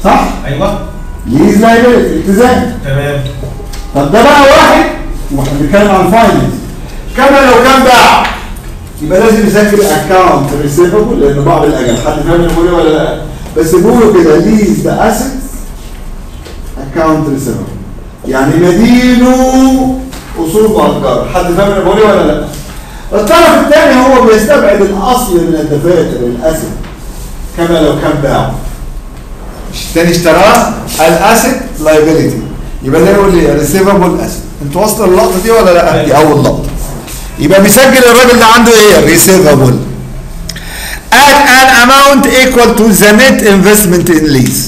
A: صح؟
B: ايوه
A: ليز لايبيلتي التزام
B: تمام
A: طب ده بقى واحد واحنا بنتكلم عن فاينانس كما لو كان باع يبقى لازم يسجل اكونت ريسيفبل لانه باع بالاجل حد فاهم اللي بقوله ولا لا بس بيقولوا كده ليز ذا اسيتس اكونت ريسيفبل يعني مدينه اصول واقدار حد فاهم اللي بقوله ولا لا الطرف الثاني هو بيستبعد الاصل من الدفاتر الاسيت كما لو كان باعه الثاني اشتراه الاسيت لايبيليتي يبقى ده يقول لي ريسيفبل اسيت انتوا واصله اللقطه دي ولا لا دي اول لقطه يبقى بيسجل الراجل ده عنده ايه ريسيفبل at an amount equal to the net investment in lease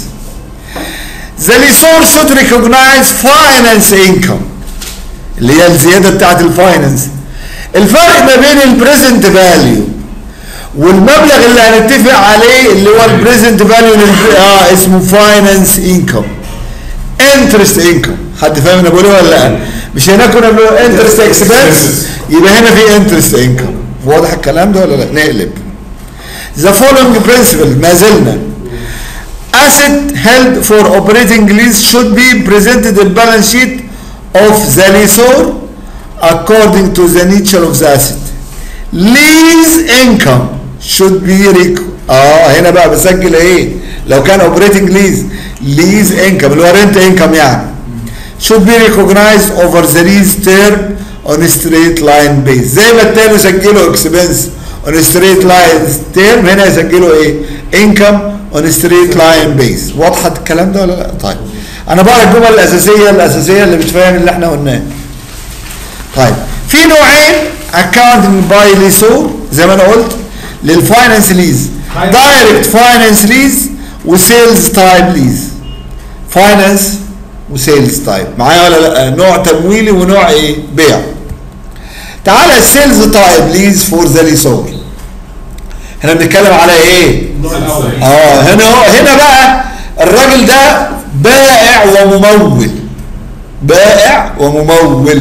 A: the lessor should recognize finance income اللي هي الزياده بتاعت الفاينانس الفرق ما بين البريزنت فاليو والمبلغ اللي هنتفق عليه اللي هو البريزنت فاليو اه اسمه فاينانس انكم انترست انكم حد فاهم انا بقول ايه ولا لا مش هنا كنا بنقول انترست اكسبنس يبقى هنا في انترست انكم واضح الكلام ده ولا لا نقلب the following principle ما زلنا asset held for operating lease should be presented in balance sheet of the lessor according to the nature of the asset lease income should be rec اه هنا بقى بسجل ايه لو كان operating lease lease income اللي هو rent income يعني should be recognized over the lease term on a straight line base زي ما التاني يسجله expense on a straight line term هنا يسجله ايه income on a straight line base واضحة الكلام ده ولا لا طيب انا بقرا الجمل الاساسية الاساسية اللي بتفهم اللي احنا قلناه طيب في نوعين accounting by lessor زي ما انا قلت للفاينانس ليز دايركت فاينانس ليز وسيلز تايب ليز فاينانس وسيلز تايب معايا ولا لا نوع تمويلي ونوع ايه بيع تعالى السيلز تايب ليز فور ذا ليسور هنا بنتكلم على ايه اه هنا هو هنا بقى الراجل ده بائع وممول بائع وممول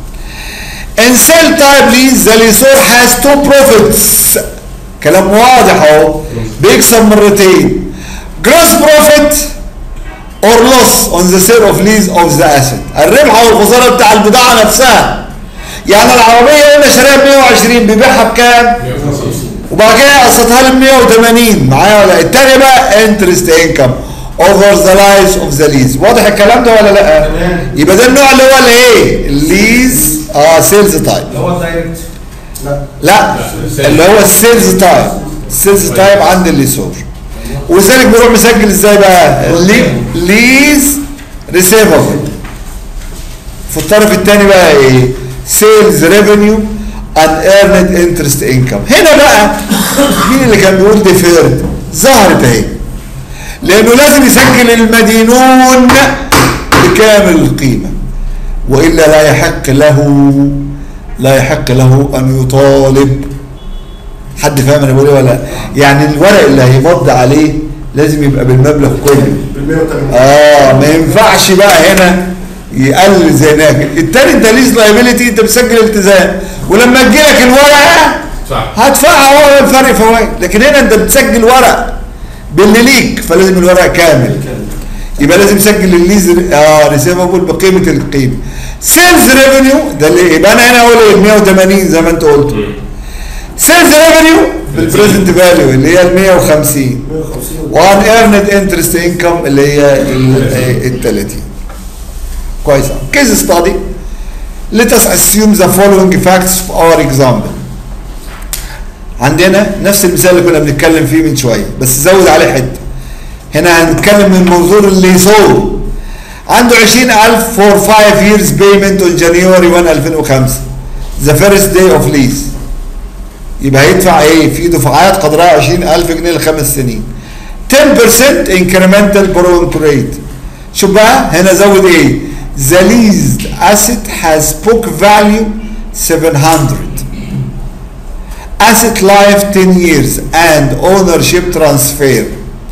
A: In sell type lease the lessor has two profits كلام واضح اهو بيكسب مرتين gross profit or loss on the sale of lease of the asset الربح والخساره بتاع البضاعه نفسها يعني العربيه قلنا شاريها ب 120 بيبيعها بكام؟ وبعد كده قسطها لي ب 180 معايا ولا التاني بقى انترست انكم اوفر ذا لايف اوف ذا ليز واضح الكلام ده ولا لا؟ يبقى ده النوع اللي هو الايه؟ الليز اه سيلز تايب
B: اللي هو الدايركت
A: لا اللي هو السيلز تايب السيلز تايب عند الليسور وذلك بيروح مسجل ازاي بقى لي- ليز ريسيفبل في الطرف الثاني بقى ايه سيلز ريفينيو ان ايرند انترست انكم هنا بقى مين اللي كان بيقول ديفيرد ظهرت اهي لانه لازم يسجل المدينون بكامل القيمه والا لا يحق له لا يحق له ان يطالب حد فاهم انا بقول ايه ولا لا؟ يعني الورق اللي هيمض عليه لازم يبقى بالمبلغ كله
F: بال 180
A: اه ما ينفعش بقى هنا يقلل زي هناك التاني انت ليز لايبيليتي انت بتسجل التزام ولما تجيلك الورقه
G: صح
A: هدفعها هو الفرق فوائد لكن هنا انت بتسجل ورق باللي ليك فلازم الورق كامل يبقى لازم يسجل الليز اه ريسيفبل بقيمه القيمه سيلز ريفينيو ده اللي يبقى انا هنا اقول ايه 180 زي ما انت قلت سيلز ريفينيو بالبريزنت فاليو اللي هي ال 150
F: 150
A: وان ايرند انترست انكم اللي هي ال 30 كويس كيس ستادي let us assume the following facts for our example عندنا نفس المثال اللي كنا بنتكلم فيه من شويه بس زود عليه حته هنا هنتكلم من منظور اللي يصور عنده 20000 for 5 years payment on January 1 2005 the first day of lease يبقى هيدفع ايه في دفعات قدرها 20000 جنيه لخمس سنين 10% incremental borrowing rate شوف بقى هنا زود ايه the leased asset has book value 700 asset life 10 years and ownership transfer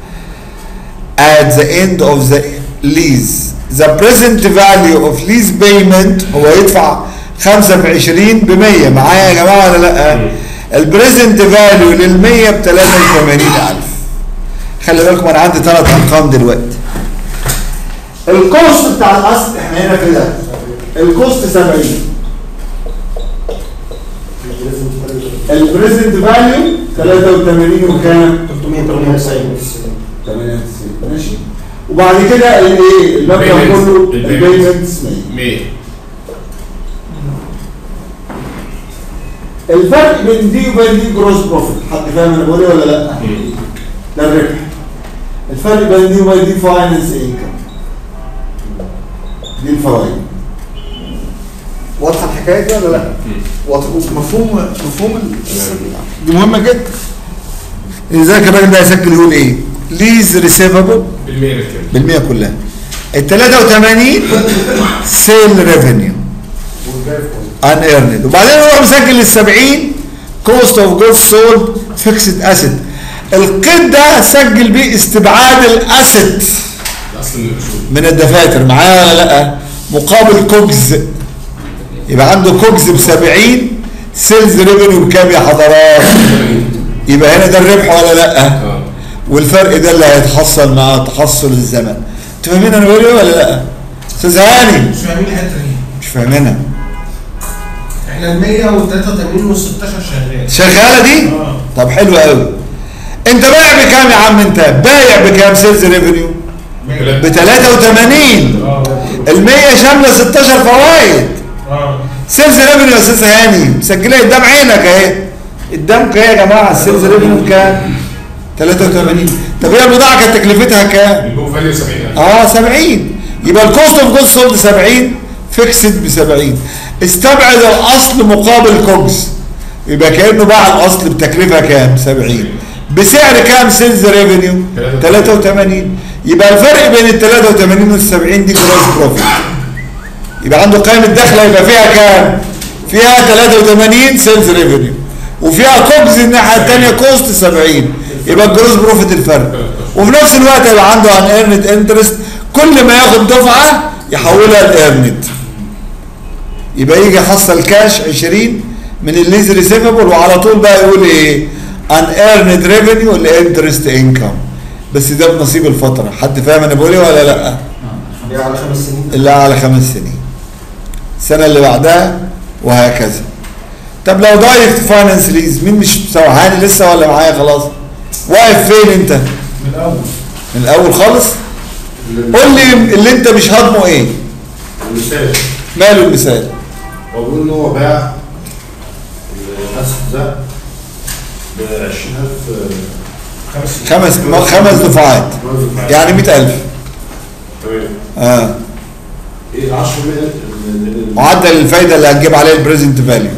A: at the end of the lease the present value of lease payment هو يدفع 25 ب 100 معايا يا جماعه ولا لا البريزنت فاليو لل 100 ب 83000 خلي بالكم انا عندي ثلاث ارقام دلوقتي الكوست بتاع الاصل احنا هنا كده الكوست 70 البريزنت فاليو 83 وكام
E: 398
A: 98 ماشي وبعد كده الايه المبلغ
G: Payments.
A: كله
G: الpayments.
A: البيمنتس 100
G: 100
A: الفرق بين دي وبين دي جروس بروفيت حد فاهم انا بقول ايه ولا لا ده الربح الفرق بين دي وبين دي فاينانس انكم دي الفوائد واضحه الحكايه دي ولا لا واضح مفهوم مفهوم القصة دي؟ دي مهمه جدا لذلك الراجل ده هيسجل يقول ايه ليز ريسيفبل
G: بالمية بالكامل
A: بالمية كلها ال 83 سيل ريفينيو ان ايرند وبعدين هو مسجل ال 70 كوست اوف جودز سولد فيكسد اسيد القيد ده سجل بيه استبعاد الاسيد
G: اصل من الاصول
A: من الدفاتر معايا ولا لا مقابل كوجز يبقى عنده كوجز ب 70 سيلز ريفينيو بكام يا حضرات يبقى هنا ده الربح ولا لا
G: اه
A: والفرق ده اللي هيتحصل مع تحصل الزمن انتوا فاهمين انا بقول ايه ولا لا استاذ هاني
B: مش فاهمين الحته دي
A: مش فاهمينها
B: احنا ال 100 وال 83 وال 16 شغال
A: شغاله دي
B: اه
A: طب حلو قوي انت بايع بكام يا عم انت بايع بكام سيلز ريفينيو ب 83
B: اه
A: ال 100 شامله 16 فوائد
B: اه
A: سيلز ريفينيو يا استاذ هاني مسجلها قدام عينك اهي قدامك اهي يا جماعه السيلز ريفينيو كام 83 طب هي البضاعه كانت تكلفتها كام
G: البوك فاليو 70000
A: اه 70 يبقى الكوست اوف جودز سولد 70 فيكسد ب 70 استبعد الاصل مقابل كوجز يبقى كانه باع الاصل بتكلفه كام 70 بسعر كام سيلز ريفينيو 83 يبقى الفرق بين ال 83 وال 70 دي جروس بروفيت يبقى عنده قائمه دخله يبقى فيها كام فيها 83 سيلز ريفينيو وفيها كوجز الناحيه الثانيه كوست 70 يبقى الجروس بروفيت الفرق وفي نفس الوقت يبقى عنده ان ايرند انترست كل ما ياخد دفعه يحولها لايرند يبقى يجي يحصل كاش 20 من الليز ريسيفبل وعلى طول بقى يقول ايه ان ايرند ريفينيو الانترست انكم بس ده بنصيب الفتره حد فاهم انا بقول ايه ولا لا
E: يعني على خمس سنين
A: اللي على خمس سنين السنه اللي بعدها وهكذا طب لو دايركت فاينانس ليز مين مش سوحاني لسه ولا معايا خلاص واقف فين انت
B: من الاول
A: من الاول خالص قول لي اللي انت مش هضمه ايه
F: المثال
A: ماله المثال
F: هو بيقول ان هو باع الاسهم ده ب 20000
B: خمس
A: خمس ما- خمس دفعات يعني 100000
F: تمام
A: اه
F: ايه 10 من ال-
A: معدل الفايده اللي هتجيب عليه البريزنت فاليو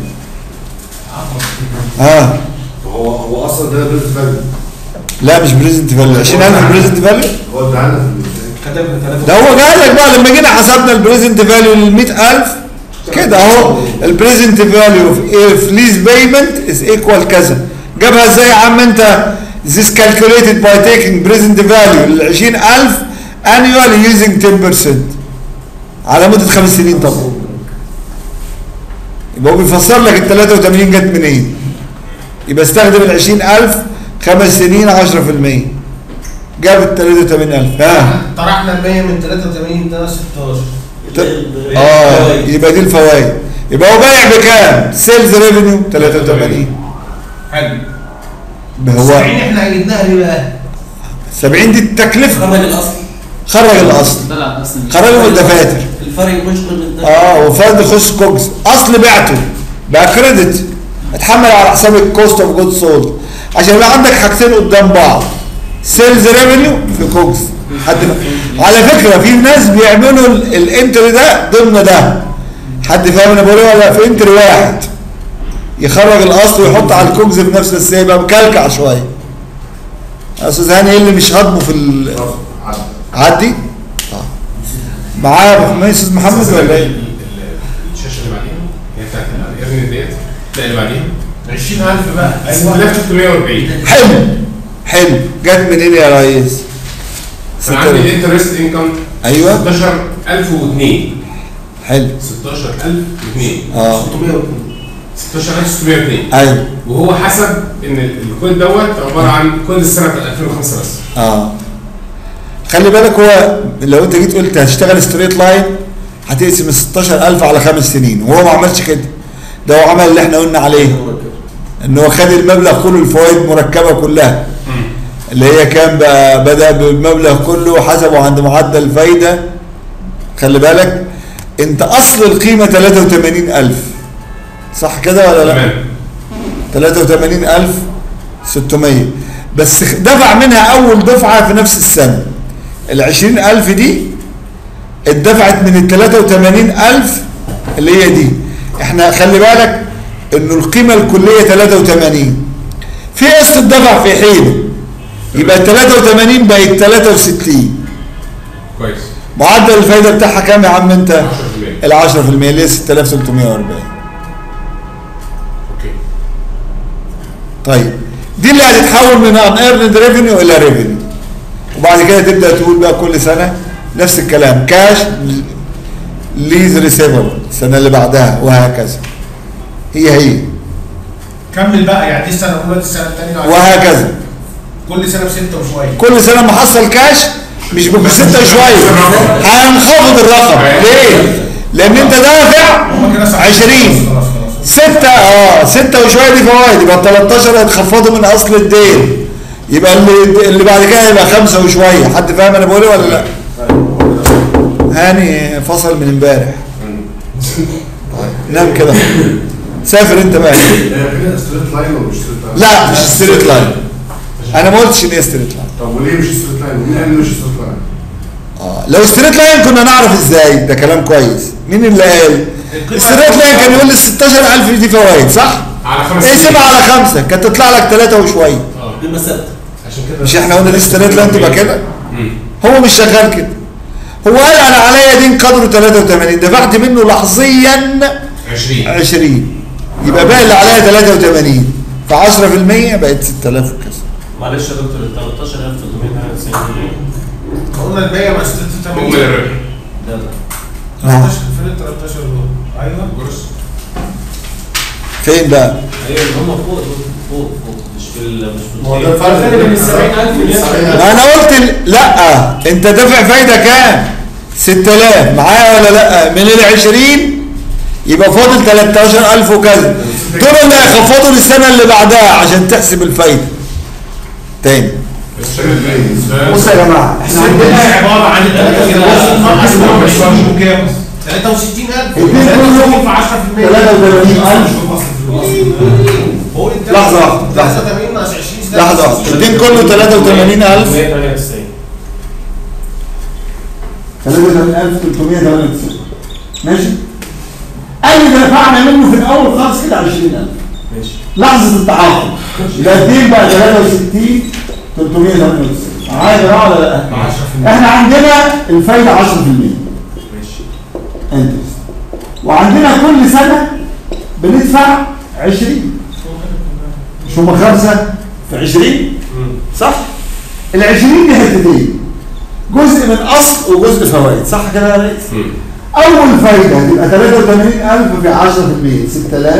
A: اه
F: هو هو اصلا ده بيزنس فاليو
A: لا مش بريزنت فاليو 20000 بريزنت فاليو
F: هو ادعانا في المثال
E: كتبنا ثلاثة
A: ده هو قال لك بقى لما جينا حسبنا البريزنت فاليو لل 100000 كده اهو البريزنت فاليو في ليز بيمنت از ايكوال كذا جابها ازاي يا عم انت this calculated by taking present value لل 20000 annually using 10% على مدة خمس سنين طبعا يبقى هو بيفسر لك ال 83 جت منين يبقى استخدم ال 20000 خمس سنين 10% جاب ال 83000 ها
B: طرحنا ال 100 من 83 ده 16
A: اه يبقى دي الفوائد يبقى هو بايع بكام سيلز ريفينيو 83
B: حلو
A: هو
B: 70 احنا جبناها ليه بقى؟
A: 70 دي التكلفه
H: خرج الاصل
A: خرج الاصل
C: طلع اصلا
A: خرجوا الدفاتر
H: الفرق يخش من ده
A: اه وفرد يخش كوجز اصل بعته بقى كريدت اتحمل على حساب الكوست اوف جود سولد عشان يبقى عندك حاجتين قدام بعض سيلز ريفينيو في كوجز حد على فكره في ناس بيعملوا ال- الانتري ده ضمن ده حد فاهم انا بقول ايه ولا في انتري واحد يخرج الاصل ويحط على الكوجز في نفس السيبه يبقى مكلكع شويه يا استاذ هاني ايه اللي مش هضمه في ال- عدي اه معاه ما استاذ محمد ولا ايه
G: الشاشه اللي بعديها هي بتاعت الايرن ديت لا اللي بعديها
B: 20000 بقى
G: 6340
A: حلو حلو جت منين يا ريس
G: انا عندي الانترست انكم
A: ايوه
G: 16002
A: حلو
G: 16002
A: اه
G: 16602
A: ايوه
G: وهو حسب ان الكود دوت عباره عن كود السنه بتاعت 2005 بس
A: اه خلي بالك هو لو انت جيت قلت هتشتغل ستريت لاين هتقسم ال 16000 على خمس سنين وهو ما عملش كده ده هو عمل اللي احنا قلنا عليه ان هو خد المبلغ كله الفوائد مركبه كلها اللي هي كان بقى بدا بالمبلغ كله وحسبه عند معدل الفايده خلي بالك انت اصل القيمه 83000 صح كده ولا لا؟
G: تمام
A: 83600 بس دفع منها اول دفعه في نفس السنه ال 20000 دي اتدفعت من ال 83000 اللي هي دي احنا خلي بالك انه القيمه الكليه 83 في قسط اتدفع في حينه يبقى ال 83 بقت 63
G: كويس
A: معدل الفايده بتاعها كام يا عم انت؟
G: 10%
A: ال 10% اللي هي 6340
G: اوكي
A: طيب دي اللي هتتحول من ان ايرند ريفينيو الى ريفينيو وبعد كده تبدا تقول بقى كل سنه نفس الكلام كاش ليز ريسيفبل السنه اللي بعدها وهكذا هي هي
B: كمل بقى يعني دي السنه الاولى دي السنه الثانيه
A: وهكذا
B: كل سنه بسته وشويه
A: كل سنه ما حصل كاش مش بستة شويه هينخفض الرقم ليه؟ لان انت دافع
B: هم كده صح
A: 20
B: خلاص خلاص
A: ستة اه ستة وشوية دي فوائد يبقى 13 هيتخفضوا من اصل الدين يبقى اللي اللي بعد كده يبقى خمسة وشوية حد فاهم انا بقول إيه ولا لا؟ هاني فصل من امبارح نام كده سافر انت بقى
F: هي كده ستريت لاين ولا مش ستريت لاين؟
A: لا مش ستريت لاين انا ما قلتش ان هي ستريت لاين
F: طب وليه مش ستريت لاين؟ ومين قال إنه مش ستريت لاين؟
A: اه لو ستريت لاين كنا نعرف ازاي ده كلام كويس مين اللي قال ستريت لاين كان يقول لي 16000 دي فوائد صح
G: على خمس
A: اقسمها على خمسة كانت تطلع لك ثلاثة وشوية
H: قيمة ثابتة
F: عشان كده
A: مش احنا قلنا دي ستريت لاين تبقى كده
G: مم.
A: هو مش شغال كده هو قال انا عليا دين قدره 83 دفعت منه لحظيا
G: 20
A: 20 يبقى باقي اللي عليا 83 ف 10% بقت 6000 وكذا
H: معلش يا دكتور ال 13398 جنيه
B: قلنا الباقي بقى 86
G: مجمل الربح
H: ده ده
B: 13 في ال 13 دول ايوه
G: جرس
A: فين بقى؟
H: ايوه اللي هم فوق دول فوق فوق مش في ال مش في
F: هو ده
H: الفيل.
F: الفرق
D: بين ال 70000
F: بين
D: اللي
F: 70000
A: ما انا قلت ال- لا انت دافع فايده كام 6000 معايا ولا لا من ال 20 يبقى فاضل 13000 وكذا دول اللي هيخفضوا للسنه اللي بعدها عشان تحسب الفايده تاني بصوا يا جماعه احنا
B: ده
A: عندنا
B: عباره عن
A: اتنين
B: 63 وكام 63000
A: كلهم
B: في 10%
A: 83000
B: بقول انت
A: لحظة واحدة، لحظة.
B: 83 ناقص 20
A: لحظه واحده الدين كله 83000
H: 198
A: 33398 ماشي قال لي دفعنا منه في الاول خالص كده 20000
H: ماشي
A: لحظه التعاقد يبقى الدين بقى 63 398 معايا يا جماعه ولا لا؟ احنا عندنا الفايده 10%
H: ماشي
A: انترست وعندنا كل سنه بندفع 20 مش هم خمسه في 20 صح؟ ال 20 دي حتتين جزء من اصل وجزء فوائد صح كده يا ريس؟
G: مم.
A: اول فايده هتبقى 83000 في 10%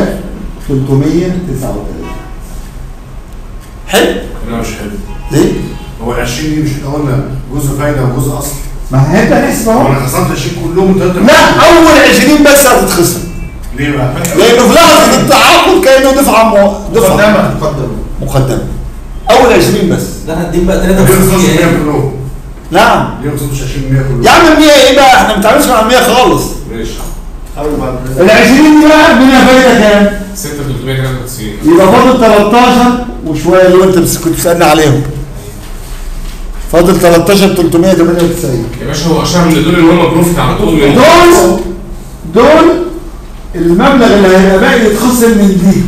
A: 6339 حلو
F: لا مش حلو
A: ليه؟
F: هو ال 20 دي مش احنا قلنا جزء فايده وجزء اصل
A: ما هيبقى نحسب
F: هو
A: اهو
F: انا خصمت 20 كلهم 3
A: لا اول 20 بس هتتخصم
F: ليه بقى؟
A: لانه في لحظه التعاقد كانه دفعه م- دفعه
B: مقدمه
A: مقدمه اول 20 بس
H: ده هديك بقى
F: ليه
H: 63
F: خصمت 100
H: ايه
F: كلهم؟
A: نعم
F: ليه ما خصمتش 20 100 كلهم؟
A: يا عم 100 ايه بقى احنا ما بنتعاملش مع 100 خالص
F: ماشي حاول بعد كده
A: ال 20 دي بقى منها فايده كام؟
G: 6393
A: يبقى فاضل 13 وشويه اللي انت بس كنت بتسالني عليهم فاضل 13 398
G: يا باشا هو اشار ان دول ان هم بروفيت على طول من
A: دول دول المبلغ اللي هيبقى باقي يتخصم من دي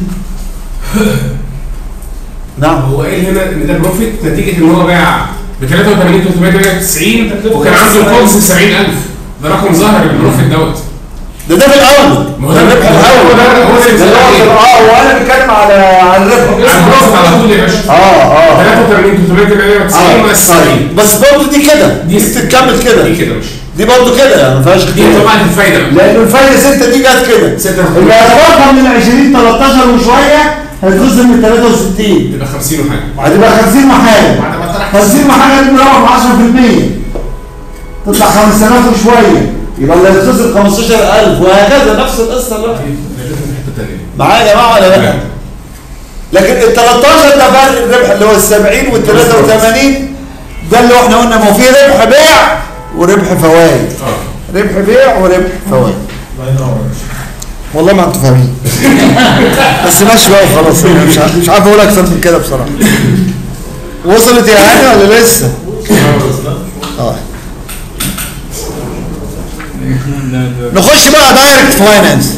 A: نعم
G: هو قايل هنا ان ده بروفيت نتيجه ان هو باع ب 83 وكان عنده الكونس 70000 ده رقم ظاهر البروفيت دوت
A: ده ده في الاول
G: ما هو
A: ده
G: ده
A: الربح
G: هو ده-
A: الاول
G: هو ده
A: ده
G: اللي
A: هو- اه وانا بتكلم على على الربح
G: على البروفيت على طول يا باشا
A: اه اه
G: 83 398 ناقص 70
A: بس برضه دي كده
G: دي-
A: دي بتتكمل
G: دي
A: كده
G: كده مش
A: دي برضه كده يعني ما فيهاش
G: دي
A: اختلاف
G: طبعا الفايده بقى
A: لان الفايده 6 دي جت كده
G: ستة
A: اللي هتبقى من 20 13 وشويه هيتخصم من 63
G: تبقى 50 وحاجه
A: هتبقى 50 محاله
B: بعد ما طرح
A: 50 محاله دي بنروح ب 10% تطلع 5000 وشويه يبقى اللي يخسر 15000 وهكذا نفس القصه بقى معايا يا جماعه ولا لا؟ لكن ال 13 ده فرق الربح اللي هو ال 70 وال 83 ده اللي احنا قلنا ما هو فيه ربح بيع وربح فوائد ربح بيع وربح فوائد
F: الله ينور
A: والله ما انتوا فاهمين بس ماشي بقى وخلاص أنا مش عارف مش عارف اقول اكتر من كده بصراحه وصلت يا هاني ولا لسه؟ اه نخش بقى دايركت فاينانس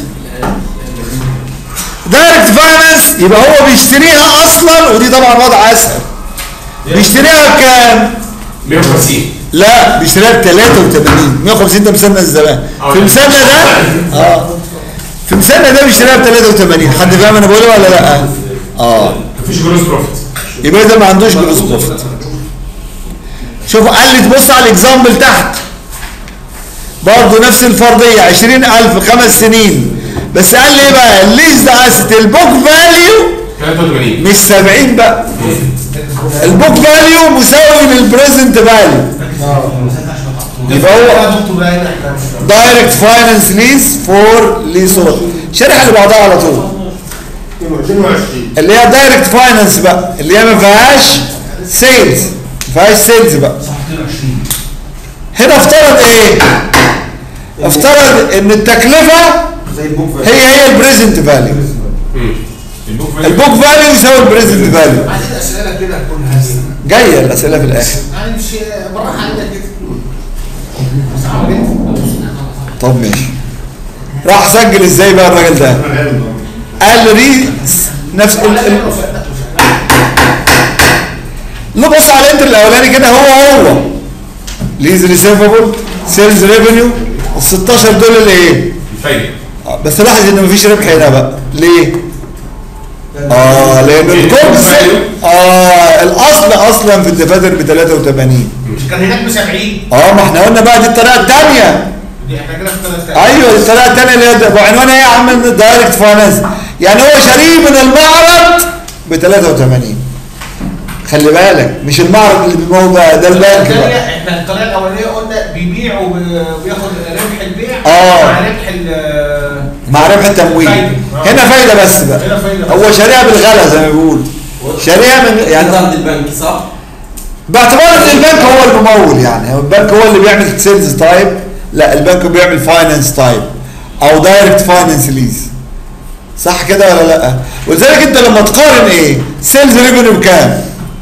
A: دايركت فاينانس يبقى هو بيشتريها اصلا ودي طبعا وضع اسهل بيشتريها بكام؟
G: 150
A: لا بيشتريها ب 83 150 ده مسنة الزمان في مسنة ده اه في مسنة ده بيشتريها ب 83 حد فاهم انا بقول إيه ولا لا؟ اه
G: مفيش جروس بروفيت
A: يبقى ده ما عندوش جروس بروفيت شوف قال لي تبص على الاكزامبل تحت برضه نفس الفرضيه 20000 خمس سنين بس قال لي ايه بقى الليز ده اسيت البوك فاليو
G: 83
A: مش 70 بقى البوك فاليو مساوي للبريزنت فاليو يبقى هو
B: يا دكتور بقى هنا احنا مش
A: دايركت فاينانس ليز فور ليسور شرح اللي بعدها على طول
F: 22
A: اللي هي دايركت فاينانس بقى اللي هي ما فيهاش سيلز ما فيهاش سيلز بقى هنا افترض ايه افترض ان التكلفه
E: زي البوك
A: هي هي البريزنت فاليو
G: البوك فاليو
A: البوك فاليو يساوي البريزنت فاليو
B: عايزين اسئله كده تكون هزه
A: جايه الاسئله في الاخر
B: يعني مش بالراحه علينا كده
A: طب ماشي راح سجل ازاي بقى الراجل ده قال ري نفس ال... ال... لو بص على الانتر الاولاني كده هو هو ليز ريسيفبل سيلز ريفينيو ال 16 دول اللي ايه
G: الفايده
A: آه، بس لاحظ ان مفيش ربح هنا بقى ليه اه لان الكوبس اه الاصل اصلا في الدفاتر ب 83
B: مش كان هناك ب 70
A: اه ما احنا قلنا بقى دي الطريقه الثانيه
B: دي احنا كده في ثلاث
A: ايوه الطريقه الثانيه اللي هي وعنوانها ايه يا عم دايركت فاينانس يعني هو شاريه من المعرض ب 83 خلي بالك مش المعرض اللي بيبيعه بقى ده البنك
B: الثانية
A: بقى
B: احنا الطريقه الاولانيه قلنا بيبيع وبياخد ربح البيع
A: آه.
B: مع ربح ال
A: مع ربح التمويل
B: فايدة. آه.
A: هنا فايده بس بقى
B: هنا فايدة بس.
A: هو شاريها بالغلا زي ما بيقول شاريها من
H: يعني
A: يعني
H: عند البنك صح؟
A: باعتبار ان البنك هو الممول يعني هو البنك هو اللي بيعمل سيلز تايب لا البنك بيعمل فاينانس تايب او دايركت فاينانس ليز صح كده ولا لا ولذلك انت لما تقارن ايه سيلز ريفينيو بكام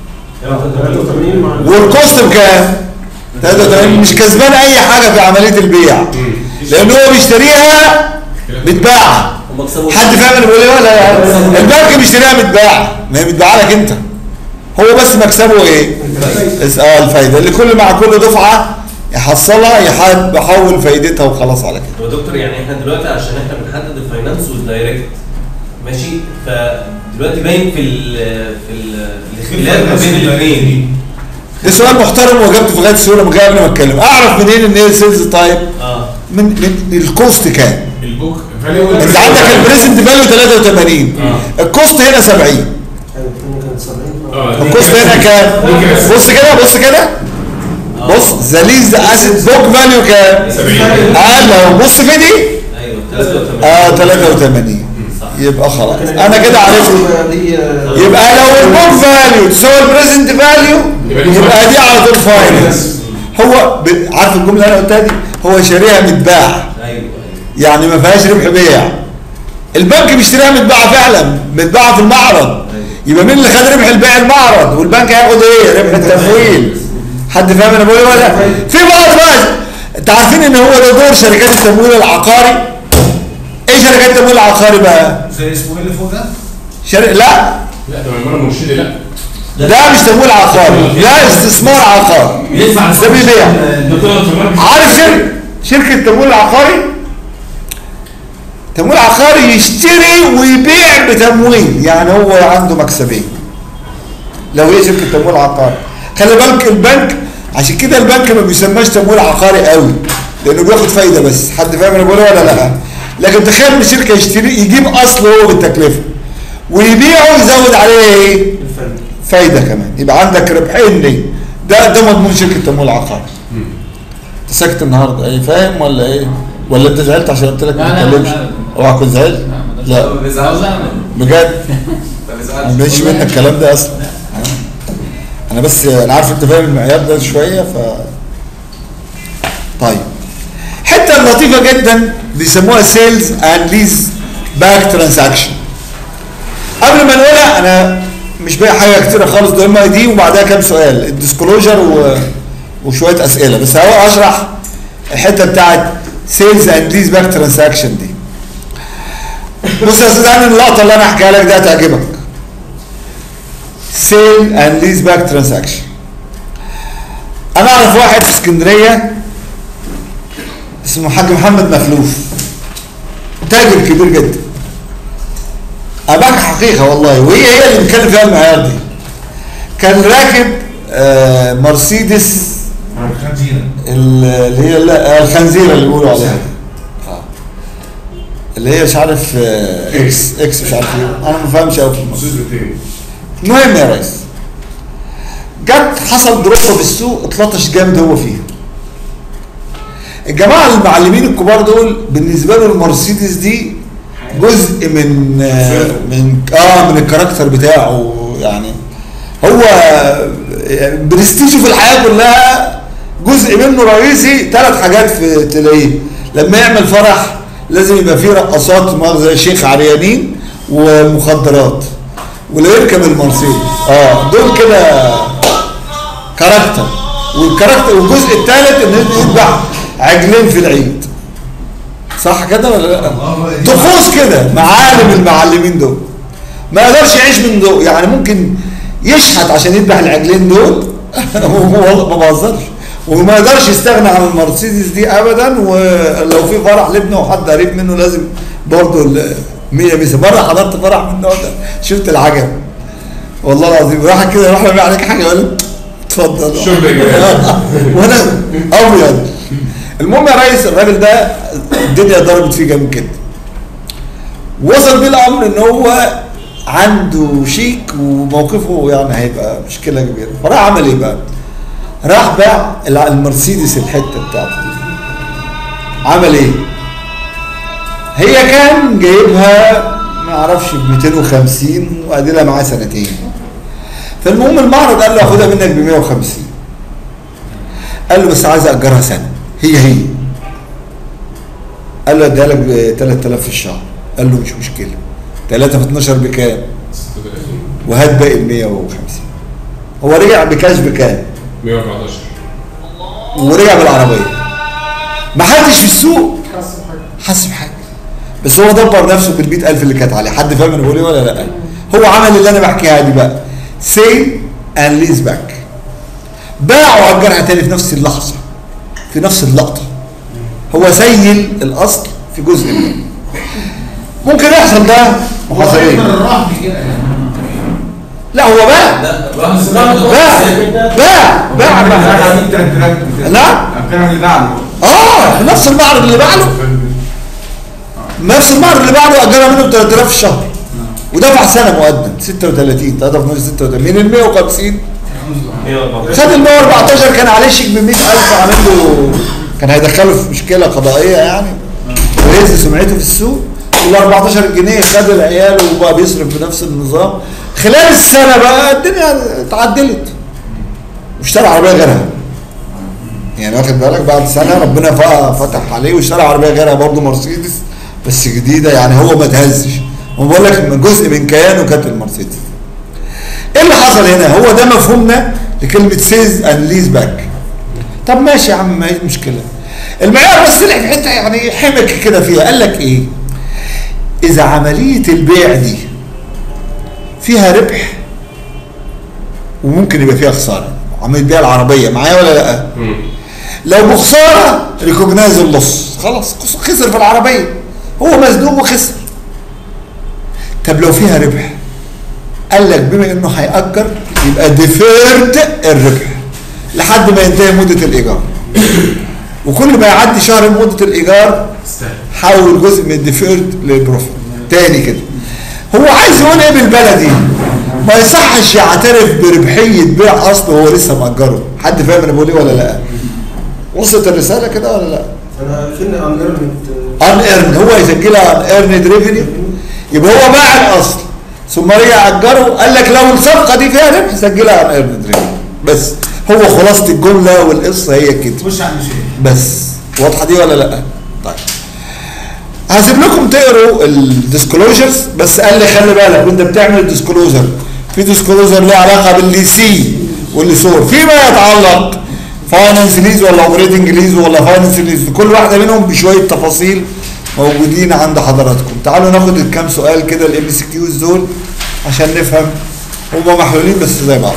E: 83 مع
A: والكوست بكام 83 مش كسبان اي حاجه في عمليه البيع لان هو بيشتريها متباعه
H: هم كسبوا
A: حد فاهم انا بقول ايه ولا يعني البنك بيشتريها متباعه ما هي متباعه لك انت هو بس مكسبه ايه بس اه الفايده اللي كل مع كل دفعه يحصلها يحاول يحول فايدتها وخلاص على كده
H: هو دكتور يعني احنا دلوقتي عشان احنا بنحدد الفاينانس والدايركت ماشي فدلوقتي باين في ال في ال الاختلاف ما بين الاثنين
A: ده سؤال محترم واجابته في غايه السهوله من غير قبل ما اتكلم اعرف منين ان هي سيلز تايب
H: اه
A: من من الكوست كام
G: البوك فاليو
A: انت عندك البريزنت فاليو 83 الكوست هنا 70
E: ايوه الثانية كانت 70
G: اه دي
A: الكوست
G: كده-
A: هنا كام
G: دي كده
A: بص كده بص كده بص ذا ليز اسيت بوك فاليو كام
G: 70
A: اه لو بص في دي
H: ايوه 83
A: اه 83
H: صح
A: يبقى خلاص انا كده عرفت
E: دي آه،
A: يبقى لو البوك فاليو تساوي البريزنت فاليو
G: يبقى دي
A: يبقى دي على طول فاينانس هو ب... عارف الجمله اللي انا قلتها دي هو شاريها متباع
H: ايوه ايوه
A: يعني ما فيهاش ربح بيع البنك بيشتريها متباعه فعلا متباعه في المعرض يبقى مين اللي خد ربح البيع المعرض والبنك هياخد ايه ربح التمويل حد فاهم انا بقول ايه ولا في بعض بقى انت عارفين ان هو ده دور شركات التمويل العقاري ايه شركات التمويل العقاري بقى
B: زي اسمه ايه اللي فوق ده؟
A: شر... لا
G: لا ده ميمونه مرشدي لا
A: ده مش تمويل عقاري ده استثمار عقاري
G: يدفع
A: ده بيبيع
G: الدكتور تمام
A: عارف شركه شركه التمويل العقاري تمويل عقاري يشتري ويبيع بتمويل يعني هو عنده مكسبين لو هي شركه تمويل عقاري خلي بالك البنك عشان كده البنك ما بيسماش تمويل عقاري قوي لانه بياخد فايده بس حد فاهم انا بقول إيه ولا لا لكن تخيل ان شركه يشتري يجيب اصل هو بالتكلفه ويبيعه ويزود عليه ايه
E: الفن
A: فايده كمان يبقى عندك ربحين ليه ده ده مضمون شركه تمويل عقاري ساكت النهارده ايه فاهم ولا ايه ولا انت زعلت عشان قلت لك
C: لا،
A: ما
C: لا،
A: تتكلمش
C: لا، لا.
A: اوعى تكون زعلت لا
D: ما بيزعلش
A: بجد
D: ما
A: ما
D: بيزعلش
A: بيجيش منك الكلام ده اصلا انا بس انا عارف انت فاهم المعيار ده شويه ف طيب حته لطيفه جدا بيسموها سيلز اند ليز باك ترانزاكشن قبل ما نقولها انا مش باقي حاجه كتيره خالص ده هم دي وبعدها كام سؤال الديسكلوجر و... وشويه اسئله بس هو اشرح الحته بتاعت سيلز اند ليز باك ترانزاكشن دي بص يا استاذ عامل اللقطه اللي انا هحكيها لك دي هتعجبك سيل اند ليز باك ترانزاكشن انا اعرف واحد في اسكندريه اسمه حاج محمد مخلوف تاجر كبير جدا اباك حقيقه والله وهي هي اللي بنتكلم فيها المعيار دي كان راكب آه مرسيدس
B: خنزيره
A: ال- اللي هي لا الخنزيره اللي بيقولوا عليها دي. آه. اللي هي مش عارف آه اكس اكس مش عارف ايه انا ما فاهمش قوي في الموضوع
F: مصيبتين
A: المهم يا ريس جت حصل دروب في السوق اتلطش جامد هو فيها الجماعه المعلمين الكبار دول بالنسبه له المرسيدس دي جزء من آه، من اه من الكاركتر بتاعه يعني هو آه، برستيجه في الحياه كلها جزء منه رئيسي ثلاث حاجات في تلاقيه لما يعمل فرح لازم يبقى فيه رقصات مؤاخذة شيخ عريانين ومخدرات ولو يركب المرسيدس اه دول كده كاركتر والكاركتر والجزء الثالث ان يذبح عجلين في العيد صح كده ولا لا؟ طقوس كده معالم المعلمين دول ما يقدرش يعيش من دول يعني ممكن يشحت عشان يذبح العجلين دول والله ما بهزرش وما يقدرش يستغنى عن المرسيدس دي ابدا ولو في فرح لابنه وحد قريب منه لازم برضه ال- مية مية مره حضرت فرح من النوع ده شفت العجب والله العظيم واحد كده يروح رامي عليك حاجه يقول لك اتفضل
G: شرب إجباري.
A: وانا ابيض المهم يا ريس الراجل ده الدنيا ضربت فيه جامد كده وصل بيه الامر ان هو عنده شيك وموقفه يعني هيبقى مشكله كبيره فراح عمل ايه بقى؟ راح باع الع- المرسيدس الحته بتاعته دي. عمل ايه؟ هي كان جايبها ما اعرفش ب 250 وادي لها معاه سنتين فالمهم المعرض قال له اخدها منك ب 150 قال له بس عايز اجرها سنه هي هي قال له اديها لك ب 3000 في الشهر قال له مش مشكله 3 في 12 بكام؟ وهات باقي ال 150 هو رجع بكاش بكام؟
G: 114
A: ورجع بالعربيه ما حدش في السوق حس بحاجه بس هو دبر نفسه بال 100000 اللي كانت عليه حد فاهم انا بقول ايه ولا لا هو عمل اللي انا بحكيها دي بقى سيل اند ليز باك باع واجرها تاني في نفس اللحظه في نفس اللقطه هو سيل الاصل في جزء منه ممكن يحصل ده محاصرين
B: الرهن كده يعني
A: لا هو باع
H: لا
A: باع باع باع باع نعم
D: الكلام اللي بعده
A: اه في نفس المعرض اللي بعده نفس المعرض اللي بعده اجرها منه ب 3000 في الشهر ودفع سنه مقدم 36 3 في 36 من ال 150 خد ال 114 كان عليه شيك ب 100000 عامل له كان هيدخله في مشكله قضائيه يعني ويهز سمعته في السوق وال 14 جنيه خد العيال وبقى بيصرف بنفس النظام خلال السنه بقى الدنيا اتعدلت واشترى عربيه غيرها يعني واخد بالك بعد سنه ربنا ف- فتح عليه واشترى عربيه غيرها برضه مرسيدس بس جديده يعني هو ما تهزش هو بقول لك من جزء من كيانه كانت المرسيدس ايه اللي حصل هنا هو ده مفهومنا لكلمه سيز اند ليز باك طب ماشي يا عم ما هي مشكله المعيار بس طلع في حته يعني حمك كده فيها قال لك ايه اذا عمليه البيع دي فيها ربح وممكن يبقى فيها خساره عمليه بيع العربيه معايا ولا لا لو بخساره ريكوجنايز اللص خلاص خسر في العربيه هو مزنوق وخسر طب لو فيها ربح قال لك بما انه هيأجر يبقى ديفيرد الربح لحد ما ينتهي مده الايجار وكل ما يعدي شهر من مده الايجار حول جزء من الديفيرد للبروفيت تاني كده هو عايز يقول ايه بالبلدي ما يصحش يعترف بربحيه بيع اصل وهو لسه مأجره حد فاهم انا بقول ايه ولا لا وصلت الرساله كده ولا لا؟
E: انا فين ان ايرنت
A: ان ايرن هو يسجلها ان ايرند ريفينيو يبقى هو باع الاصل ثم رجع اجره قال لك لو الصفقه دي فيها ربح سجلها ان ايرند ريفينيو بس هو خلاصه الجمله والقصه هي كده
B: خش على المشاكل
A: بس واضحه دي ولا لا؟ طيب هسيب لكم تقروا الديسكلوجرز بس قال لي خلي بالك وانت بتعمل ديسكلوجر في ديسكلوجر ليه علاقه باللي سي واللي سور فيما يتعلق فاينانس ليز ولا اوبريتنج ليز ولا فاينانس ليز كل واحده منهم بشويه تفاصيل موجودين عند حضراتكم تعالوا ناخد الكام سؤال كده الام سي كيوز دول عشان نفهم هما محلولين بس زي بعض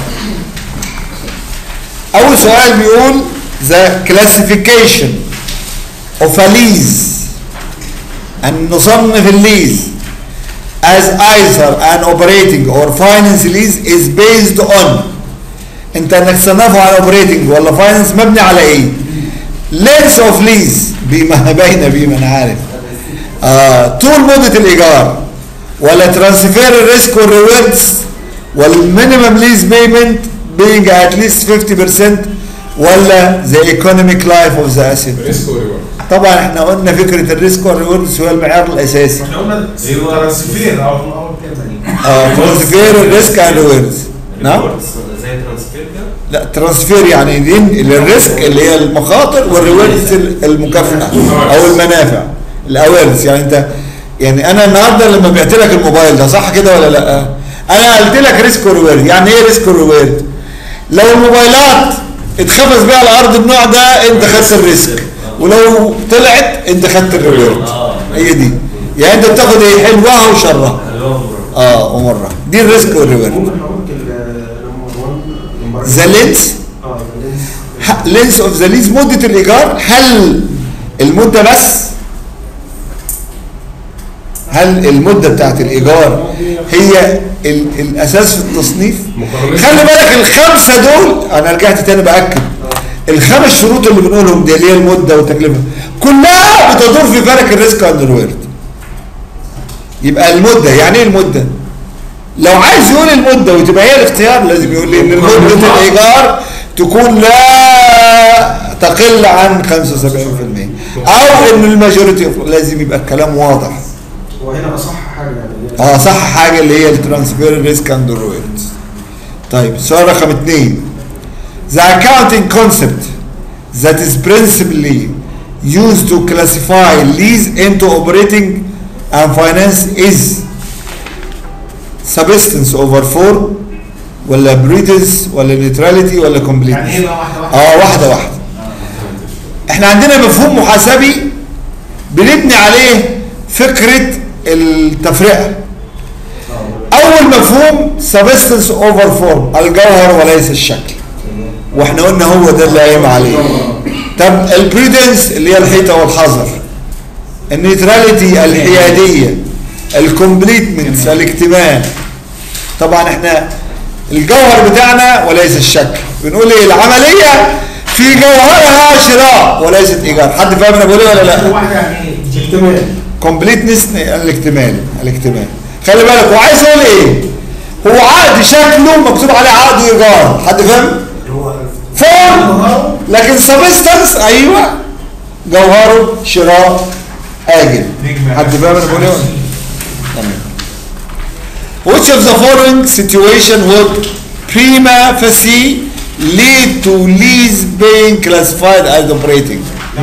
A: اول سؤال بيقول the classification of a lease أن نصنف الليز as either an operating or finance lease is based on انت انك تصنفه على operating ولا finance مبني على ايه length of lease بما باينه بما انا عارف آه طول مدة الإيجار ولا ترانسفير الريسك والريوردز والمينيمم ليز بيمنت being at least 50% ولا the economic life of the asset
G: ريسك وريورد
A: طبعا احنا قلنا فكرة الريسك والريوردز هو المعيار الأساسي
B: احنا قلنا ترانسفير او اول كلمه دي
A: اه ترانسفير الريسك اند ريوردز نعم
H: زي ترانسفير كده
A: لا ترانسفير يعني دين الريسك اللي هي المخاطر والريوردز المكافأة او المنافع الاويرز يعني انت يعني انا النهارده لما بعت لك الموبايل ده صح كده ولا لا انا قلت لك ريسك وريورد يعني ايه ريسك وريورد لو الموبايلات اتخبز بيها الارض النوع ده انت خدت الريسك ولو طلعت انت خدت الريورد هي دي يعني انت بتاخد ايه حلوها وشرها اه ومره دي الريسك والريورد
E: ممكن حضرتك نمبر 1 نمبر
A: ذا لينس
E: اه the lens.
A: لينس اوف ذا ليز مده الايجار هل المده بس هل المده بتاعت الايجار هي ال- الاساس في التصنيف
G: مقارنة
A: خلي بالك الخمسه دول انا رجعت تاني باكد الخمس شروط اللي بنقولهم دي اللي هي المده والتكلفه كلها بتدور في فلك الريسك اند الويرد يبقى المده يعني ايه المده لو عايز يقول المده وتبقى هي الاختيار لازم يقول لي ان مده الايجار تكون لا تقل عن 75% او ان الماجوريتي لازم يبقى الكلام واضح
E: وهنا اصح حاجه يعني
A: اه صح حاجه اللي هي الترانسفير ريسك اند رويالتيز طيب السؤال رقم اثنين The accounting concept that is principally used to classify lease into operating and finance is substance over form ولا breeders ولا neutrality ولا completeness
B: يعني ايه بقى واحده واحده
A: اه واحدة واحدة احنا عندنا مفهوم محاسبي بنبني عليه فكرة التفرقة اول مفهوم substance over form الجوهر وليس الشكل واحنا قلنا هو ده اللي قايم عليه طب البريدنس اللي هي الحيطة والحذر النيوتراليتي الحيادية الكومبليتمنتس الاكتمال طبعا احنا الجوهر بتاعنا وليس الشكل بنقول ايه العملية في جوهرها شراء وليست ايجار حد فاهم انا بقول ايه ولا لا
B: واحده يعني ايه
E: اكتمال
A: كومبليتنس الاكتمال الاكتمال خلي بالك هو عايز يقول ايه هو عقد شكله مكتوب عليه عقد ايجار حد فاهم فورم لكن سبستانس ايوه جوهره شراء اجل حد فاهم انا بقول ايه ولا؟ تمام Which of the following situation would prima facie lead to lease being classified as operating?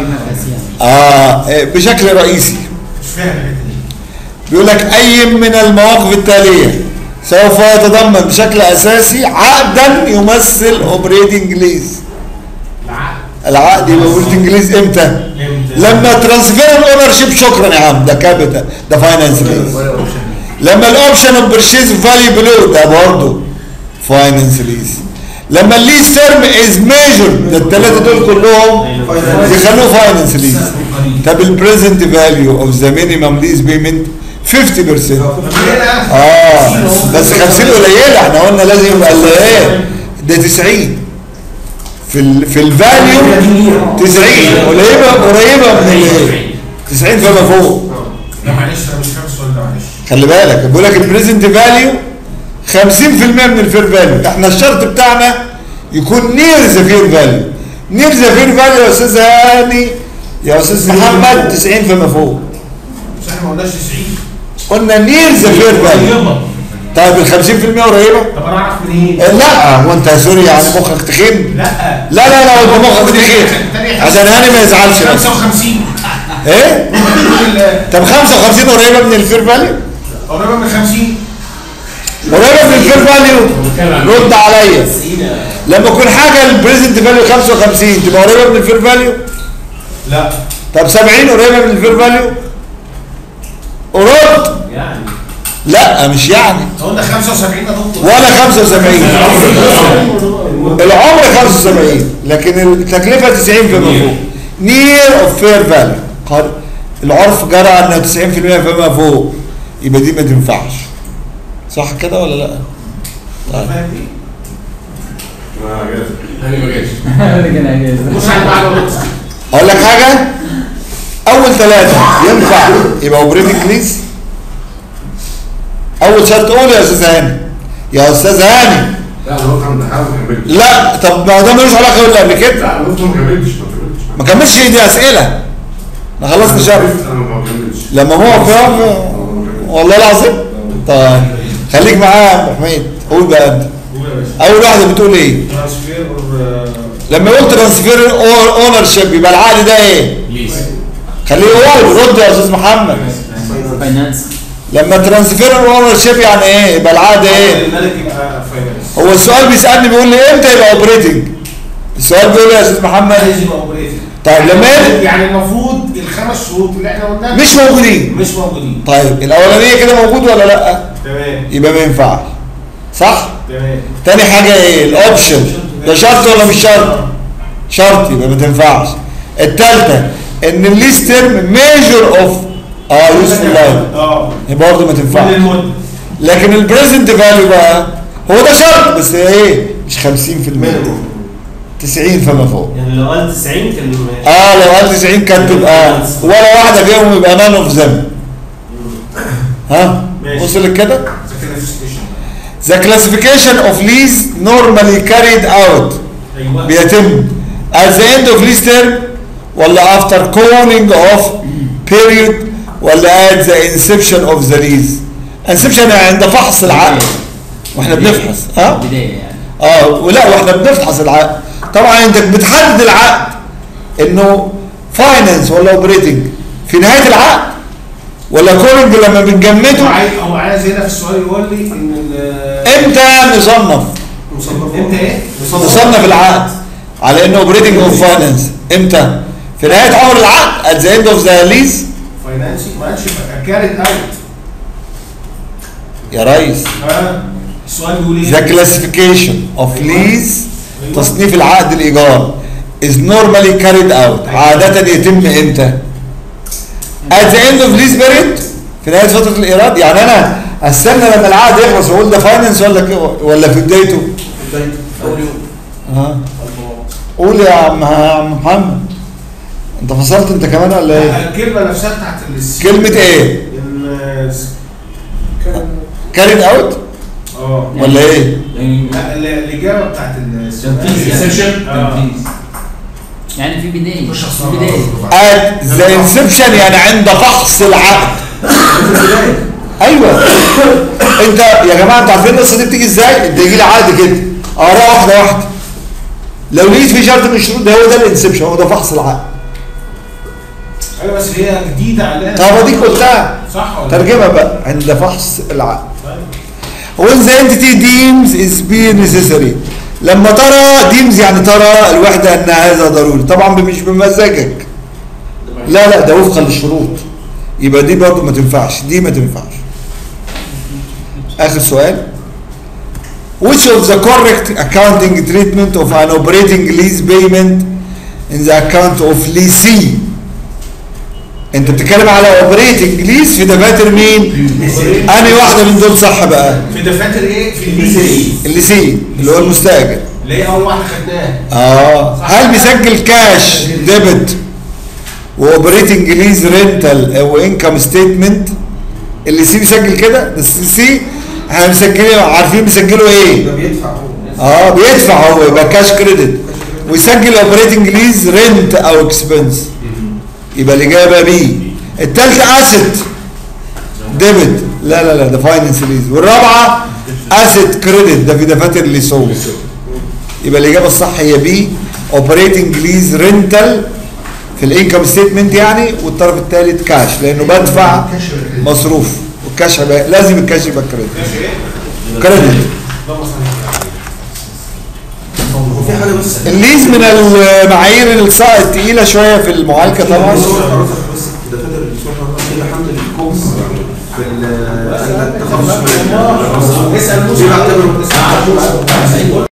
A: آه إيه، بشكل رئيسي
B: مش فاهم الحته دي
A: بيقول لك أي من المواقف التالية سوف يتضمن بشكل أساسي عقدا يمثل اوبريتنج ليز
B: العقد
A: العقد يبقى اوبريتنج ليز امتى؟
B: امتى؟
A: لما ترانسفير الاونر شيب شكرا يا عم ده كابيتال ده فاينانس ليز لما الاوبشن اوف برشيز فاليو بلو ده برضه فاينانس ليز لما الليز تيرم از ميجر ده الثلاثه دول كلهم يخلوه فاينانس ليز طب البريزنت فاليو اوف ذا مينيمم ليز بيمنت 50% اه بس 50 قليله احنا قلنا لازم يبقى اللي ايه ده 90 في ال في الفاليو 90 قريبه قريبه من الايه 90 فما فوق
B: لا معلش انا مش فاهم السؤال ده معلش
A: خلي بالك بيقول لك البريزنت فاليو 50% من الفير فاليو احنا الشرط بتاعنا يكون نير ذا فير فاليو نير ذا فير فاليو يا استاذ هاني يا استاذ محمد 90 فيما فوق
B: بس احنا ما قلناش 90
A: قلنا نير ذا فير فاليو
B: قريبه
A: طيب ال 50% قريبه
B: طب انا اعرف منين؟
A: لا هو انت سوري يعني مخك تخين
B: لا
A: لا لا لا انت مخك تخين عشان هاني ما يزعلش بس
B: 55
A: ايه طب 55 قريبه من الفير فاليو
B: قريبه من 50
A: قريبه من الفير فاليو رد عليا لما يكون حاجه البريزنت فاليو 55 تبقى قريبه من الفير فاليو
B: لا
A: طب 70 قريبه من الفير فاليو ورد
H: يعني
A: لا مش يعني
B: قلنا 75 يا دكتور
A: ولا 75 العمر 75 لكن التكلفه 90 فيما فوق نير اوف فير فاليو العرف جرى انه 90% فيما فوق يبقى دي ما تنفعش صح كده ولا لا؟ طيب.
B: فاهم ايه؟
F: ما جاز.
G: هاني ما جاش
B: بص على المعلومات
A: اقول لك حاجه اول ثلاثه ينفع يبقى اوبريتنج ليز اول شرط قول يا استاذ هاني يا استاذ هاني
F: لا انا قلت عند حاجه ما كملتش
A: لا طب ما ده ملوش علاقه باللي قبل كده
F: لا انا قلت ما كملتش ما كملتش
A: ما كملش دي اسئله ما خلصنا شرط
F: انا ما كملتش
A: لما هو فاهم والله العظيم طيب خليك معايا يا ابو حميد قول بقى انت
B: قول يا باشا
A: اول واحده بتقول ايه
B: ترانسفير
A: لما قلت ترانسفير اونر شيب يبقى العقد ده ايه
G: ليز
A: خليه يقول رد يا استاذ محمد
C: فاينانس
A: لما ترانسفير اونر شيب يعني ايه يبقى العقد ايه
B: الملك يبقى فاينانس
A: هو السؤال بيسالني بيقول لي امتى يبقى اوبريتنج السؤال بيقول لي يا استاذ محمد
B: عايز يبقى اوبريتنج
A: طيب لما يبقى-
B: يعني المفروض الخمس شروط اللي احنا قلناها
A: مش موجودين
B: مش موجودين
A: طيب الاولانيه كده موجود ولا لا
B: تمام
A: يبقى ما ينفعش صح
B: تمام
A: تاني حاجه ايه الاوبشن ده شرط ولا مش شرط شرط يبقى ما تنفعش الثالثه ان الليست تيرم ميجر اوف اه يوسفول لايف
B: اه
A: يبقى برضه ما
B: كل
A: تنفعش
B: المده
A: لكن البريزنت فاليو بقى هو ده شرط بس ايه مش 50% 90 فما فوق
H: يعني لو قال 90 كان
A: اه لو قال 90 كانت تبقى ولا واحده فيهم يبقى نان اوف ذم ها
B: ماشي.
A: وصل كده
B: classification.
A: The classification of lease normally carried out
B: ايوه
A: بيتم at the end of lease term ولا after calling off period ولا at the inception of the lease inception يعني عند فحص العقد واحنا بنفحص ها
C: بدايه يعني
A: اه ولا واحنا بنفحص العقد طبعا انت بتحدد العقد انه فاينانس ولا اوبريتنج في نهايه العقد ولا كولنج لما
B: هو
A: بنجمده
B: عايز هو عايز هنا في السؤال يقول لي ان ال-
A: امتى نصنف
B: امتى ايه؟
A: نصنف العقد على انه اوبريتنج اوف فاينانس امتى في نهايه عمر العقد at the end of the lease
B: فاينانسي ما قالش يبقى كارد اوت
A: يا ريس
B: ها السؤال بيقول ايه؟
A: the classification of lease تصنيف العقد الايجار is normally carried out عادة يتم امتى؟ at the end of lease period في نهاية فترة الإيراد يعني أنا استنى لما العقد يخلص واقول ده فاينانس ولا ك- ولا في بدايته؟
E: اول يوم
A: ها قول يا عم يا عم محمد انت فصلت انت كمان ولا ايه؟
B: الكلمه نفسها بتاعت السي
A: كلمة ايه؟
B: ال- كان-
A: كاريد اوت
B: اه
A: ولا ايه؟
C: يعني
B: لا ال- الاجابه بتاعت السؤال
C: تنفيذ يعني.
G: Inception.
B: آه.
C: يعني في بدايه
B: مش
C: في
B: هصنع.
C: بدايه
A: at the inception يعني عند فحص العقد ايوه انت يا جماعه انتوا عارفين القصه دي بتيجي ازاي؟ انت يجي لي عقد كده اقراه واحده واحده لو لقيت في شرط من الشروط ده هو ده الانسبشن هو ده فحص العقد
B: ايوه بس هي جديده عليها
A: طب اديك قلتها
B: صح ولا
A: ترجمه بقى عند فحص العقد when the entity deems is being necessary لما ترى deems يعني ترى الوحده ان هذا ضروري طبعا مش بمزاجك لا لا ده وفقا للشروط يبقى دي برضه ما تنفعش دي ما تنفعش اخر سؤال which of the correct accounting treatment of an operating lease payment in the account of leasee انت بتتكلم على operating lease في دفاتر مين انهي واحده من دول صح بقى
B: في دفاتر ايه؟ في الليسي
A: الليسي اللي هو المستاجر
B: اللي هي اول واحده خدناها
A: اه هل بيسجل كاش ديبت واوبريتنج ليز رينتال وانكم ستيتمنت اللي سي بيسجل كده ده السي سي احنا مسجلين عارفين بيسجلوا ايه
E: ده بيدفع هو
A: اه بيدفع هو يبقى كاش كريدت ويسجل اوبريتنج ليز رنت او اكسبنس يبقى الاجابه بي الثالثه اسيت ديبت لا لا لا ده فاينانس ليز والرابعه اسيت كريدت ده في دفاتر ليسو يبقى الاجابه الصح هي بي اوبريتنج ليز رينتال في الانكم ستيتمنت يعني والطرف الثالث كاش لانه بدفع مصروف والكاش هيبقى- لازم الكاش يبقى كريدت كريدت
E: وفي حاجه بس
A: الليز من المعايير الص- التقيله شويه في المعالجه طبعا
E: بس الدفاتر اللي اسمها كده حمل الكوكس في ال- التخلص من
B: اسال
E: دي بعتبره